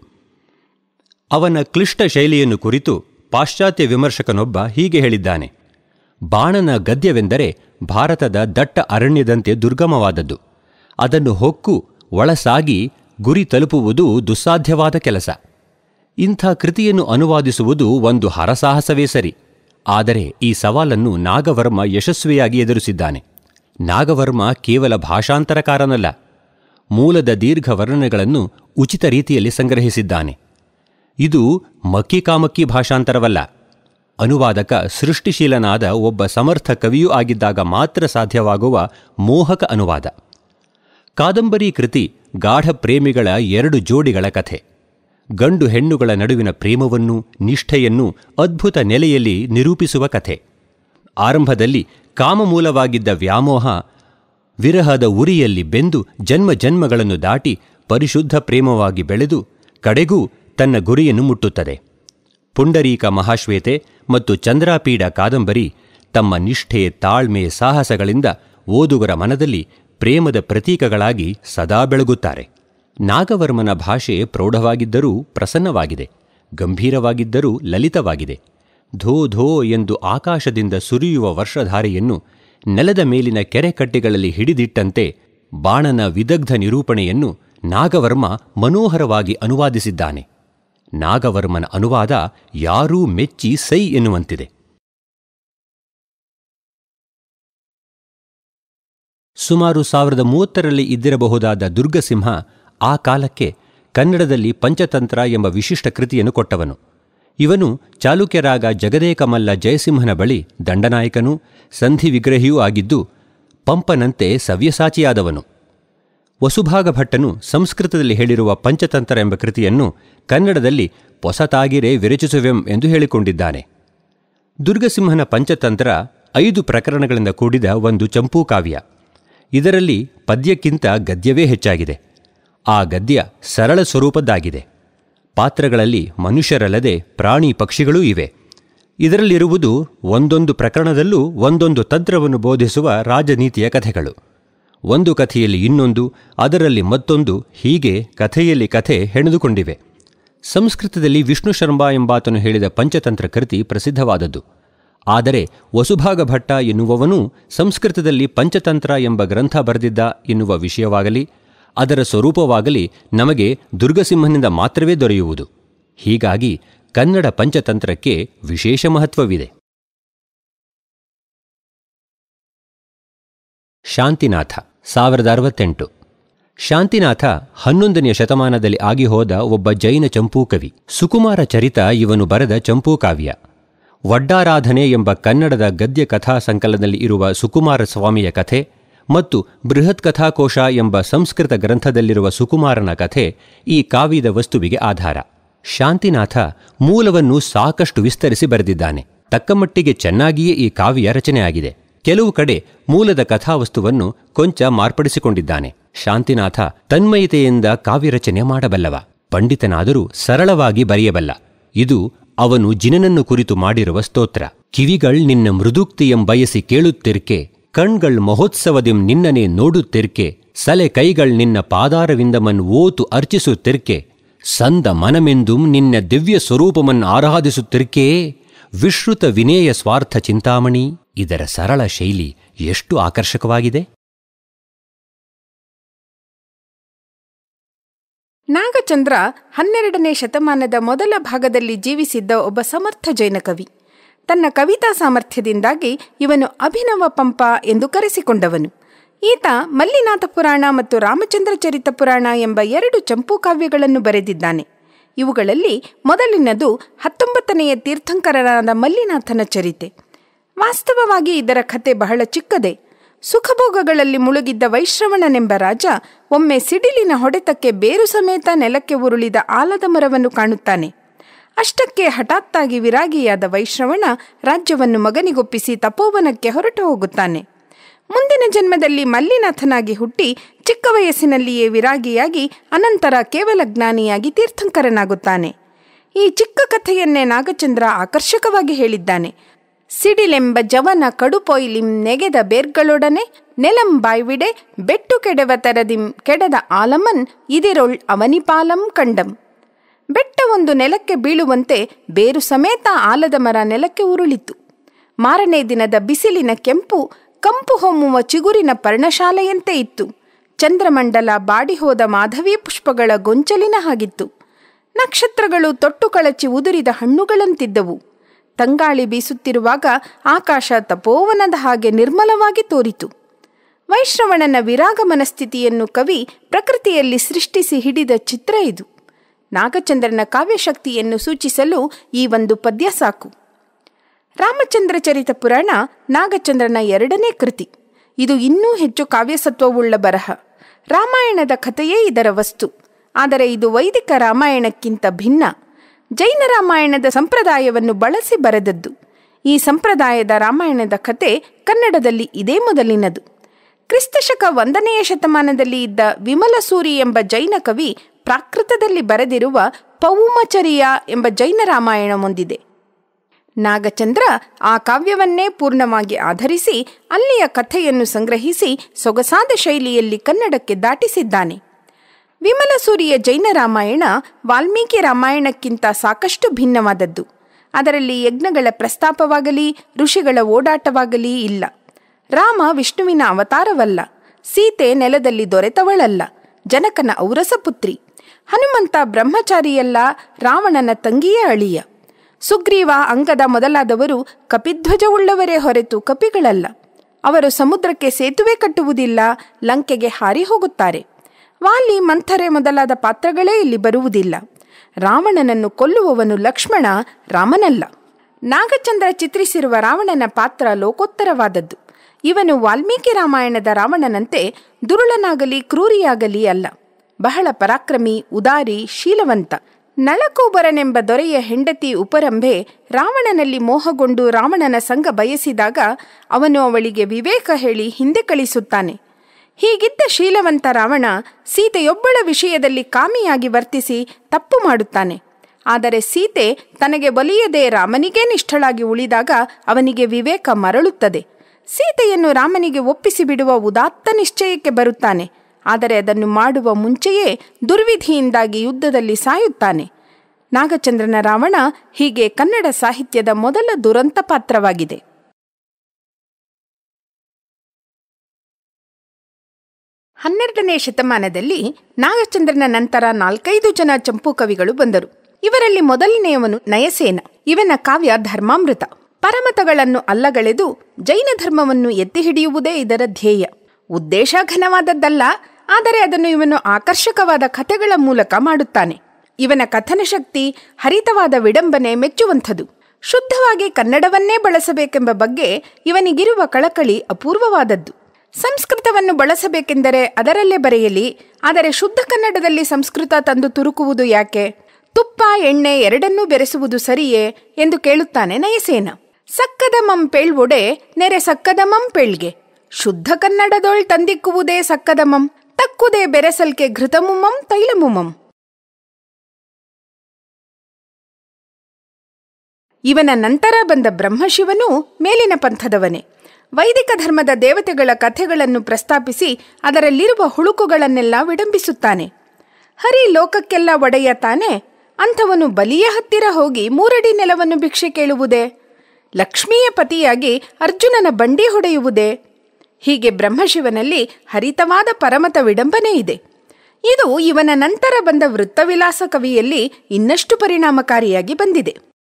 ಅವನ ಕ್ಲಿಷ್ಟ ಶೈಲಿಯನ್ನು ಕುರಿತು ಪಾಶ್ಚಾತ್ಯ ವಿಮರ್ಶಕನೊಬ್ಬ ಹೀಗೆ ಹೇಳಿದ್ದಾನೆ ಬಾಣನ ಗದ್ಯವೆಂದರೆ ಭಾರತದ ದಟ್ಟ ಅರಣ್ಯದಂತೆ ದುರ್ಗಮವಾದದ್ದು ಅದನ್ನು ಹೊಕ್ಕು ಒಳಸಾಗಿ ಗುರಿ ತಲುಪುವುದು ದುಸ್ಸಾಧ್ಯವಾದ ಕೆಲಸ ಇಂಥ ಕೃತಿಯನ್ನು ಅನುವಾದಿಸುವುದು ಒಂದು ಹರಸಾಹಸವೇ ಸರಿ ಆದರೆ ಈ ಸವಾಲನ್ನು ನಾಗವರ್ಮ ಯಶಸ್ವಿಯಾಗಿ ಎದುರಿಸಿದ್ದಾನೆ ನಾಗವರ್ಮ ಕೇವಲ ಭಾಷಾಂತರಕಾರನಲ್ಲ ಮೂಲದ ದೀರ್ಘ ವರ್ಣನೆಗಳನ್ನು ಉಚಿತ ರೀತಿಯಲ್ಲಿ ಸಂಗ್ರಹಿಸಿದ್ದಾನೆ ಇದು ಮಕ್ಕಿಕಾಮಕ್ಕಿ ಭಾಷಾಂತರವಲ್ಲ ಅನುವಾದಕ ಸೃಷ್ಟಿಶೀಲನಾದ ಒಬ್ಬ ಸಮರ್ಥ ಕವಿಯೂ ಆಗಿದ್ದಾಗ ಮಾತ್ರ ಸಾಧ್ಯವಾಗುವ ಮೋಹಕ ಅನುವಾದ ಕಾದಂಬರಿ ಕೃತಿ ಗಾಢ ಪ್ರೇಮಿಗಳ ಎರಡು ಜೋಡಿಗಳ ಕಥೆ ಗಂಡು ಹೆಣ್ಣುಗಳ ನಡುವಿನ ಪ್ರೇಮವನ್ನು ನಿಷ್ಠೆಯನ್ನು ಅದ್ಭುತ ನೆಲೆಯಲ್ಲಿ ನಿರೂಪಿಸುವ ಕಥೆ ಆರಂಭದಲ್ಲಿ ಕಾಮಮೂಲವಾಗಿದ್ದ ವ್ಯಾಮೋಹ ವಿರಹದ ಉರಿಯಲ್ಲಿ ಬೆಂದು ಜನ್ಮ ಜನ್ಮಗಳನ್ನು ದಾಟಿ ಪರಿಶುದ್ಧ ಪ್ರೇಮವಾಗಿ ಬೆಳೆದು ಕಡೆಗೂ ತನ್ನ ಗುರಿಯನ್ನು ಮುಟ್ಟುತ್ತದೆ ಪುಂಡರೀಕ ಮಹಾಶ್ವೇತೆ ಮತ್ತು ಚಂದ್ರಾಪೀಡ ಕಾದಂಬರಿ ತಮ್ಮ ನಿಷ್ಠೆ ತಾಳ್ಮೆ ಸಾಹಸಗಳಿಂದ ಓದುಗರ ಮನದಲ್ಲಿ ಪ್ರೇಮದ ಪ್ರತೀಕಗಳಾಗಿ ಸದಾ ಬೆಳಗುತ್ತಾರೆ ನಾಗವರ್ಮನ ಭಾಷೆ ಪ್ರೌಢವಾಗಿದ್ದರೂ ಪ್ರಸನ್ನವಾಗಿದೆ ಗಂಭೀರವಾಗಿದ್ದರೂ ಲಲಿತವಾಗಿದೆ ಧೋ ಧೋ ಎಂದು ಆಕಾಶದಿಂದ ಸುರಿಯುವ ವರ್ಷಧಾರೆಯನ್ನು ನೆಲದ ಮೇಲಿನ ಕೆರೆಕಟ್ಟೆಗಳಲ್ಲಿ ಹಿಡಿದಿಟ್ಟಂತೆ ಬಾಣನ ವಿದಗ್ಧ ನಿರೂಪಣೆಯನ್ನು ನಾಗವರ್ಮ ಮನೋಹರವಾಗಿ ಅನುವಾದಿಸಿದ್ದಾನೆ ನಾಗವರ್ಮನ ಅನುವಾದ ಯಾರೂ ಮೆಚ್ಚಿ ಸೈ ಎನ್ನುವಂತಿದೆ ಸುಮಾರು ಸಾವಿರದ ಮೂವತ್ತರಲ್ಲಿ ಇದ್ದಿರಬಹುದಾದ ದುರ್ಗಸಿಂಹ ಆ ಕಾಲಕ್ಕೆ ಕನ್ನಡದಲ್ಲಿ ಪಂಚತಂತ್ರ ಎಂಬ ವಿಶಿಷ್ಟ ಕೃತಿಯನ್ನು ಕೊಟ್ಟವನು ಇವನು ಚಾಲುಕ್ಯರಾಗ ಜಗದೇಕಮಲ್ಲ ಜಯಸಿಂಹನ ಬಳಿ ದಂಡನಾಯಕನೂ ಸಂಧಿ ವಿಗ್ರಹಿಯೂ ಆಗಿದ್ದು ಪಂಪನಂತೆ ಸವ್ಯಸಾಚಿಯಾದವನು ವಸುಭಾಗ ಭಟ್ಟನು ಸಂಸ್ಕೃತದಲ್ಲಿ ಹೇಳಿರುವ ಪಂಚತಂತ್ರ ಎಂಬ ಕೃತಿಯನ್ನು ಕನ್ನಡದಲ್ಲಿ ಪೊಸತಾಗಿರೇ ವಿರಚಿಸುವೆಂ ಎಂದು ಹೇಳಿಕೊಂಡಿದ್ದಾನೆ ದುರ್ಗಸಿಂಹನ ಪಂಚತಂತ್ರ ಐದು ಪ್ರಕರಣಗಳಿಂದ ಕೂಡಿದ ಒಂದು ಚಂಪೂ ಕಾವ್ಯ ಇದರಲ್ಲಿ ಪದ್ಯಕ್ಕಿಂತ ಗದ್ಯವೇ ಹೆಚ್ಚಾಗಿದೆ ಆ ಗದ್ಯ ಸರಳ ಸ್ವರೂಪದ್ದಾಗಿದೆ ಪಾತ್ರಗಳಲ್ಲಿ ಮನುಷ್ಯರಲ್ಲದೆ ಪ್ರಾಣಿ ಪಕ್ಷಿಗಳೂ ಇವೆ ಇದರಲ್ಲಿರುವುದು ಒಂದೊಂದು ಪ್ರಕರಣದಲ್ಲೂ ಒಂದೊಂದು ತಂತ್ರವನ್ನು ಬೋಧಿಸುವ ರಾಜನೀತಿಯ ಕಥೆಗಳು ಒಂದು ಕಥೆಯಲ್ಲಿ ಇನ್ನೊಂದು ಅದರಲ್ಲಿ ಮತ್ತೊಂದು ಹೀಗೆ ಕಥೆಯಲ್ಲಿ ಕಥೆ ಹೆಣೆದುಕೊಂಡಿವೆ ಸಂಸ್ಕೃತದಲ್ಲಿ ವಿಷ್ಣು ಶರ್ಮಾ ಎಂಬಾತನು ಹೇಳಿದ ಪಂಚತಂತ್ರ ಕೃತಿ ಪ್ರಸಿದ್ಧವಾದದ್ದು ಆದರೆ ವಸುಭಾಗ ಭಟ್ಟ ಎನ್ನುವವನೂ ಸಂಸ್ಕೃತದಲ್ಲಿ ಪಂಚತಂತ್ರ ಎಂಬ ಗ್ರಂಥ ಬರೆದಿದ್ದ ಎನ್ನುವ ವಿಷಯವಾಗಲಿ ಅದರ ಸ್ವರೂಪವಾಗಲಿ ನಮಗೆ ದುರ್ಗಸಿಂಹನಿಂದ ಮಾತ್ರವೇ ದೊರೆಯುವುದು ಹೀಗಾಗಿ ಕನ್ನಡ ಪಂಚತಂತ್ರಕ್ಕೆ ವಿಶೇಷ ಮಹತ್ವವಿದೆ ಶಾಂತಿನಾಥ ಸಾವಿರದ ಅರವತ್ತೆಂಟು ಶಾಂತಿನಾಥ ಹನ್ನೊಂದನೆಯ ಶತಮಾನದಲ್ಲಿ ಆಗಿ ಹೋದ ಒಬ್ಬ ಜೈನ ಚಂಪೂಕವಿ ಸುಕುಮಾರ ಚರಿತ ಇವನು ಬರೆದ ಚಂಪೂಕಾವ್ಯ ವಡ್ಡಾರಾಧನೆ ಎಂಬ ಕನ್ನಡದ ಗದ್ಯ ಕಥಾ ಸಂಕಲನದಲ್ಲಿ ಇರುವ ಸುಕುಮಾರ ಸ್ವಾಮಿಯ ಕಥೆ ಮತ್ತು ಬೃಹತ್ ಕಥಾಕೋಶ ಎಂಬ ಸಂಸ್ಕೃತ ಗ್ರಂಥದಲ್ಲಿರುವ ಸುಕುಮಾರನ ಕಥೆ ಈ ಕಾವ್ಯದ ವಸ್ತುವಿಗೆ ಆಧಾರ ಶಾಂತಿನಾಥ ಮೂಲವನ್ನು ಸಾಕಷ್ಟು ವಿಸ್ತರಿಸಿ ಬರೆದಿದ್ದಾನೆ ತಕ್ಕಮಟ್ಟಿಗೆ ಚೆನ್ನಾಗಿಯೇ ಈ ಕಾವ್ಯ ರಚನೆಯಾಗಿದೆ ಕೆಲವು ಕಡೆ ಮೂಲದ ಕಥಾವಸ್ತುವನ್ನು ಕೊಂಚ ಮಾರ್ಪಡಿಸಿಕೊಂಡಿದ್ದಾನೆ ಶಾಂತಿನಾಥ ತನ್ಮಯತೆಯಿಂದ ಕಾವ್ಯರಚನೆ ಮಾಡಬಲ್ಲವ ಪಂಡಿತನಾದರೂ ಸರಳವಾಗಿ ಬರೆಯಬಲ್ಲ ಇದು ಅವನು ಜಿನನನ್ನು ಕುರಿತು ಮಾಡಿರುವ ಸ್ತೋತ್ರ ಕಿವಿಗಳ್ ನಿನ್ನ ಮೃದುಕ್ತಿಯಂ ಬಯಸಿ ಕೇಳುತ್ತಿರ್ಕೆ ಕಣ್ಗಳ್ ಮಹೋತ್ಸವದಿಂ ನಿನ್ನನೆ ನೋಡುತ್ತಿರ್ಕೆ ಸಲೆ ಕೈಗಳ್ ನಿನ್ನ ಪಾದಾರವಿಂದಮನ್ ಓತು ಅರ್ಚಿಸುತ್ತಿರ್ಕೆ ಸಂದ ಮನಮೆಂದುಂ ನಿನ್ನ ದಿವ್ಯ ಸ್ವರೂಪಮನ್ ಆರಾಧಿಸುತ್ತಿರ್ಕೆ ವಿಶ್ರುತ ವಿನೇಯ ಸ್ವಾರ್ಥ ಚಿಂತಾಮಣಿ ಇದರ ಸರಳ ಶೈಲಿ ಎಷ್ಟು ಆಕರ್ಷಕವಾಗಿದೆ ನಾಗಚಂದ್ರ ಹನ್ನೆರಡನೇ ಶತಮಾನದ ಮೊದಲ ಭಾಗದಲ್ಲಿ ಜೀವಿಸಿದ್ದ ಒಬ್ಬ ಸಮರ್ಥ ಜೈನ ಕವಿ ತನ್ನ ಕವಿತಾ ಸಾಮರ್ಥ್ಯದಿಂದಾಗಿ ಇವನು ಅಭಿನವ ಪಂಪ ಎಂದು ಕರೆಸಿಕೊಂಡವನು ಈತ ಮಲ್ಲಿನಾಥ ಪುರಾಣ ಮತ್ತು ರಾಮಚಂದ್ರ ಚರಿತ ಪುರಾಣ ಎಂಬ ಎರಡು ಚಂಪೂ ಕಾವ್ಯಗಳನ್ನು ಬರೆದಿದ್ದಾನೆ ಇವುಗಳಲ್ಲಿ ಮೊದಲಿನದು ಹತ್ತೊಂಬತ್ತನೆಯ ತೀರ್ಥಂಕರನಾದ ಮಲ್ಲಿನಾಥನ ಚರಿತೆ ವಾಸ್ತವವಾಗಿ ಇದರ ಕಥೆ ಬಹಳ ಚಿಕ್ಕದೇ ಸುಖಭೋಗಗಳಲ್ಲಿ ಮುಳುಗಿದ್ದ ವೈಶ್ರವಣನೆಂಬ ರಾಜ ಒಮ್ಮೆ ಸಿಡಿಲಿನ ಹೊಡೆತಕ್ಕೆ ಬೇರು ಸಮೇತ ನೆಲಕ್ಕೆ ಉರುಳಿದ ಆಲದ ಮರವನ್ನು ಕಾಣುತ್ತಾನೆ ಅಷ್ಟಕ್ಕೆ ಹಠಾತ್ತಾಗಿ ವಿರಾಗಿಯಾದ ವೈಶ್ರವಣ ರಾಜ್ಯವನ್ನು ಮಗನಿಗೊಪ್ಪಿಸಿ ತಪೋವನಕ್ಕೆ ಹೊರಟು ಹೋಗುತ್ತಾನೆ ಮುಂದಿನ ಜನ್ಮದಲ್ಲಿ ಮಲ್ಲಿನಾಥನಾಗಿ ಹುಟ್ಟಿ ಚಿಕ್ಕ ವಯಸ್ಸಿನಲ್ಲಿಯೇ ವಿರಾಗಿಯಾಗಿ ಅನಂತರ ಕೇವಲ ಜ್ಞಾನಿಯಾಗಿ ತೀರ್ಥಂಕರನಾಗುತ್ತಾನೆ ಈ ಚಿಕ್ಕ ಕಥೆಯನ್ನೇ ನಾಗಚಂದ್ರ ಆಕರ್ಷಕವಾಗಿ ಹೇಳಿದ್ದಾನೆ ಸಿಡಿಲೆಂಬ ಜವನ ಕಡುಪೊಯ್ಲಿಂ ನೆಗೆದ ಬೇರ್ಗಳೊಡನೆ ನೆಲಂ ಬಾಯ್ವಿಡೆ ಬೆಟ್ಟು ಕೆಡವ ತರದಿಂ ಕೆಡದ ಆಲಮನ್ ಇದಿರೊಳ್ ಅವನಿಪಾಲಂ ಕಂಡಂ ಬೆಟ್ಟ ಒಂದು ನೆಲಕ್ಕೆ ಬೀಳುವಂತೆ ಬೇರು ಸಮೇತ ಆಲದ ಮರ ನೆಲಕ್ಕೆ ಉರುಳಿತು ಮಾರನೇ ದಿನದ ಬಿಸಿಲಿನ ಕೆಂಪು ಕಂಪು ಹೊಮ್ಮುವ ಚಿಗುರಿನ ಪರ್ಣಶಾಲೆಯಂತೆ ಇತ್ತು ಚಂದ್ರಮಂಡಲ ಬಾಡಿಹೋದ ಮಾಧವೀ ಪುಷ್ಪಗಳ ಗೊಂಚಲಿನ ಹಾಗಿತ್ತು ನಕ್ಷತ್ರಗಳು ತೊಟ್ಟು ಕಳಚಿ ಉದುರಿದ ಹಣ್ಣುಗಳಂತಿದ್ದವು ತಂಗಾಳಿ ಬೀಸುತ್ತಿರುವಾಗ ಆಕಾಶ ತಪೋವನದ ಹಾಗೆ ನಿರ್ಮಲವಾಗಿ ತೋರಿತು ವೈಶ್ರವಣನ ವಿರಾಗ ಮನಸ್ಥಿತಿಯನ್ನು ಕವಿ ಪ್ರಕೃತಿಯಲ್ಲಿ ಸೃಷ್ಟಿಸಿ ಹಿಡಿದ ಚಿತ್ರ ಇದು ನಾಗಚಂದ್ರನ ಕಾವ್ಯಶಕ್ತಿಯನ್ನು ಸೂಚಿಸಲು ಈ ಒಂದು ಪದ್ಯ ಸಾಕು ರಾಮಚಂದ್ರ ಚರಿತ ಪುರಾಣ ನಾಗಚಂದ್ರನ ಎರಡನೇ ಕೃತಿ ಇದು ಇನ್ನೂ ಹೆಚ್ಚು ಕಾವ್ಯಸತ್ವವುಳ್ಳ ಬರಹ ರಾಮಾಯಣದ ಕಥೆಯೇ ಇದರ ವಸ್ತು ಆದರೆ ಇದು ವೈದಿಕ ರಾಮಾಯಣಕ್ಕಿಂತ ಭಿನ್ನ ಜೈನ ರಾಮಾಯಣದ ಸಂಪ್ರದಾಯವನ್ನು ಬಳಸಿ ಬರೆದದ್ದು ಈ ಸಂಪ್ರದಾಯದ ರಾಮಾಯಣದ ಕತೆ ಕನ್ನಡದಲ್ಲಿ ಇದೇ ಮೊದಲಿನದು ಕ್ರಿಸ್ತಶಕ ಒಂದನೆಯ ಶತಮಾನದಲ್ಲಿ ಇದ್ದ ವಿಮಲಸೂರಿ ಎಂಬ ಜೈನ ಕವಿ ಪ್ರಾಕೃತದಲ್ಲಿ ಬರೆದಿರುವ ಪೌಮಚರಿಯ ಎಂಬ ಜೈನ ರಾಮಾಯಣ ಹೊಂದಿದೆ ನಾಗಚಂದ್ರ ಆ ಕಾವ್ಯವನ್ನೇ ಪೂರ್ಣವಾಗಿ ಆಧರಿಸಿ ಅಲ್ಲಿಯ ಕಥೆಯನ್ನು ಸಂಗ್ರಹಿಸಿ ಸೊಗಸಾದ ಶೈಲಿಯಲ್ಲಿ ಕನ್ನಡಕ್ಕೆ ದಾಟಿಸಿದ್ದಾನೆ ವಿಮಲಸೂರಿಯ ಜೈನ ರಾಮಾಯಣ ವಾಲ್ಮೀಕಿ ರಾಮಾಯಣಕ್ಕಿಂತ ಸಾಕಷ್ಟು ಭಿನ್ನವಾದದ್ದು ಅದರಲ್ಲಿ ಯಜ್ಞಗಳ ಪ್ರಸ್ತಾಪವಾಗಲಿ ಋಷಿಗಳ ಓಡಾಟವಾಗಲಿ ಇಲ್ಲ ರಾಮ ವಿಷ್ಣುವಿನ ಅವತಾರವಲ್ಲ ಸೀತೆ ನೆಲದಲ್ಲಿ ದೊರೆತವಳಲ್ಲ ಜನಕನ ಔರಸ ಪುತ್ರಿ ಹನುಮಂತ ಬ್ರಹ್ಮಚಾರಿಯಲ್ಲ ರಾವಣನ ತಂಗಿಯೇ ಅಳಿಯ ಸುಗ್ರೀವ ಅಂಗದ ಮೊದಲಾದವರು ಕಪಿಧ್ವಜವುಳ್ಳವರೇ ಹೊರತು ಕಪಿಗಳಲ್ಲ ಅವರು ಸಮುದ್ರಕ್ಕೆ ಸೇತುವೆ ಕಟ್ಟುವುದಿಲ್ಲ ಲಂಕೆಗೆ ಹಾರಿ ಹೋಗುತ್ತಾರೆ ವಾಲಿ ಮಂಥರೆ ಮೊದಲಾದ ಪಾತ್ರಗಳೇ ಇಲ್ಲಿ ಬರುವುದಿಲ್ಲ ರಾವಣನನ್ನು ಕೊಲ್ಲುವವನು ಲಕ್ಷ್ಮಣ ರಾಮನಲ್ಲ ನಾಗಚಂದ್ರ ಚಿತ್ರಿಸಿರುವ ರಾವಣನ ಪಾತ್ರ ಲೋಕೋತ್ತರವಾದದ್ದು ಇವನು ವಾಲ್ಮೀಕಿ ರಾಮಾಯಣದ ರಾವಣನಂತೆ ದುರುಳನಾಗಲಿ ಕ್ರೂರಿಯಾಗಲಿ ಅಲ್ಲ ಬಹಳ ಪರಾಕ್ರಮಿ ಉದಾರಿ ಶೀಲವಂತ ನಳಕೂಬರನೆಂಬ ದೊರೆಯ ಹೆಂಡತಿ ಉಪರಂಭೆ ರಾವಣನಲ್ಲಿ ಮೋಹಗೊಂಡು ರಾವಣನ ಸಂಗ ಬಯಸಿದಾಗ ಅವನು ಅವಳಿಗೆ ವಿವೇಕ ಹೇಳಿ ಹಿಂದೆ ಕಳಿಸುತ್ತಾನೆ ಹೀಗಿದ್ದ ಶೀಲವಂತ ರಾವಣ ಸೀತೆಯೊಬ್ಬಳ ವಿಷಯದಲ್ಲಿ ಕಾಮಿಯಾಗಿ ವರ್ತಿಸಿ ತಪ್ಪು ಮಾಡುತ್ತಾನೆ ಆದರೆ ಸೀತೆ ತನಗೆ ಒಲಿಯದೆ ರಾಮನಿಗೇ ನಿಷ್ಠಳಾಗಿ ಉಳಿದಾಗ ಅವನಿಗೆ ವಿವೇಕ ಮರಳುತ್ತದೆ ಸೀತೆಯನ್ನು ರಾಮನಿಗೆ ಒಪ್ಪಿಸಿ ಬಿಡುವ ಉದಾತ್ತ ನಿಶ್ಚಯಕ್ಕೆ ಬರುತ್ತಾನೆ ಆದರೆ ಅದನ್ನು ಮಾಡುವ ಮುಂಚೆಯೇ ದುರ್ವಿಧಿಯಿಂದಾಗಿ ಯುದ್ಧದಲ್ಲಿ ಸಾಯುತ್ತಾನೆ ನಾಗಚಂದ್ರನ ರಾವಣ ಹೀಗೆ ಕನ್ನಡ ಸಾಹಿತ್ಯದ ಮೊದಲ ದುರಂತ ಪಾತ್ರವಾಗಿದೆ ಹನ್ನೆರಡನೇ ಶತಮಾನದಲ್ಲಿ ನಾಗಚಂದ್ರನ ನಂತರ ನಾಲ್ಕೈದು ಜನ ಚಂಪು ಕವಿಗಳು ಬಂದರು ಇವರಲ್ಲಿ ಮೊದಲನೆಯವನು ನಯಸೇನ ಇವನ ಕಾವ್ಯ ಧರ್ಮಾಮೃತ ಪರಮತಗಳನ್ನು ಅಲ್ಲಗಳೆದು ಜೈನ ಧರ್ಮವನ್ನು ಎತ್ತಿ ಹಿಡಿಯುವುದೇ ಇದರ ಧ್ಯೇಯ ಉದ್ದೇಶ ಘನವಾದದ್ದಲ್ಲ ಆದರೆ ಅದನ್ನು ಇವನು ಆಕರ್ಷಕವಾದ ಕಥೆಗಳ ಮೂಲಕ ಮಾಡುತ್ತಾನೆ ಇವನ ಕಥನ ಶಕ್ತಿ ಹರಿತವಾದ ವಿಡಂಬನೆ ಮೆಚ್ಚುವಂಥದು ಶುದ್ಧವಾಗಿ ಕನ್ನಡವನ್ನೇ ಬಳಸಬೇಕೆಂಬ ಬಗ್ಗೆ ಇವನಿಗಿರುವ ಕಳಕಳಿ ಅಪೂರ್ವವಾದದ್ದು ಸಂಸ್ಕೃತವನ್ನು ಬಳಸಬೇಕೆಂದರೆ ಅದರಲ್ಲೇ ಬರೆಯಲಿ ಆದರೆ ಶುದ್ಧ ಕನ್ನಡದಲ್ಲಿ ಸಂಸ್ಕೃತ ತಂದು ತುರುಕುವುದು ಯಾಕೆ ತುಪ್ಪ ಎಣ್ಣೆ ಎರಡನ್ನೂ ಬೆರೆಸುವುದು ಸರಿಯೇ ಎಂದು ಕೇಳುತ್ತಾನೆ ನಯಸೇನ ಸಕ್ಕದ ಮಂಪೇಳ್ವೊಡೆ ನೆರೆ ಸಕ್ಕದ ಮಂಪೇಳ್ಗೆ ಶುದ್ಧ ಕನ್ನಡದೊಳ್ ತಂದಿಕ್ಕುವುದೇ ಸಕ್ಕದ ಮಂ ತಕ್ಕುದೇ ಬೆರೆಸಲ್ಕೆ ಘೃತಮುಮಂ ತೈಲಮುಮಂ ಇವನ ನಂತರ ಬಂದ ಬ್ರಹ್ಮಶಿವನು ಮೇಲಿನ ಪಂಥದವನೇ ವೈದಿಕ ಧರ್ಮದ ದೇವತೆಗಳ ಕಥೆಗಳನ್ನು ಪ್ರಸ್ತಾಪಿಸಿ ಅದರಲ್ಲಿರುವ ಹುಳುಕುಗಳನ್ನೆಲ್ಲ ವಿಡಂಬಿಸುತ್ತಾನೆ ಹರಿ ಲೋಕಕ್ಕೆಲ್ಲ ಒಡೆಯ ತಾನೆ ಅಂಥವನು ಬಲಿಯ ಹತ್ತಿರ ಹೋಗಿ ಮೂರಡಿ ನೆಲವನ್ನು ಭಿಕ್ಷೆ ಕೇಳುವುದೇ ಲಕ್ಷ್ಮಿಯ ಪತಿಯಾಗಿ ಅರ್ಜುನನ ಬಂಡಿ ಹೊಡೆಯುವುದೇ ಹೀಗೆ ಬ್ರಹ್ಮಶಿವನಲ್ಲಿ ಹರಿತವಾದ ಪರಮತ ವಿಡಂಬನೆ ಇದೆ ಇದು ಇವನ ನಂತರ ಬಂದ ವೃತ್ತವಿಲಾಸ ಕವಿಯಲ್ಲಿ ಇನ್ನಷ್ಟು ಪರಿಣಾಮಕಾರಿಯಾಗಿ ಬಂದಿದೆ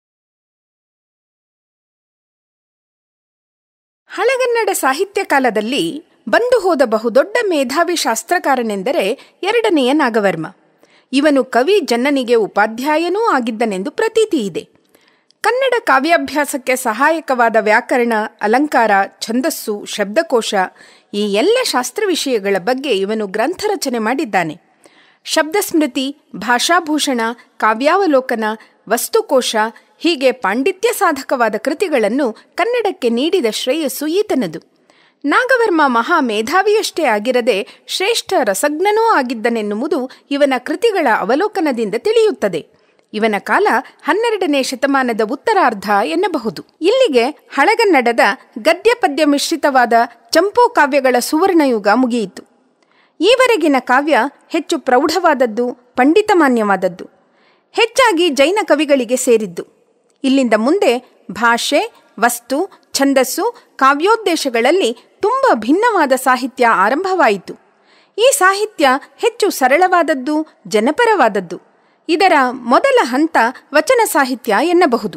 ಹಳಗನ್ನಡ ಸಾಹಿತ್ಯ ಕಾಲದಲ್ಲಿ ಬಂದು ಹೋದ ಬಹುದೊಡ್ಡ ಮೇಧಾವಿ ಶಾಸ್ತ್ರಕಾರನೆಂದರೆ ಎರಡನೆಯ ನಾಗವರ್ಮ ಇವನು ಕವಿ ಜನ್ನನಿಗೆ ಉಪಾಧ್ಯಾಯನೂ ಆಗಿದ್ದನೆಂದು ಪ್ರತೀತಿ ಇದೆ ಕನ್ನಡ ಕಾವ್ಯಾಭ್ಯಾಸಕ್ಕೆ ಸಹಾಯಕವಾದ ವ್ಯಾಕರಣ ಅಲಂಕಾರ ಛಂದಸ್ಸು ಶಬ್ದಕೋಶ ಈ ಎಲ್ಲ ಶಾಸ್ತ್ರ ವಿಷಯಗಳ ಬಗ್ಗೆ ಇವನು ಗ್ರಂಥ ರಚನೆ ಮಾಡಿದ್ದಾನೆ ಶಬ್ದಸ್ಮೃತಿ ಭಾಷಾಭೂಷಣ ಕಾವ್ಯಾವಲೋಕನ ವಸ್ತುಕೋಶ ಹೀಗೆ ಪಾಂಡಿತ್ಯ ಸಾಧಕವಾದ ಕೃತಿಗಳನ್ನು ಕನ್ನಡಕ್ಕೆ ನೀಡಿದ ಶ್ರೇಯಸ್ಸು ಈತನದು ನಾಗವರ್ಮ ಮಹಾ ಮೇಧಾವಿಯಷ್ಟೇ ಆಗಿರದೆ ಶ್ರೇಷ್ಠ ರಸಜ್ಞನೂ ಆಗಿದ್ದನೆನ್ನುವುದು ಇವನ ಕೃತಿಗಳ ಅವಲೋಕನದಿಂದ ತಿಳಿಯುತ್ತದೆ ಇವನ ಕಾಲ ಹನ್ನೆರಡನೇ ಶತಮಾನದ ಉತ್ತರಾರ್ಧ ಎನ್ನಬಹುದು ಇಲ್ಲಿಗೆ ಹಳಗನ್ನಡದ ಗದ್ಯ ಪದ್ಯ ಮಿಶ್ರಿತವಾದ ಚಂಪು ಕಾವ್ಯಗಳ ಸುವರ್ಣಯುಗ ಮುಗಿಯಿತು ಈವರೆಗಿನ ಕಾವ್ಯ ಹೆಚ್ಚು ಪ್ರೌಢವಾದದ್ದು ಪಂಡಿತಮಾನ್ಯವಾದದ್ದು ಹೆಚ್ಚಾಗಿ ಜೈನ ಕವಿಗಳಿಗೆ ಸೇರಿದ್ದು ಇಲ್ಲಿಂದ ಮುಂದೆ ಭಾಷೆ ವಸ್ತು ಛಂದಸ್ಸು ಕಾವ್ಯೋದ್ದೇಶಗಳಲ್ಲಿ ತುಂಬ ಭಿನ್ನವಾದ ಸಾಹಿತ್ಯ ಆರಂಭವಾಯಿತು ಈ ಸಾಹಿತ್ಯ ಹೆಚ್ಚು ಸರಳವಾದದ್ದು ಜನಪರವಾದದ್ದು ಇದರ ಮೊದಲ ಹಂತ ವಚನ ಸಾಹಿತ್ಯ ಎನ್ನಬಹುದು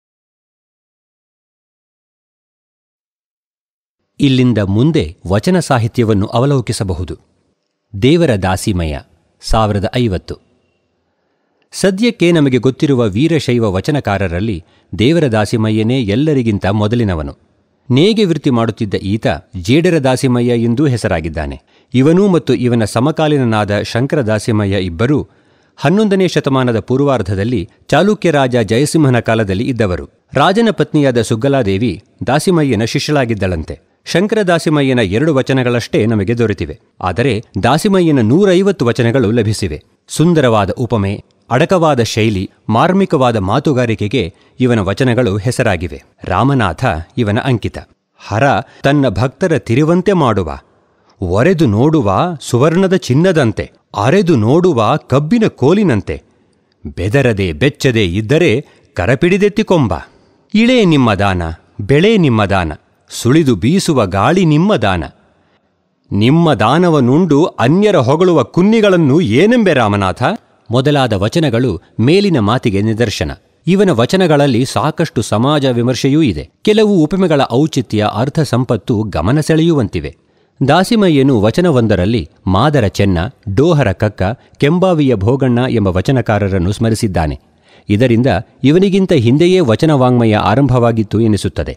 ಇಲ್ಲಿಂದ ಮುಂದೆ ವಚನ ಸಾಹಿತ್ಯವನ್ನು ಅವಲೋಕಿಸಬಹುದು ದೇವರ ದಾಸಿಮಯ ಸಾವಿರದ ಐವತ್ತು ಸದ್ಯಕ್ಕೆ ನಮಗೆ ಗೊತ್ತಿರುವ ವೀರಶೈವ ವಚನಕಾರರಲ್ಲಿ ದೇವರ ದಾಸಿಮಯ್ಯನೇ ಎಲ್ಲರಿಗಿಂತ ಮೊದಲಿನವನು ನೇಗೆ ವೃತ್ತಿ ಮಾಡುತ್ತಿದ್ದ ಈತ ಜೇಡರ ದಾಸಿಮಯ್ಯ ಎಂದೂ ಹೆಸರಾಗಿದ್ದಾನೆ ಇವನೂ ಮತ್ತು ಇವನ ಸಮಕಾಲೀನನಾದ ಶಂಕರ ದಾಸಿಮಯ್ಯ ಇಬ್ಬರೂ ಹನ್ನೊಂದನೇ ಶತಮಾನದ ಪೂರ್ವಾರ್ಧದಲ್ಲಿ ಚಾಲುಕ್ಯ ರಾಜ ಜಯಸಿಂಹನ ಕಾಲದಲ್ಲಿ ಇದ್ದವರು ರಾಜನ ಪತ್ನಿಯಾದ ಸುಗ್ಗಲಾದೇವಿ ದಾಸಿಮಯ್ಯನ ಶಿಷ್ಯಳಾಗಿದ್ದಳಂತೆ ಶಂಕರ ದಾಸಿಮಯ್ಯನ ಎರಡು ವಚನಗಳಷ್ಟೇ ನಮಗೆ ದೊರೆತಿವೆ ಆದರೆ ದಾಸಿಮಯ್ಯನ ನೂರೈವತ್ತು ವಚನಗಳು ಲಭಿಸಿವೆ ಸುಂದರವಾದ ಉಪಮೆ ಅಡಕವಾದ ಶೈಲಿ ಮಾರ್ಮಿಕವಾದ ಮಾತುಗಾರಿಕೆಗೆ ಇವನ ವಚನಗಳು ಹೆಸರಾಗಿವೆ ರಾಮನಾಥ ಇವನ ಅಂಕಿತ ಹರ ತನ್ನ ಭಕ್ತರ ತಿರುವಂತೆ ಮಾಡುವ ಒರೆದು ನೋಡುವ ಸುವರ್ಣದ ಚಿನ್ನದಂತೆ ಅರೆದು ನೋಡುವ ಕಬ್ಬಿನ ಕೋಲಿನಂತೆ ಬೆದರದೆ ಬೆಚ್ಚದೆ ಇದ್ದರೆ ಕರಪಿಡಿದೆತ್ತಿಕೊಂಬ ಇಳೇ ನಿಮ್ಮ ದಾನ ಬೆಳೆ ನಿಮ್ಮ ದಾನ ಸುಳಿದು ಬೀಸುವ ಗಾಳಿ ನಿಮ್ಮ ದಾನ ನಿಮ್ಮ ದಾನವನುಂಡು ಅನ್ಯರ ಹೊಗಳುವ ಕುನ್ನಿಗಳನ್ನು ಏನೆಂಬೆ ರಾಮನಾಥ ಮೊದಲಾದ ವಚನಗಳು ಮೇಲಿನ ಮಾತಿಗೆ ನಿದರ್ಶನ ಇವನ ವಚನಗಳಲ್ಲಿ ಸಾಕಷ್ಟು ಸಮಾಜ ವಿಮರ್ಶೆಯೂ ಇದೆ ಕೆಲವು ಉಪಮೆಗಳ ಔಚಿತ್ಯ ಅರ್ಥ ಸಂಪತ್ತು ಗಮನ ಸೆಳೆಯುವಂತಿವೆ ದಾಸಿಮಯ್ಯನು ವಚನವೊಂದರಲ್ಲಿ ಮಾದರ ಚೆನ್ನ ಡೋಹರ ಕಕ್ಕ ಕೆಂಬಾವಿಯ ಭೋಗಣ್ಣ ಎಂಬ ವಚನಕಾರರನ್ನು ಸ್ಮರಿಸಿದ್ದಾನೆ ಇದರಿಂದ ಇವನಿಗಿಂತ ಹಿಂದೆಯೇ ವಚನ ವಾಂಗ್ಮಯ ಆರಂಭವಾಗಿತ್ತು ಎನಿಸುತ್ತದೆ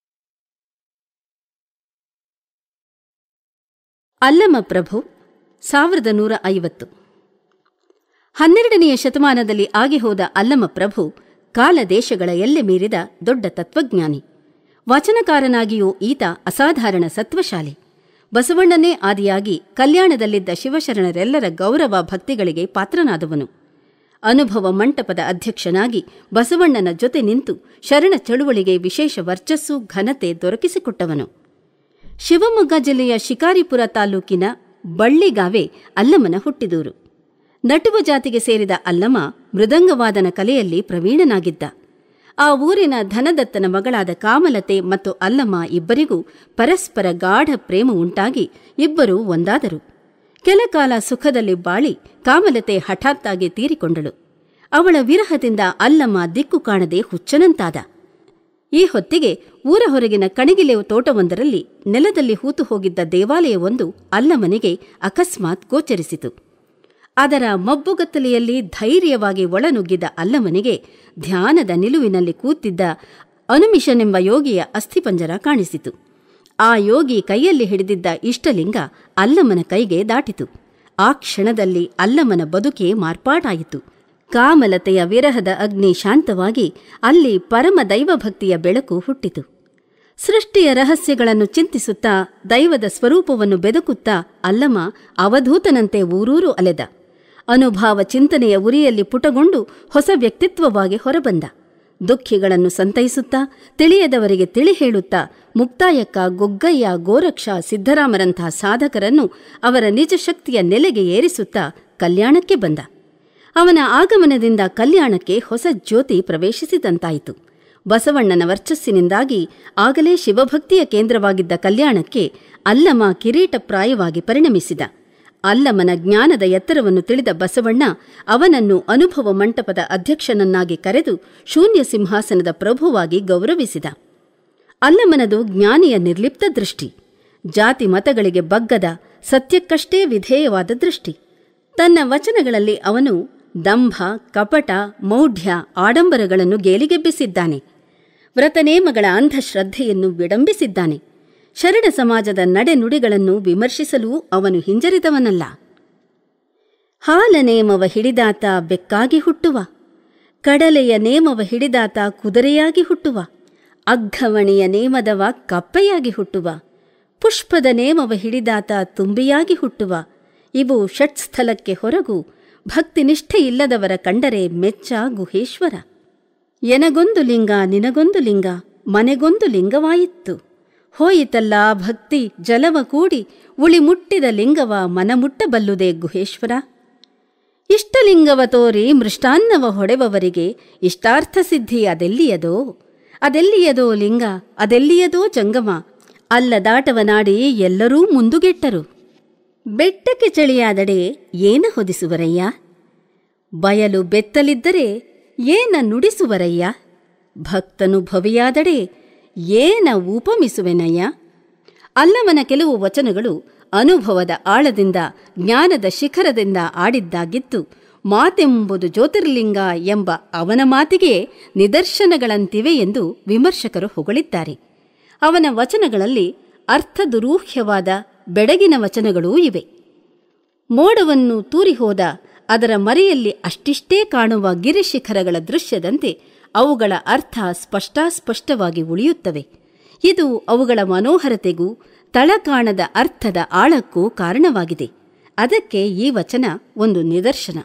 ಅಲ್ಲಮ ಪ್ರಭು ಸಾವಿರದ ನೂರ ಐವತ್ತು ಹನ್ನೆರಡನೆಯ ಶತಮಾನದಲ್ಲಿ ಆಗಿಹೋದ ಅಲ್ಲಮ ಪ್ರಭು ಕಾಲ ದೇಶಗಳ ಎಲ್ಲೆ ಮೀರಿದ ದೊಡ್ಡ ತತ್ವಜ್ಞಾನಿ ವಚನಕಾರನಾಗಿಯೂ ಈತ ಅಸಾಧಾರಣ ಸತ್ವಶಾಲಿ ಬಸವಣ್ಣನೇ ಆದಿಯಾಗಿ ಕಲ್ಯಾಣದಲ್ಲಿದ್ದ ಶಿವಶರಣರೆಲ್ಲರ ಗೌರವ ಭಕ್ತಿಗಳಿಗೆ ಪಾತ್ರನಾದವನು ಅನುಭವ ಮಂಟಪದ ಅಧ್ಯಕ್ಷನಾಗಿ ಬಸವಣ್ಣನ ಜೊತೆ ನಿಂತು ಶರಣ ಚಳುವಳಿಗೆ ವಿಶೇಷ ವರ್ಚಸ್ಸು ಘನತೆ ದೊರಕಿಸಿಕೊಟ್ಟವನು ಶಿವಮೊಗ್ಗ ಜಿಲ್ಲೆಯ ಶಿಕಾರಿಪುರ ತಾಲೂಕಿನ ಬಳ್ಳಿಗಾವೆ ಅಲ್ಲಮನ ಹುಟ್ಟಿದೂರು ನಟುವ ಜಾತಿಗೆ ಸೇರಿದ ಅಲ್ಲಮ ಮೃದಂಗವಾದನ ಕಲೆಯಲ್ಲಿ ಪ್ರವೀಣನಾಗಿದ್ದ ಆ ಊರಿನ ಧನದತ್ತನ ಮಗಳಾದ ಕಾಮಲತೆ ಮತ್ತು ಅಲ್ಲಮ ಇಬ್ಬರಿಗೂ ಪರಸ್ಪರ ಗಾಢ ಪ್ರೇಮ ಉಂಟಾಗಿ ಇಬ್ಬರೂ ಒಂದಾದರು ಕೆಲಕಾಲ ಸುಖದಲ್ಲಿ ಬಾಳಿ ಕಾಮಲತೆ ಹಠಾತ್ತಾಗಿ ತೀರಿಕೊಂಡಳು ಅವಳ ವಿರಹದಿಂದ ಅಲ್ಲಮ ದಿಕ್ಕು ಕಾಣದೆ ಹುಚ್ಚನಂತಾದ ಈ ಹೊತ್ತಿಗೆ ಊರ ಹೊರಗಿನ ಕಣಗಿಲೆ ತೋಟವೊಂದರಲ್ಲಿ ನೆಲದಲ್ಲಿ ಹೂತು ಹೋಗಿದ್ದ ದೇವಾಲಯವೊಂದು ಅಲ್ಲಮನಿಗೆ ಅಕಸ್ಮಾತ್ ಗೋಚರಿಸಿತು ಅದರ ಮಬ್ಬುಗತ್ತಲೆಯಲ್ಲಿ ಧೈರ್ಯವಾಗಿ ಒಳನುಗ್ಗಿದ ಅಲ್ಲಮನಿಗೆ ಧ್ಯಾನದ ನಿಲುವಿನಲ್ಲಿ ಕೂತಿದ್ದ ಅನುಮಿಷನೆಂಬ ಯೋಗಿಯ ಅಸ್ಥಿಪಂಜರ ಕಾಣಿಸಿತು ಆ ಯೋಗಿ ಕೈಯಲ್ಲಿ ಹಿಡಿದಿದ್ದ ಇಷ್ಟಲಿಂಗ ಅಲ್ಲಮನ ಕೈಗೆ ದಾಟಿತು ಆ ಕ್ಷಣದಲ್ಲಿ ಅಲ್ಲಮನ ಬದುಕೆ ಮಾರ್ಪಾಟಾಯಿತು ಕಾಮಲತೆಯ ವಿರಹದ ಅಗ್ನಿ ಶಾಂತವಾಗಿ ಅಲ್ಲಿ ಪರಮ ದೈವಭಕ್ತಿಯ ಬೆಳಕು ಹುಟ್ಟಿತು ಸೃಷ್ಟಿಯ ರಹಸ್ಯಗಳನ್ನು ಚಿಂತಿಸುತ್ತಾ ದೈವದ ಸ್ವರೂಪವನ್ನು ಬೆದಕುತ್ತಾ ಅಲ್ಲಮ ಅವಧೂತನಂತೆ ಊರೂರು ಅಲೆದ ಅನುಭಾವ ಚಿಂತನೆಯ ಉರಿಯಲ್ಲಿ ಪುಟಗೊಂಡು ಹೊಸ ವ್ಯಕ್ತಿತ್ವವಾಗಿ ಹೊರಬಂದ ದುಃಖಿಗಳನ್ನು ಸಂತೈಸುತ್ತಾ ತಿಳಿಯದವರಿಗೆ ತಿಳಿ ಹೇಳುತ್ತಾ ಮುಕ್ತಾಯಕ್ಕ ಗೊಗ್ಗಯ್ಯ ಗೋರಕ್ಷ ಸಿದ್ದರಾಮರಂಥ ಸಾಧಕರನ್ನು ಅವರ ನಿಜ ಶಕ್ತಿಯ ನೆಲೆಗೆ ಏರಿಸುತ್ತಾ ಕಲ್ಯಾಣಕ್ಕೆ ಬಂದ ಅವನ ಆಗಮನದಿಂದ ಕಲ್ಯಾಣಕ್ಕೆ ಹೊಸ ಜ್ಯೋತಿ ಪ್ರವೇಶಿಸಿದಂತಾಯಿತು ಬಸವಣ್ಣನ ವರ್ಚಸ್ಸಿನಿಂದಾಗಿ ಆಗಲೇ ಶಿವಭಕ್ತಿಯ ಕೇಂದ್ರವಾಗಿದ್ದ ಕಲ್ಯಾಣಕ್ಕೆ ಅಲ್ಲಮ ಕಿರೀಟಪ್ರಾಯವಾಗಿ ಪರಿಣಮಿಸಿದ ಅಲ್ಲಮನ ಜ್ಞಾನದ ಎತ್ತರವನ್ನು ತಿಳಿದ ಬಸವಣ್ಣ ಅವನನ್ನು ಅನುಭವ ಮಂಟಪದ ಅಧ್ಯಕ್ಷನನ್ನಾಗಿ ಕರೆದು ಶೂನ್ಯ ಸಿಂಹಾಸನದ ಪ್ರಭುವಾಗಿ ಗೌರವಿಸಿದ ಅಲ್ಲಮನದು ಜ್ಞಾನಿಯ ನಿರ್ಲಿಪ್ತ ದೃಷ್ಟಿ ಜಾತಿ ಮತಗಳಿಗೆ ಬಗ್ಗದ ಸತ್ಯಕ್ಕಷ್ಟೇ ವಿಧೇಯವಾದ ದೃಷ್ಟಿ ತನ್ನ ವಚನಗಳಲ್ಲಿ ಅವನು ದಂಭ ಕಪಟ ಮೌಢ್ಯ ಆಡಂಬರಗಳನ್ನು ಗೇಲಿಗೆಬ್ಬಿಸಿದ್ದಾನೆ ವ್ರತನೇಮಗಳ ಅಂಧಶ್ರದ್ಧೆಯನ್ನು ವಿಡಂಬಿಸಿದ್ದಾನೆ ಶರಣ ಸಮಾಜದ ನಡೆನುಡಿಗಳನ್ನು ವಿಮರ್ಶಿಸಲೂ ಅವನು ಹಿಂಜರಿದವನಲ್ಲ ಹಾಲ ನೇಮವ ಹಿಡಿದಾತ ಬೆಕ್ಕಾಗಿ ಹುಟ್ಟುವ ಕಡಲೆಯ ನೇಮವ ಹಿಡಿದಾತ ಕುದುರೆಯಾಗಿ ಹುಟ್ಟುವ ಅಗ್ಘವಣಿಯ ನೇಮದವ ಕಪ್ಪೆಯಾಗಿ ಹುಟ್ಟುವ ಪುಷ್ಪದ ನೇಮವ ಹಿಡಿದಾತ ತುಂಬಿಯಾಗಿ ಹುಟ್ಟುವ ಇವು ಷಟ್ಸ್ಥಲಕ್ಕೆ ಹೊರಗು ಭಕ್ತಿ ನಿಷ್ಠೆ ಇಲ್ಲದವರ ಕಂಡರೆ ಮೆಚ್ಚ ಗುಹೇಶ್ವರ ಎನಗೊಂದು ಲಿಂಗ ನಿನಗೊಂದು ಲಿಂಗ ಮನೆಗೊಂದು ಲಿಂಗವಾಯಿತ್ತು ಹೋಯಿತಲ್ಲ ಭಕ್ತಿ ಜಲವ ಕೂಡಿ ಉಳಿ ಮುಟ್ಟಿದ ಲಿಂಗವ ಮನಮುಟ್ಟಬಲ್ಲುದೇ ಗುಹೇಶ್ವರ ಇಷ್ಟಲಿಂಗವ ತೋರಿ ಮೃಷ್ಟಾನ್ನವ ಹೊಡೆವವರಿಗೆ ಇಷ್ಟಾರ್ಥ ಸಿದ್ಧಿ ಅದೆಲ್ಲಿಯದೋ ಅದೆಲ್ಲಿಯದೋ ಲಿಂಗ ಅದೆಲ್ಲಿಯದೋ ಜಂಗಮ ಅಲ್ಲ ದಾಟವನಾಡಿ ಎಲ್ಲರೂ ಮುಂದುಗೆಟ್ಟರು ಬೆಟ್ಟಕ್ಕೆ ಚಳಿಯಾದಡೆ ಏನ ಹೊದಿಸುವರಯ್ಯ ಬಯಲು ಬೆತ್ತಲಿದ್ದರೆ ಏನ ನುಡಿಸುವರಯ್ಯ ಭಕ್ತನು ಭವಿಯಾದಡೆ ಏನ ಉಪಮಿಸುವೆನಯ್ಯ ಅಲ್ಲವನ ಕೆಲವು ವಚನಗಳು ಅನುಭವದ ಆಳದಿಂದ ಜ್ಞಾನದ ಶಿಖರದಿಂದ ಆಡಿದ್ದಾಗಿತ್ತು ಮಾತೆಂಬುದು ಜ್ಯೋತಿರ್ಲಿಂಗ ಎಂಬ ಅವನ ಮಾತಿಗೆ ನಿದರ್ಶನಗಳಂತಿವೆ ಎಂದು ವಿಮರ್ಶಕರು ಹೊಗಳಿದ್ದಾರೆ ಅವನ ವಚನಗಳಲ್ಲಿ ಅರ್ಥದುರೂಹ್ಯವಾದ ಬೆಡಗಿನ ವಚನಗಳೂ ಇವೆ ಮೋಡವನ್ನು ತೂರಿಹೋದ ಅದರ ಮರೆಯಲ್ಲಿ ಅಷ್ಟಿಷ್ಟೇ ಕಾಣುವ ಗಿರಿಶಿಖರಗಳ ದೃಶ್ಯದಂತೆ ಅವುಗಳ ಅರ್ಥ ಸ್ಪಷ್ಟಾಸ್ಪಷ್ಟವಾಗಿ ಉಳಿಯುತ್ತವೆ ಇದು ಅವುಗಳ ಮನೋಹರತೆಗೂ ತಳಕಾಣದ ಅರ್ಥದ ಆಳಕ್ಕೂ ಕಾರಣವಾಗಿದೆ ಅದಕ್ಕೆ ಈ ವಚನ ಒಂದು ನಿದರ್ಶನ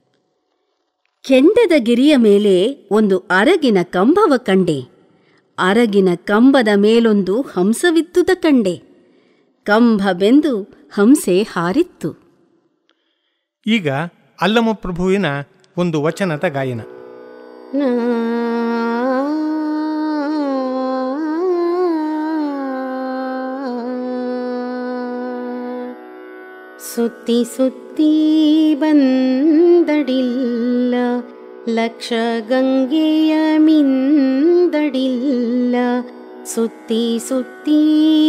ಕೆಂಡದ ಗಿರಿಯ ಮೇಲೆ ಒಂದು ಅರಗಿನ ಕಂಬವ ಕಂಡೆ ಅರಗಿನ ಕಂಬದ ಮೇಲೊಂದು ಹಂಸವಿದ್ದುದ ಕಂಡೆ ಕಂಬ ಬೆಂದು ಹಂಸೆ ಹಾರಿತ್ತು ಈಗ ಅಲ್ಲಮ ಪ್ರಭುವಿನ ಒಂದು ವಚನದ ಗಾಯನ ಸುತ್ತಿ ಸುತ್ತಿ ಬಂದಡಿಲ್ಲ ಲಕ್ಷ ಗಂಗೆಯ ಮಿಂದಡಿಲ್ಲ ಸುತ್ತಿ ಸುತ್ತಿ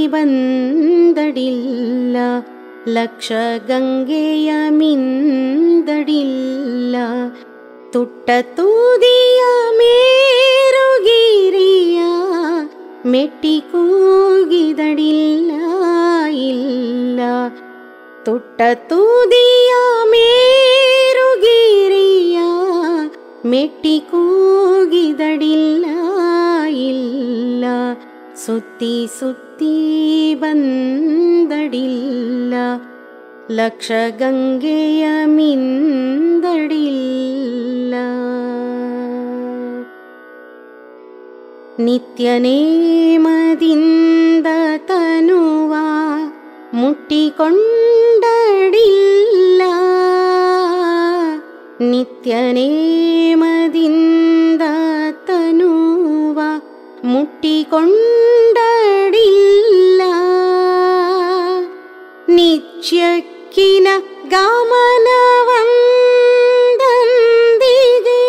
ಬಂದಡಿಲ್ಲ ಲಕ್ಷ ಗಂಗೆಯ ಮಿಂದಡಿಲ್ಲ ತುಟ್ಟ ತೂದಿಯ ಮೇರುಗಿರಿಯ ಮೆಟ್ಟಿ ಕೂಗಿದಡಿಲ್ಲ ಇಲ್ಲ ತುಟ್ಟ ತೂದಿಯ ಮೇರುಗಿರಿಯ ಮೆಟ್ಟಿ ಕೂಗಿದಡಿಲ್ಲ ಇಲ್ಲ ಸುತ್ತಿ ಸುತ್ತಿ ಬಂದಡಿಲ್ಲ ಲಕ್ಷ ಗಂಗೆಯ ಮಿಂದಡಿಲ್ಲ ನಿತ್ಯ ನೇಮದಿಂದ ತನುವ ಮುಟ್ಟಿಕೊಂಡಡಿಲ್ಲ ನಿತ್ಯ ನೇಮದಿಂದ ತನುವ ಮುಟ್ಟಿಕೊಂಡಡಿಲ್ಲ ನಿತ್ಯಕ್ಕಿನ ಗಮನವಂದಂದಿಗೆ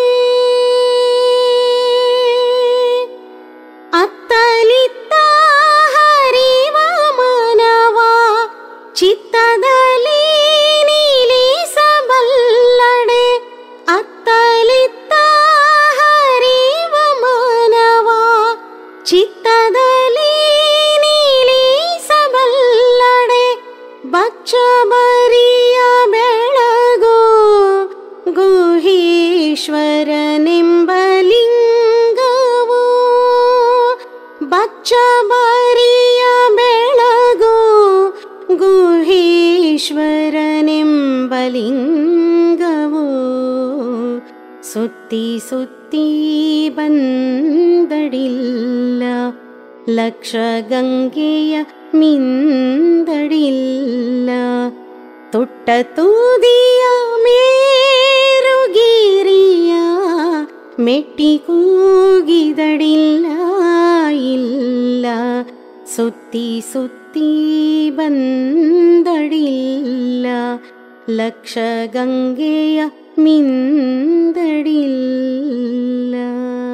ಅತ್ತಲಿತ್ತ ಹರಿವ ಮನವ ಚಿತ್ತದಲ್ಲಿ ನಿಲ್ಲಿಸಬಲ್ಲಡೆ ಅತ್ತಲಿತ್ತ ಹರಿವ ಮನವ ಚಿತ್ತದಲ್ಲಿ ನಿಲ್ಲಿಸಬಲ್ಲಡೆ ಬಚ್ಚ ಬರಿಯ ಬೆಳಗು ಗುಹೇಶ್ವರನೆಂಬಲಿಂಗವು ಬಚ್ಚ ಬರಿಯ ಬೆಳಗು ಗುಹೇಶ್ವರನೆಂಬಲಿಂಗವು ಸುತ್ತಿ ಸುತ್ತಿ ಬಂದಡಿಲ್ಲ ಲಕ್ಷ ಗಂಗೆಯ ಮಿಂದಡಿಲ್ಲ ತುಟ್ಟ ತೂದಿಯ ಮೇರುಗಿರಿಯ ಮೆಟ್ಟಿ ಕೂಗಿದಡಿಲ್ಲ ಇಲ್ಲ ಸುತ್ತಿ ಸುತ್ತಿ ಬಂದಡಿಲ್ಲ ಲಕ್ಷ ಗಂಗೆಯ ಮಿಂದಡಿಲ್ಲ